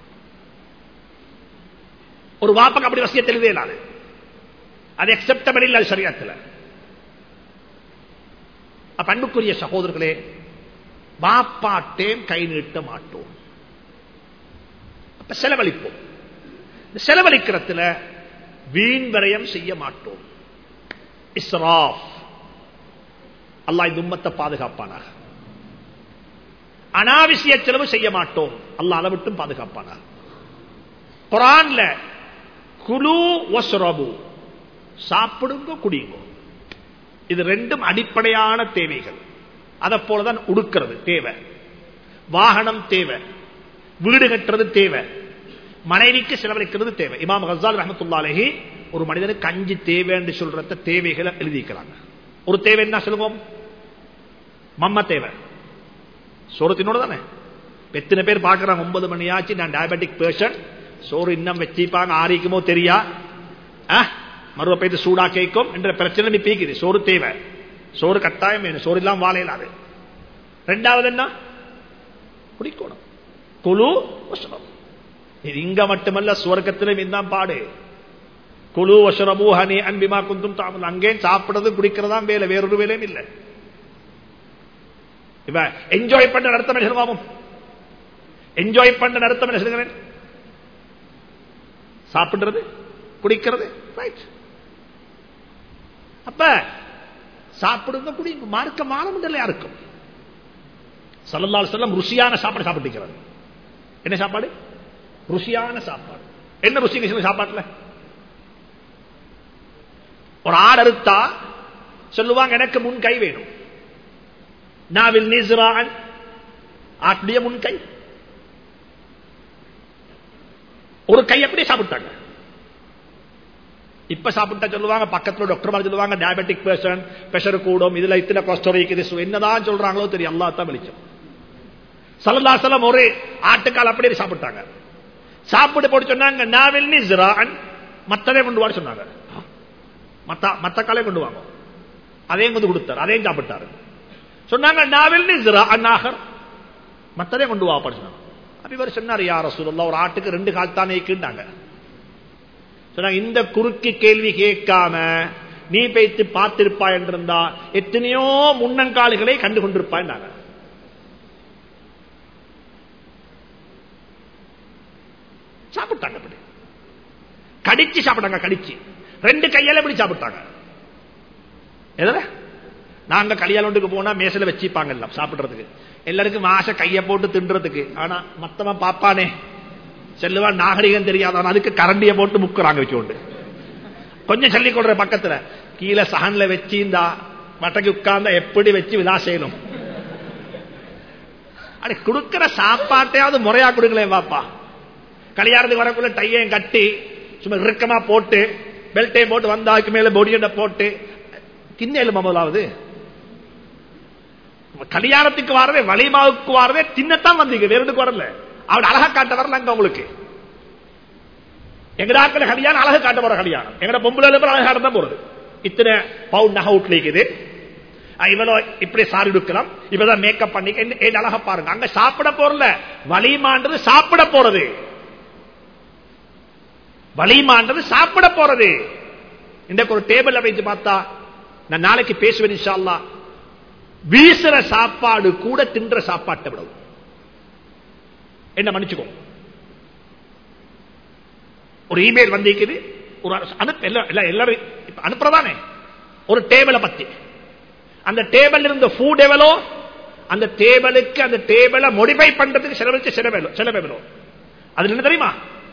ஒரு வாப்பக்கு அப்படி வசிய தெளிவே இல்லாது அது அக்செப்டபிள் இல்லை அது சரியத்தில் அன்புக்குரிய சகோதரர்களே வாப்பாட்டேன் கை நீட்ட மாட்டோம் அப்ப செலவழிப்போம் செலவழிக்கிறதுல வீண் விரயம் செய்ய மாட்டோம் இஸ்ராஃப் அல்லாஹ் இந்த உம்மத்தை பாதுகாப்பானாக அனாவசிய செலவு செய்ய மாட்டோம் அல்லாஹ் அளவிட்டும் பாதுகாப்பானாக குரான்ல குழு ஒஸ்ரபு சாப்பிடுங்க குடிங்க இது ரெண்டும் அடிப்படையான தேவைகள் அதை போலதான் உடுக்கிறது தேவை வாகனம் தேவை வீடு கட்டுறது தேவை மனைவிக்கு செலவழிக்கிறது தேவை இமாம் ஹசால் ரஹமத்துல்லாலஹி ஒரு மனிதனுக்கு அஞ்சு தேவை என்று சொல்றத தேவைகளை எழுதிக்கிறாங்க ஒரு தேவை என்ன சொல்லுவோம் மம்ம தேவை சோரத்தினோட தானே எத்தனை பேர் பார்க்கறாங்க ஒன்பது மணி ஆச்சு நான் டயபெட்டிக் பேஷன் சோறு இன்னும் வச்சிப்பாங்க ஆரிக்குமோ தெரியா மறுவ பெய்து சூடா கேட்கும் என்ற பிரச்சனை பீக்குது சோறு தேவை சோறு கட்டாயம் வேணும் சோறு இல்லாம வாழையிலாது ரெண்டாவது என்ன குடிக்கணும் குழு இது இங்க மட்டுமல்ல சுவர்க்கத்திலும் இதுதான் பாடு குழு வசரமூ ஹனி அன்பிமா குந்தும் தாமல் அங்கே சாப்பிடுறது குடிக்கிறதா வேலை வேறொரு வேலையும் இல்லை இவ என்ஜாய் பண்ண நடத்தம் என்ன சொல்லுவாவும் என்ஜாய் பண்ண நடத்தம் என்ன சொல்லுகிறேன் சாப்பிடுறது குடிக்கிறது ரைட் அப்ப சாப்பிடுங்க குடிங்க மார்க்க மானமுண்டல்ல யாருக்கும் சல்லல்லால் செல்லம் ருசியான சாப்பாடு சாப்பிட்டுக்கிறது என்ன சாப்பாடு ருசியான சாப்பாடு என்ன ருசி சாப்பாட்டுல ஒரு ஆடு அறுத்தா சொல்லுவாங்க எனக்கு முன் கை வேணும் நாவில் நிஸ்ரான் ஆட்டுடைய முன் கை ஒரு கை அப்படியே சாப்பிட்டாங்க இப்ப சாப்பிட்டா சொல்லுவாங்க பக்கத்துல டாக்டர் சொல்லுவாங்க டயபெட்டிக் பேஷன் பிரஷர் கூடும் இதுல இத்தனை கொஸ்டர் இருக்குது என்னதான் சொல்றாங்களோ தெரியும் அல்லா தான் வெளிச்சம் சலதாசலம் ஒரு ஆட்டுக்கால் அப்படியே சாப்பிட்டாங்க சாப்பிட்டு போட்டு சொன்னாங்க நாவில் நிஸ்ரான் மத்ததே கொண்டு வான்னு சொன்னாங்க மத்த மத்த காலே கொண்டு வாங்க அதையும் வந்து கொடுத்தார் அதையும் சாப்பிட்டாரு சொன்னாங்க நாவில் நிஸ்ரா அந்நாகர் மத்ததே கொண்டு வா சொன்னாங்க அப்ப இவர் சொன்னார் யார சொல்லலாம் ஒரு ஆட்டுக்கு ரெண்டு கால் தானே கேட்டாங்க சொன்னாங்க இந்த குறுக்கு கேள்வி கேட்காம நீ பேய்த்து பார்த்திருப்பா என்றிருந்தா எத்தனையோ முன்னங்கால்களை கண்டு கொண்டிருப்பாய் சாப்பிட்டாங்க அப்படி கடிச்சு சாப்பிட்டாங்க கடிச்சு ரெண்டு கையால எப்படி சாப்பிட்டாங்க எதுல நாங்க கல்யாணத்துக்கு போனா மேசல வச்சுப்பாங்க எல்லாம் சாப்பிடுறதுக்கு எல்லாருக்கும் ஆசை கைய போட்டு தின்றதுக்கு ஆனா மத்தவன் பாப்பானே செல்லுவான் நாகரிகம் தெரியாதவன் அதுக்கு கரண்டிய போட்டு முக்குறாங்க வச்சுக்கொண்டு கொஞ்சம் சொல்லி கொடுற பக்கத்துல கீழே சகன்ல வச்சு இந்த வட்டைக்கு உட்கார்ந்தா எப்படி வச்சு விதா செய்யணும் அடி கொடுக்கிற சாப்பாட்டையாவது முறையா கொடுக்கல பாப்பா கல்யாணத்துக்கு வரக்குள்ள டையையும் கட்டி சும்மா இறுக்கமா போட்டு பெல்ட்டையும் போட்டு வந்தாக்கு மேல பொடியண்ட போட்டு தின்ன முதலாவது கல்யாணத்துக்கு வரவே வலிமாவுக்கு வரவே தின்னத்தான் வந்தீங்க வேற எதுக்கு வரல அவன் அழகா காட்ட வரல அங்க உங்களுக்கு எங்க நாட்கள் கல்யாணம் அழகு காட்ட போற கல்யாணம் எங்கட பொம்பளை அழகா தான் போறது இத்தனை பவுண்ட் நகை வீட்டுல இருக்குது இவ்வளவு இப்படி சாரி எடுக்கலாம் இப்பதான் மேக்கப் பண்ணி என்ன அழகா பாருங்க அங்க சாப்பிட போறல வலிமான்றது சாப்பிட போறது வலிமான்றது சாப்பிட போறது இந்த ஒரு டேபிள்ல வைத்து பார்த்தா நான் நாளைக்கு பேசுவேன் இன்ஷால்லா வீசுற சாப்பாடு கூட தின்ற சாப்பாட்டை விடவும் என்ன மன்னிச்சுக்கோ ஒரு இமெயில் வந்திருக்குது ஒரு அனுப்ப எல்லாரும் அனுப்புறதானே ஒரு டேபிளை பத்தி அந்த டேபிள் இருந்த ஃபுட் எவ்வளோ அந்த டேபிளுக்கு அந்த டேபிளை மோடிஃபை பண்றதுக்கு செலவழிச்ச செலவு செலவு அது என்ன தெரியுமா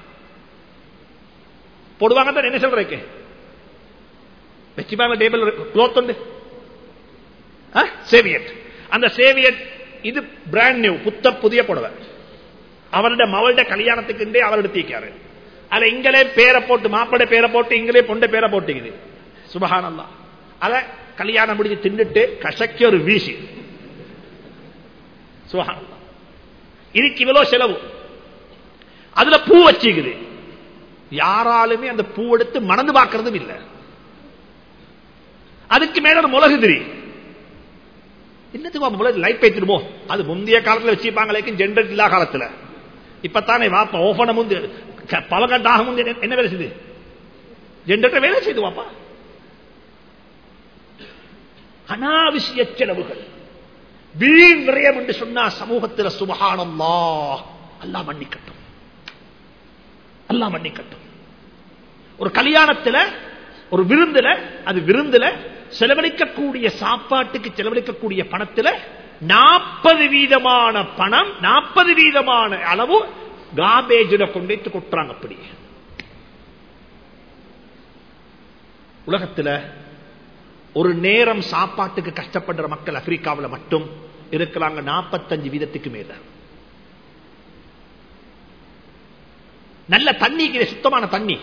போடுவாங்க தான் என்ன சொல்றதுக்கு வச்சுப்பாங்க டேபிள் க்ளோத் உண்டு சேவியட் அந்த சேவியட் இது பிராண்ட் நியூ புத்த புதிய புடவை அவருடைய மவளுடைய கல்யாணத்துக்கு அவர் எடுத்திருக்காரு அதுல இங்களே பேரை போட்டு மாப்பிளை பேரை போட்டு இங்களே பொண்டை பேரை போட்டுக்குது சுபகானந்தா அத கல்யாணம் முடிஞ்சு தின்னுட்டு கசக்கி ஒரு வீசி சுபகானந்தா இதுக்கு இவ்வளவு செலவு அதுல பூ வச்சுக்குது யாராலுமே அந்த பூ எடுத்து மணந்து பார்க்கறதும் இல்லை அதுக்கு மேல ஒரு முளகு திரி என்னத்துக்கு முளகு லைட் வைத்திருமோ அது முந்தைய காலத்துல வச்சுப்பாங்களே ஜெண்டர் இல்லா காலத்துல இப்பத்தானே வாப்பா ஓபன முந்தி பவகண்டாக முந்தி என்ன வேலை செய்து ஜெண்டர் வேலை செய்து வாப்பா அனாவசிய செலவுகள் வீண் விரயம் என்று சொன்னா சமூகத்தில் சுபகானம்மா அல்லா மன்னிக்கட்டும் அல்லா மன்னிக்கட்டும் ஒரு கல்யாணத்துல ஒரு விருந்துல அது விருந்துல செலவழிக்கக்கூடிய சாப்பாட்டுக்கு செலவழிக்கக்கூடிய பணத்துல நாற்பது வீதமான பணம் நாற்பது வீதமான அளவு காபேஜில கொண்டு கொட்டுறாங்க அப்படி உலகத்துல ஒரு நேரம் சாப்பாட்டுக்கு கஷ்டப்படுற மக்கள் ஆப்பிரிக்காவில் மட்டும் இருக்கிறாங்க நாற்பத்தஞ்சு வீதத்துக்கு மேல நல்ல தண்ணி சுத்தமான தண்ணி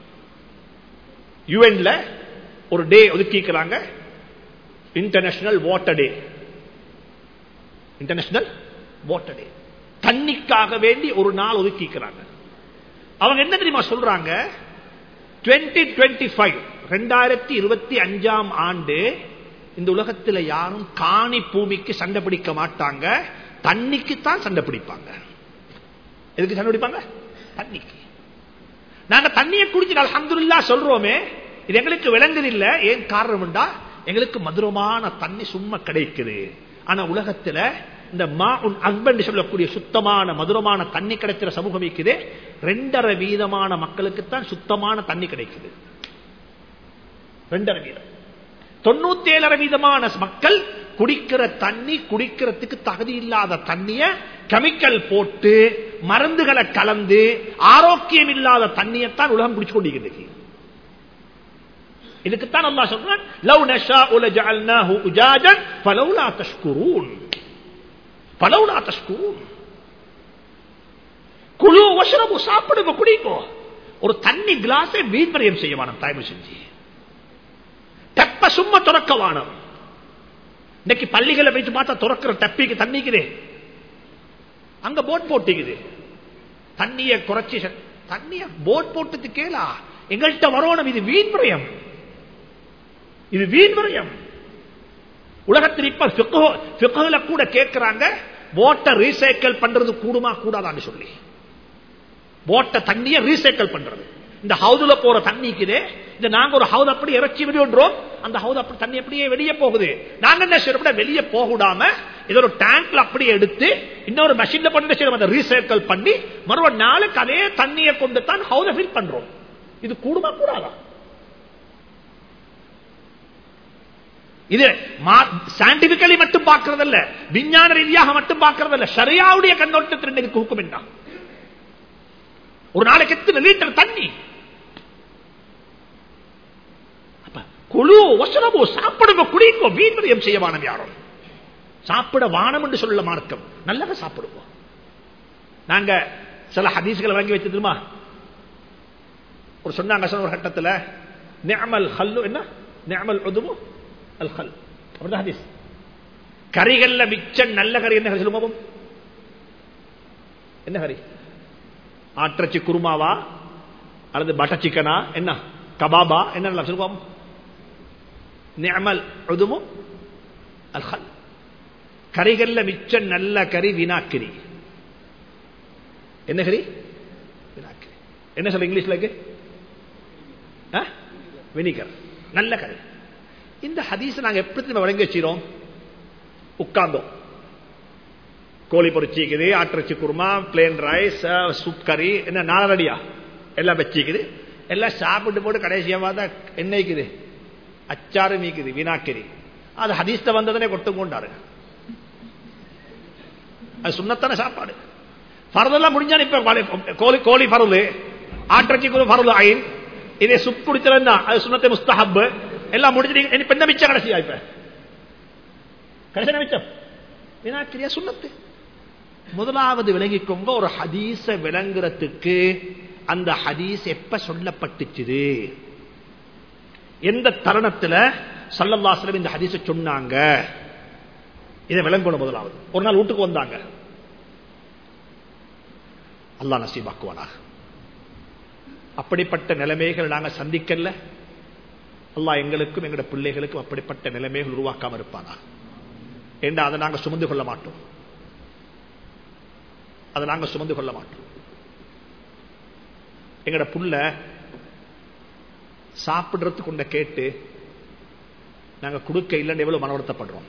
யுஎன்ல ஒரு டே ஒதுக்கிக்கிறாங்க international water day international water day தண்ணிக்காக வேண்டி ஒரு நாள் ஒதுக்கிக்கிறாங்க அவங்க என்ன தெரியுமா சொல்றாங்க டுவெண்ட்டி டுவெண்ட்டி ஃபைவ் ரெண்டாயிரத்தி இருபத்தி அஞ்சாம் ஆண்டு இந்த உலகத்தில் யாரும் காணி பூமிக்கு சண்டை பிடிக்க மாட்டாங்க தண்ணிக்கு தான் சண்டை பிடிப்பாங்க எதுக்கு சண்டை பிடிப்பாங்க தண்ணிக்கு நாங்க தண்ணியை குடிச்சு அலமதுல்லா சொல்றோமே இது எங்களுக்கு விளங்குது இல்ல ஏன் காரணம்டா எங்களுக்கு மதுரமான தண்ணி சும்மா கிடைக்குது ஆனா உலகத்துல இந்த மா உன் ஹஸ்பண்ட் சொல்லக்கூடிய சுத்தமான மதுரமான தண்ணி கிடைக்கிற சமூகம் இருக்குது ரெண்டரை வீதமான மக்களுக்கு தான் சுத்தமான தண்ணி கிடைக்குது ரெண்டரை வீதம் தொண்ணூத்தி ஏழரை வீதமான மக்கள் குடிக்கிற தண்ணி குடிக்கிறதுக்கு தகுதி இல்லாத தண்ணிய கெமிக்கல் போட்டு மருந்துகளை கலந்து ஆரோக்கியம் இல்லாத தண்ணியத்தான் உலகம் குடிச்சு கொண்டிருக்கிறது இதுக்குத்தான் அல்லா சொல்றான் லவ் நஷா உல ஜஅல்னாஹு உஜாஜன் ஃபலௌலா தஷ்குரூன் ஃபலௌலா தஷ்குரூன் குழு வசரபு சாப்பிடுங்க குடிங்கோ ஒரு தண்ணி கிளாஸை வீண்வரையம் செய்ய வேணும் தயவு செஞ்சு தெப்ப சும்மா துறக்க வானம் இன்னைக்கு பள்ளிகளை வைத்து பார்த்தா துறக்கிற தப்பிக்கு தண்ணிக்குது அங்க போட் போட்டிக்குது தண்ணிய குறைச்சி தண்ணிய போட் போட்டது கேளா எங்கள்கிட்ட வரணும் இது வீண்விரயம் இது வீண்விரயம் உலகத்தில் இப்ப கூட கேட்கிறாங்க போட்டை ரீசைக்கிள் பண்றது கூடுமா கூடாதான்னு சொல்லி போட்ட தண்ணியை ரீசைக்கிள் பண்றது இந்த ஹவுதுல போற தண்ணிக்குதே இந்த நாங்க ஒரு ஹவுத் அப்படி இறச்சி வெளியிடுறோம் அந்த ஹவுத் அப்படி தண்ணி அப்படியே வெளியே போகுது நாங்க என்ன செய்யறோம் வெளியே போகூடாம இது ஒரு டேங்க்ல அப்படியே எடுத்து இன்னொரு மெஷின்ல பண்ணி செய்யறோம் அதை ரீசைக்கிள் பண்ணி மறுவ நாளுக்கு அதே தண்ணியை கொண்டு தான் ஹவுத ஃபில் பண்றோம் இது கூடுமா கூடாதா இது சயின்டிபிக்கலி மட்டும் பார்க்கறதல்ல விஞ்ஞான ரீதியாக மட்டும் பார்க்கறதல்ல சரியாவுடைய கண்ணோட்டத்தில் இதுக்கு ஹுக்கும் என்ன ஒரு நாளைக்கு எத்தனை லிட்டர் தண்ணி அப்ப குழு வசனமோ சாப்பிடுங்க குடிங்கோ வீண்மரியம் செய்ய வானம் யாரும் சாப்பிட வானம் என்று சொல்ல மார்க்கம் நல்லதை சாப்பிடுவோம் நாங்க சில ஹதீஸ்களை வாங்கி வச்சிருமா ஒரு சொன்னாங்க ஒரு கட்டத்தில் நியமல் ஹல்லு என்ன நியமல் உதுமு அல் ஹல் அப்படிதான் ஹதீஸ் கறிகள்ல மிச்ச நல்ல கறி என்ன கறி சொல்லுவோம் என்ன கறி ஆற்றச்சி குருமாவா அல்லது பட்டர் சிக்கனா என்ன கபாபா என்ன சொல்லுவோம் நியமல் உதுமு அல் ஹல் கறிகள்ல மிச்ச நல்ல கறி வினாக்கிரி என்ன கறி வினாக்கிரி என்ன சொல்ல இங்கிலீஷ்ல வினிகர் நல்ல கறி இந்த ஹதீஸ் நாங்க எப்படி வழங்கி வச்சிரோம் உட்கார்ந்தோம் கோழி பொறிச்சிக்குது ஆட்டிறச்சி குருமா பிளேன் ரைஸ் சூப் கறி என்ன நாலடியா எல்லாம் வச்சிக்குது எல்லாம் சாப்பிட்டு போட்டு கடைசியா பார்த்தா என்னைக்குது அச்சாறு மீக்குது வீணாக்கறி அது ஹதீஸ்ல வந்ததனே கொட்டு கொண்டாரு அது சுண்ணத்தான சாப்பாடு பரதெல்லாம் முடிஞ்சா இப்ப கோழி கோழி பருது ஆட்டிறச்சி குரு பருது ஐன் இதே சுப் குடிச்சா அது சுண்ணத்தை முஸ்தஹப் எல்லாம் முடிஞ்சு இப்ப என்ன மிச்சம் கடைசியா இப்ப கடைசி மிச்சம் வினாக்கிரியா சுண்ணத்து முதலாவது விளங்கிக்கோங்க ஒரு ஹதீஸ விளங்குறதுக்கு அந்த ஹதீஸ் எப்ப சொல்லப்பட்டுச்சு எந்த தருணத்துல சல்லல்லாஸ்லம் இந்த ஹதீஸ சொன்னாங்க இதை விளங்கணும் முதலாவது ஒரு நாள் வீட்டுக்கு வந்தாங்க அல்லா நசீபாக்குவானாக அப்படிப்பட்ட நிலைமைகள் நாங்க சந்திக்கல அல்லாஹ் எங்களுக்கும் எங்களுடைய பிள்ளைகளுக்கும் அப்படிப்பட்ட நிலைமைகள் உருவாக்காம இருப்பானா ஏண்டா அதை நாங்க சுமந்து கொள்ள மாட்டோம் அதை நாங்க சுமந்து கொள்ள மாட்டோம் எங்கட புள்ள சாப்பிடுறதுக்கு கொண்ட கேட்டு நாங்க கொடுக்க இல்லைன்னு எவ்வளவு மனவருத்தப்படுறோம்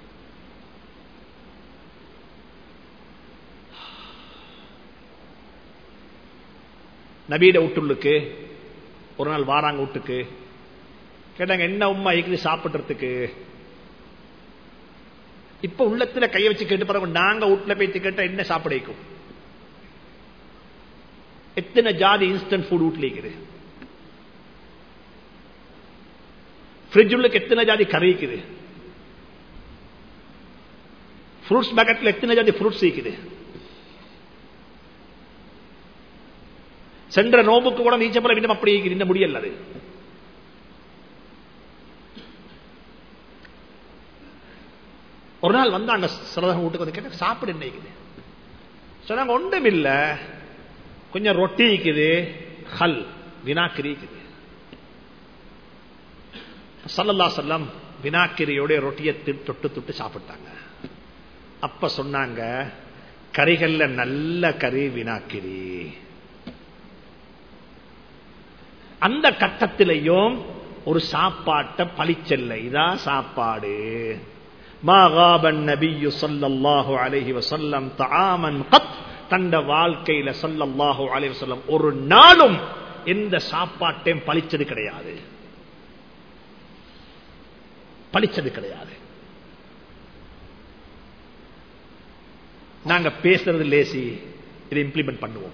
நபீட வீட்டுள்ளுக்கு ஒரு நாள் வாராங்க வீட்டுக்கு கேட்டாங்க என்ன உமா இருக்குது சாப்பிடுறதுக்கு இப்ப உள்ளத்துல கைய வச்சு கேட்டு பிறகு நாங்க வீட்டுல போய் கேட்டா என்ன சாப்பிட வைக்கும் எத்தனை ஜாதி இன்ஸ்டன்ட் ஃபுட் வீட்டுல இருக்குது ஃப்ரிட்ஜ் உள்ளுக்கு எத்தனை ஜாதி கறி இருக்குது ஃப்ரூட்ஸ் பேக்கெட்ல எத்தனை ஜாதி ஃப்ரூட்ஸ் இருக்குது சென்ற நோம்புக்கு கூட நீச்சப்பல இன்னும் அப்படி இந்த முடியல அது ஒரு நாள் வந்தாங்க சிலதகம் வீட்டுக்கு வந்து கேட்ட சாப்பிட என்ன இருக்குது சொன்னாங்க ஒன்றும் இல்ல கொஞ்சம் ரொட்டி இருக்குது ஹல் வினாக்கிரி இருக்குது சல்லல்லா சொல்லம் வினாக்கிரியோட ரொட்டியை தொட்டு தொட்டு சாப்பிட்டாங்க அப்ப சொன்னாங்க கறிகள்ல நல்ல கறி வினாக்கிரி அந்த கட்டத்திலையும் ஒரு சாப்பாட்டை பழிச்சல்ல இதான் சாப்பாடு மாகாபன் நபியு சொல்லல்லாஹு அலஹி வசல்லம் தாமன் கத் தந்த வாழ்க்கையில சொல்லல்லாஹு அலஹி வசல்லம் ஒரு நாளும் எந்த சாப்பாட்டையும் பழிச்சது கிடையாது பழிச்சது கிடையாது நாங்க பேசுறது லேசி இதை இம்ப்ளிமெண்ட் பண்ணுவோம்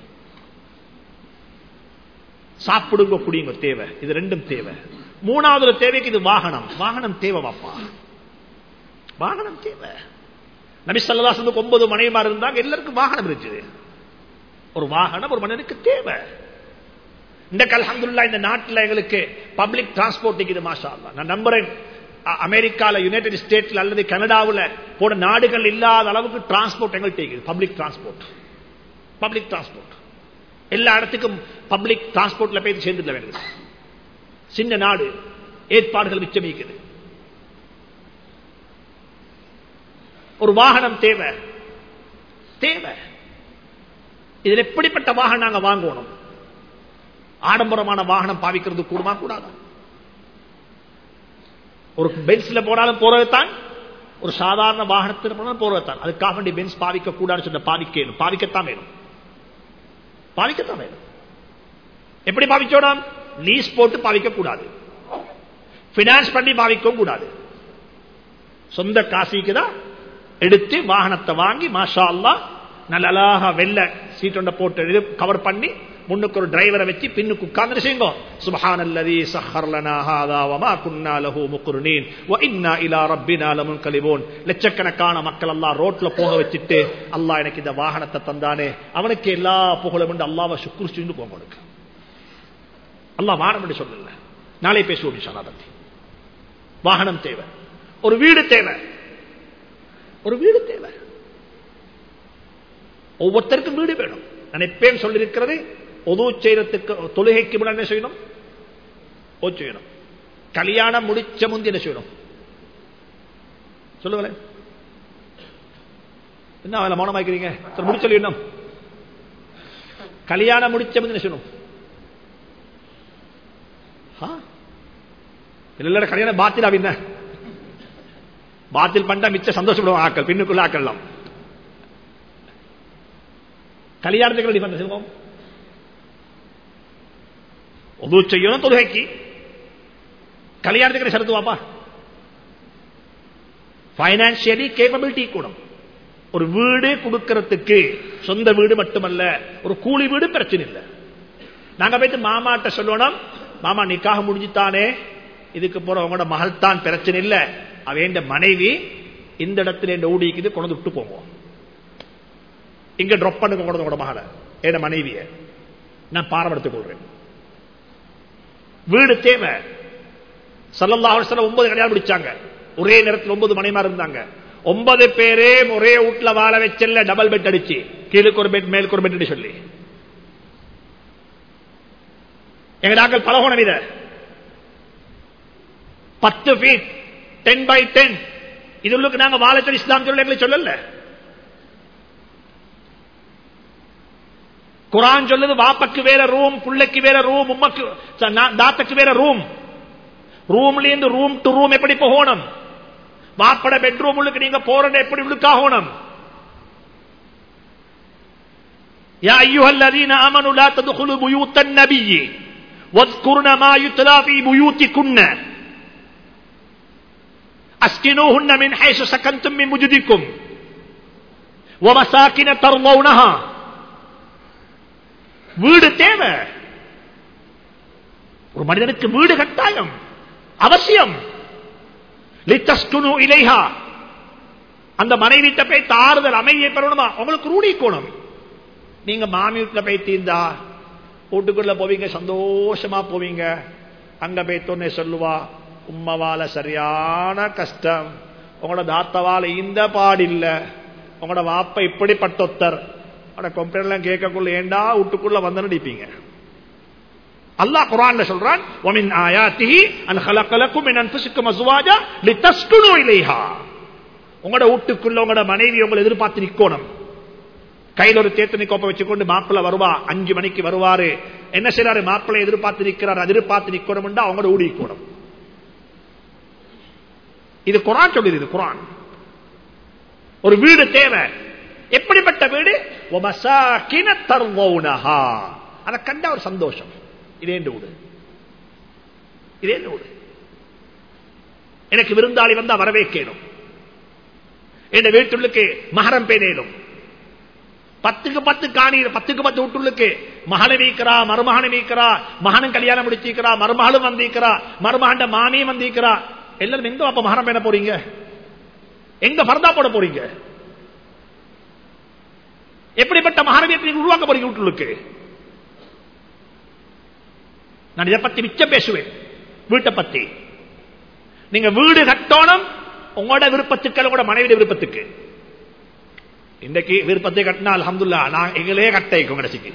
சாப்பிடுங்க குடிங்க தேவை இது ரெண்டும் தேவை மூணாவது தேவைக்கு இது வாகனம் வாகனம் தேவை வாப்பா வாகனம் தேவை நபி சல்லாசனுக்கு ஒன்பது மனைவிமார் இருந்தாங்க எல்லாருக்கும் வாகனம் இருக்குது ஒரு வாகனம் ஒரு மனிதனுக்கு தேவை இந்த அல்ஹம்துல்லா இந்த நாட்டில் எங்களுக்கு பப்ளிக் டிரான்ஸ்போர்ட் இருக்குது மாஷா நான் நம்புறேன் அமெரிக்கால யுனைடெட் ஸ்டேட்ல அல்லது கனடாவில் போன நாடுகள் இல்லாத அளவுக்கு டிரான்ஸ்போர்ட் எங்கள்கிட்ட இருக்குது பப்ளிக் டிரான்ஸ்போர்ட் பப்ளிக் டிரான்ஸ்போர்ட் எல்லா இடத்துக்கும் பப்ளிக் டிரான்ஸ்போர்ட்ல போய் சேர்ந்துட வேண்டும் சின்ன நாடு ஏற்பாடுகள் மிச்சமிக்குது ஒரு வாகனம் தேவை தேவை இதில் எப்படிப்பட்ட வாகனம் நாங்க வாங்கணும் ஆடம்பரமான வாகனம் பாவிக்கிறது கூடுமா கூடாதா ஒரு பென்ஸ்ல போனாலும் போறதுதான் ஒரு சாதாரண வாகனத்தில் போனாலும் போறதுதான் அதுக்காக வேண்டிய பென்ஸ் பாவிக்க கூடாதுன்னு சொன்ன பாவிக்கணும் பாவிக்கத்தான் வேணும் பாவிக்கத்தான் வேணும் எப்படி பாவிச்சோம் லீஸ் போட்டு பாவிக்க கூடாது பினான்ஸ் பண்ணி பாவிக்கவும் கூடாது சொந்த காசிக்கு தான் எடுத்து வாகனத்தை வாங்கி மாஷா அல்லா நல்ல அழகா வெள்ள சீட் ஒன்றை போட்டு கவர் பண்ணி முன்னுக்கு ஒரு டிரைவரை வச்சு பின்னுக்கு உட்கார்ந்து செய்யுங்க சுபஹான் அல்லதி சஹர்லனா ஹாதா வமா குன்னா லஹு முக்ருனீன் வ இன்னா இலா ரப்பினா லமுன்கலிபூன் லட்சக்கணக்கான மக்கள் அல்லாஹ் ரோட்ல போக வச்சிட்டு அல்லாஹ் எனக்கு இந்த வாகனத்தை தந்தானே அவனுக்கு எல்லா புகழும் என்று அல்லாஹ்வை சுக்ர் செஞ்சு போங்க கொடுக்க அல்லாஹ் வானம் என்று சொல்லல நாளை பேசுவோம் இன்ஷா அல்லாஹ் பத்தி வாகனம் தேவை ஒரு வீடு தேவை ஒரு வீடு தேவை ஒவ்வொருத்தருக்கும் வீடு வேணும் நான் எப்பயும் சொல்லியிருக்கிறது ஒது செய்யறதுக்கு தொழுகைக்கு முன்னாடி என்ன செய்யணும் ஓ செய்யணும் கல்யாணம் முடிச்ச முந்தி என்ன செய்யணும் சொல்லுங்களேன் என்ன அவளை மௌனமாக்கிறீங்க சரி முடிச்சு சொல்லணும் கல்யாணம் முடிச்ச முந்தி என்ன செய்யணும் இல்ல கல்யாணம் பாத்தில் அப்படின்ன பாத்தில் பண்ணா மிச்ச சந்தோஷப்படுவோம் ஆக்கள் பின்னுக்குள்ள ஆக்கலாம் கல்யாணத்துக்கு ரெடி பண்ண செல்வம் உதவு செய்யணும் தொழுகைக்கு கல்யாணத்துக்கு சரத்து வாப்பா பைனான்சியலி கேப்பபிலிட்டி கூடும் ஒரு வீடு கொடுக்கறதுக்கு சொந்த வீடு மட்டுமல்ல ஒரு கூலி வீடு பிரச்சனை இல்லை நாங்க போயிட்டு மாமாட்ட சொல்லணும் மாமா நிக்காக முடிஞ்சுத்தானே இதுக்கு போற உங்களோட மகள் தான் பிரச்சனை இல்லை அவன் மனைவி இந்த இடத்துல இந்த ஊடிக்குது கொண்டு விட்டு போவோம் இங்க ட்ராப் பண்ணுங்க உங்களோட மகளை என் மனைவிய நான் பாரம்படுத்திக் கொள்றேன் வீடு தேவை சல்லல்லா அவசரம் ஒன்பது கல்யாணம் முடிச்சாங்க ஒரே நேரத்தில் ஒன்பது மணிமார் இருந்தாங்க ஒன்பது பேரே ஒரே வீட்டுல வாழ வச்சல டபுள் பெட் அடிச்சு கீழுக்கு ஒரு பெட் மேலுக்கு ஒரு பெட் சொல்லி எங்க நாங்கள் பலகோணம் இத பத்து ஃபீட் டென் பை டென் இதுக்கு நாங்க வாழச்சல் இஸ்லாம் சொல்ல எங்களுக்கு சொல்லல குரான் சொல்லுது வாப்பக்கு வேற ரூம் புள்ளைக்கு வேற ரூம் உம்மக்கு தாத்தக்கு வேற ரூம் ரூம்ல இருந்து ரூம் டு ரூம் எப்படி போகணும் வாப்பட பெட்ரூம் உள்ளுக்கு நீங்க போறது எப்படி உள்ளுக்காகணும் يا أيها الذين آمنوا لا تدخلوا بيوت النبي واذكرن ما يتلى في بيوتكن أسكنوهن من حيث سكنتم من وجدكم ومساكن ترضونها வீடு தேவை ஒரு மனிதனுக்கு வீடு கட்டாயம் அவசியம் இலைஹா அந்த மனைவிட்ட போய் தாறுதல் அமைதியை பெறணுமா உங்களுக்கு ரூடிக்கணும் நீங்க மாமி வீட்டுல போய் தீர்ந்தா வீட்டுக்குள்ள போவீங்க சந்தோஷமா போவீங்க அங்க போய் தொன்னை சொல்லுவா உம்மவால சரியான கஷ்டம் உங்களோட தாத்தவால இந்த பாடில்ல உங்களோட வாப்ப இப்படிப்பட்டொத்தர் ஆனா கம்பெனிலாம் கேட்கக்குள்ள ஏண்டா வீட்டுக்குள்ள வந்து நடிப்பீங்க அல்லாஹ் குரான்ல சொல்றான் ومن آياته أن خلق لكم من أنفسكم أزواجا لتسكنوا إليها உங்களோட வீட்டுக்குள்ள உங்களோட மனைவி உங்களை எதிர்பார்த்து நிக்கணும் கையில் ஒரு தேத்தனி கோப்பை வச்சுக்கொண்டு மாப்பிள்ள வருவா அஞ்சு மணிக்கு வருவாரு என்ன செய்யறாரு மாப்பிள்ளை எதிர்பார்த்து நிக்கிறார் எதிர்பார்த்து நிக்கணும் அவங்களோட ஊடிக்கணும் இது குரான் சொல்லுது இது குரான் ஒரு வீடு தேவை எப்படிப்பட்ட வீடு அதை கண்ட ஒரு சந்தோஷம் இதே வீடு இதே வீடு எனக்கு விருந்தாளி வந்தா வரவேற்கணும் என் வீட்டுள்ளுக்கு மகரம் பேனேனும் பத்துக்கு பத்து காணி பத்துக்கு பத்து வீட்டுள்ளுக்கு மகளை வீக்கிறா மருமகனை வீக்கிறா மகனும் கல்யாணம் முடிச்சிருக்கிறா மருமகளும் வந்திருக்கிறா மருமகண்ட மாமியும் வந்திருக்கிறா எல்லாரும் எங்க அப்ப மகரம் பேன போறீங்க எங்க பரதா போட போறீங்க எப்படிப்பட்ட மகாரவியத்தை நீங்க உருவாக்க போறீங்க வீட்டுக்கு நான் இதை பத்தி மிச்சம் பேசுவேன் வீட்டை பத்தி நீங்க வீடு கட்டணும் உங்களோட விருப்பத்துக்கு உங்களோட மனைவிய விருப்பத்துக்கு இன்றைக்கு விருப்பத்தை கட்டினா அலமதுல்லா நான் எங்களே கட்டைக்கும் கடைசிக்கு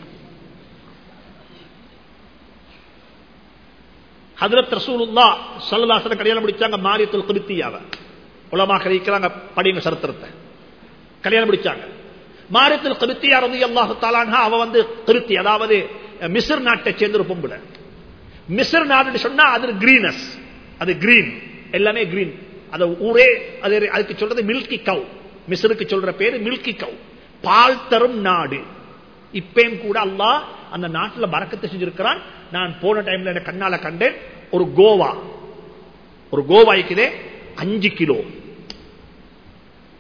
ஹதரத் ரசூலுல்லா சல்லாசன கல்யாணம் முடிச்சாங்க மாரியத்துல் குருத்தியாவ உலமா கழிக்கிறாங்க படிங்க சரித்திரத்தை கல்யாணம் முடிச்சாங்க மாரியத்தில் கிருத்தியா ரவி அல்லாஹு தாலான்ஹா அவ வந்து கிருத்தி அதாவது மிஸ்ர் நாட்டை சேர்ந்த ஒரு பொம்புல மிஸ்ர் நாடு சொன்னா அது கிரீனஸ் அது கிரீன் எல்லாமே கிரீன் அது ஊரே அது அதுக்கு சொல்றது மில்கி கவ் மிஸ்ருக்கு சொல்ற பேரு மில்கி கவ் பால் தரும் நாடு இப்பயும் கூட அல்லாஹ் அந்த நாட்டில் பறக்கத்தை செஞ்சிருக்கிறான் நான் போன டைம்ல என்ன கண்ணால கண்டேன் ஒரு கோவா ஒரு கோவா இருக்குதே அஞ்சு கிலோ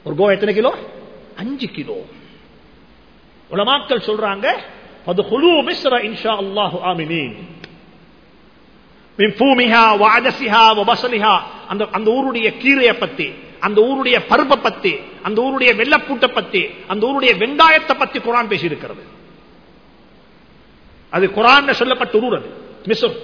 ஒரு கோ எத்தனை கிலோ அஞ்சு கிலோ உலமாக்கள் சொல்றாங்க அது குழு மிஸ்ர இன்ஷா அல்லாஹு ஆமினீன் மின் பூமிஹா வாஜசிஹா வபசலிஹா அந்த அந்த ஊருடைய கீரைய பத்தி அந்த ஊருடைய பருப்பை பத்தி அந்த ஊருடைய வெள்ளப்பூட்டை பத்தி அந்த ஊருடைய வெங்காயத்தை பத்தி குரான் பேசி இருக்கிறது அது குரான் சொல்லப்பட்ட ஊர் அது மிஸ்ர்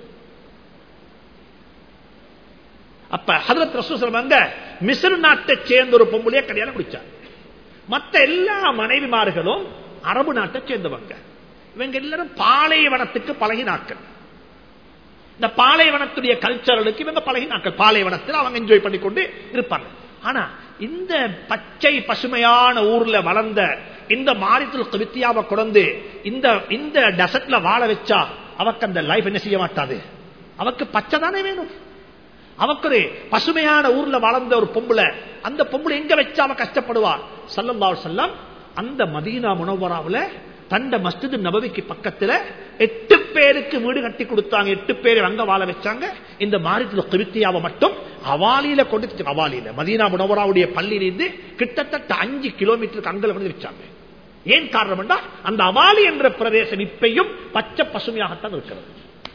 அப்ப ஹதரத் ரசூ சொல்லுவாங்க மிஸ்ர் நாட்டை சேர்ந்த ஒரு பொம்பளைய கல்யாணம் முடிச்சார் மத்த எல்லா மனைவிமார்களும் அரபு நாட்டை சேர்ந்தவங்க இவங்க எல்லாரும் பாலைவனத்துக்கு பழகினாக்கள் இந்த பாலைவனத்துடைய கல்ச்சரலுக்கு இவங்க பழகினாக்கள் பாலைவனத்தில் அவங்க என்ஜாய் பண்ணிக்கொண்டு இருப்பாங்க ஆனா இந்த பச்சை பசுமையான ஊர்ல வளர்ந்த இந்த மாரித்துல் கவித்தியாவை குறந்து இந்த இந்த டெசர்ட்ல வாழ வச்சா அவக்கு அந்த லைஃப் என்ன செய்ய மாட்டாது அவக்கு பச்சை தானே வேணும் அவக்கு ஒரு பசுமையான ஊர்ல வளர்ந்த ஒரு பொம்பளை அந்த பொம்பளை எங்க வச்சா அவ கஷ்டப்படுவா சல்லல்லா செல்லம் அந்த மதீனா முனவராவில் தண்ட மஸ்ஜித் நபவிக்கு பக்கத்துல எட்டு பேருக்கு வீடு கட்டி கொடுத்தாங்க எட்டு பேர் அங்க வாழ வச்சாங்க இந்த மாரித்துல கிருத்தியாவை மட்டும் அவாலியில கொண்டு அவாலியில மதீனா முனவராவுடைய பள்ளியிலிருந்து கிட்டத்தட்ட அஞ்சு கிலோமீட்டருக்கு அங்கல கொண்டு வச்சாங்க ஏன் காரணம் என்றால் அந்த அவாலி என்ற பிரதேசம் இப்பையும் பச்சை பசுமையாகத்தான் இருக்கிறது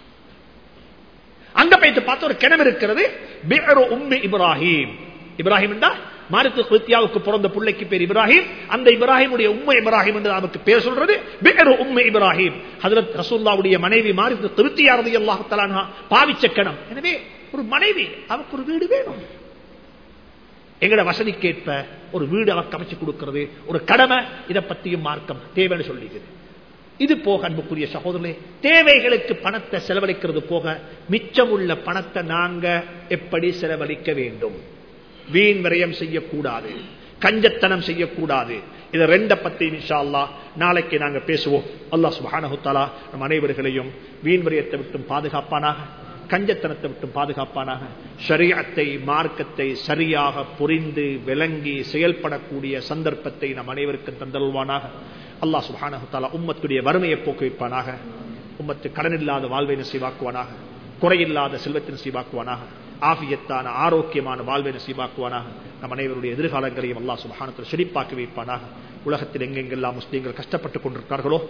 அங்க போயிட்டு பார்த்து ஒரு கிணறு இருக்கிறது உம்மி இப்ராஹிம் இப்ராஹிம் என்றா மாரித்து கிருத்தியாவுக்கு பிறந்த பிள்ளைக்கு பேர் இப்ராஹிம் அந்த இப்ராஹிமுடைய உண்மை இப்ராஹிம் என்று நமக்கு பேர் சொல்றது வேறு உண்மை இப்ராஹிம் ஹதரத் ரசூல்லாவுடைய மனைவி மாரித்து கிருத்தியாரதி அல்லாஹ் பாவிச்ச கிணம் எனவே ஒரு மனைவி அவருக்கு ஒரு வீடு வேணும் எங்கட வசதிக்கேற்ப ஒரு வீடு அவருக்கு அமைச்சு கொடுக்கிறது ஒரு கடமை இதை பத்தியும் மார்க்கம் தேவைன்னு சொல்லிக்குது இது போக அன்புக்குரிய சகோதரர்களே தேவைகளுக்கு பணத்தை செலவழிக்கிறது போக மிச்சமுள்ள பணத்தை நாங்க எப்படி செலவழிக்க வேண்டும் வீண் விரயம் செய்யக்கூடாது கஞ்சத்தனம் செய்யக்கூடாது இதை ரெண்ட பத்தி இன்ஷா அல்லா நாளைக்கு நாங்க பேசுவோம் அல்லாஹ் சுபானஹுத்தாலா நம் அனைவர்களையும் வீண் விரயத்தை விட்டும் பாதுகாப்பானாக கஞ்சத்தனத்தை விட்டும் பாதுகாப்பானாக ஷரியத்தை மார்க்கத்தை சரியாக புரிந்து விளங்கி செயல்படக்கூடிய சந்தர்ப்பத்தை நம் அனைவருக்கும் தந்தருவானாக அல்லாஹ் சுபானஹுத்தாலா உம்மத்துடைய வறுமையை போக்குவிப்பானாக உம்மத்து கடனில்லாத வாழ்வை நசீவாக்குவானாக குறையில்லாத செல்வத்தை நசீவாக்குவானாக ஆபியத்தான ஆரோக்கியமான வாழ்வை நசீவாக்குவானாக நம் அனைவருடைய எதிர்காலங்களையும் அல்லாஹ் சுபானத்தில் செழிப்பாக்கி வைப்பானாக உலகத்தில் எங்கெங்கெல்லாம் முஸ்லீம்கள் கஷ்டப்பட்டுக் கொண்டிருக்கிறார்களோ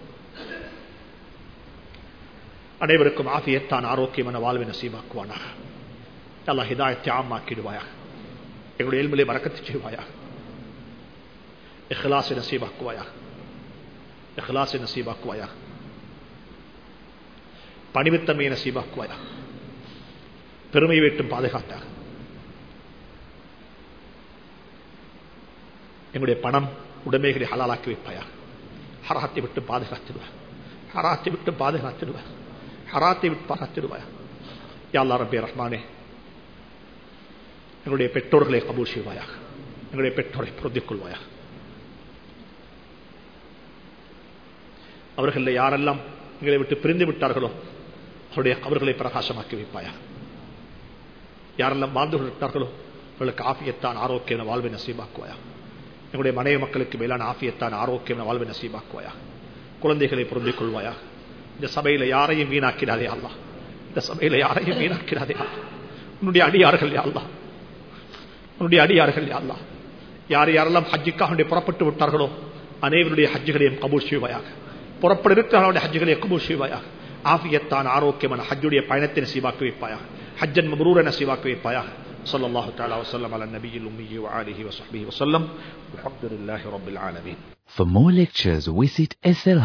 அனைவருக்கும் ஆபியத்தான் ஆரோக்கியமான வாழ்வை நசீவாக்குவானாக அல்லாஹ் ஹிதாயத்தை ஆமாக்கிடுவாயாக எங்களுடைய எல்மலை மறக்கத்து செய்வாயாக இஹ்லாசை நசீவாக்குவாயாக இஹ்லாசை நசீவாக்குவாயாக பணிவுத்தன்மையை நசீவாக்குவாயாக பெருமை வீட்டும் பாதுகாத்தாக எங்களுடைய பணம் உடைமைகளை ஹலாலாக்கி வைப்பாயாக ஹராத்தை விட்டு பாதுகாத்திடுவார் ஹராத்தை விட்டு பாதுகாத்திடுவார் ஹராத்தை விட்டு பாதுகாத்திடுவாயா யாழ்லா ரபே ரஹ்மானே எங்களுடைய பெற்றோர்களை கபூல் செய்வாயாக எங்களுடைய பெற்றோரை பொருந்திக் கொள்வாயாக அவர்கள் யாரெல்லாம் எங்களை விட்டு பிரிந்து விட்டார்களோ அவருடைய அவர்களை பிரகாசமாக்கி வைப்பாயாக யாரெல்லாம் வாழ்ந்து கொண்டிருக்கிறார்களோ அவர்களுக்கு ஆபியத்தான் ஆரோக்கியமான வாழ்வை நசீபாக்குவாயா எங்களுடைய மனைவி மக்களுக்கு மேலான ஆபியத்தான் ஆரோக்கியமான வாழ்வை நசீபாக்குவாயா குழந்தைகளை பொருந்திக் கொள்வாயா இந்த சபையில யாரையும் வீணாக்கிறாதே அல்லா இந்த சபையில யாரையும் வீணாக்கிறாதே அல்லா உன்னுடைய அடியார்கள் அல்லா உன்னுடைய அடியார்கள் அல்லா யார் யாரெல்லாம் ஹஜ்ஜுக்காக புறப்பட்டு விட்டார்களோ அனைவருடைய ஹஜ்ஜுகளையும் கபூர் செய்வாயாக புறப்பட இருக்கிறவருடைய ஹஜ்ஜுகளை கபூர் செய்வாயாக ஆபியத்தான் ஆரோக்கியமான ஹஜ்ஜுடைய பயணத்தை நசீவாக்கி வைப்பாயாக حجا مبرورا نسيواك ويبايا صلى الله تعالى وسلم على النبي الأمي وآله وصحبه وسلم والحمد لله رب العالمين
For more lectures, visit SL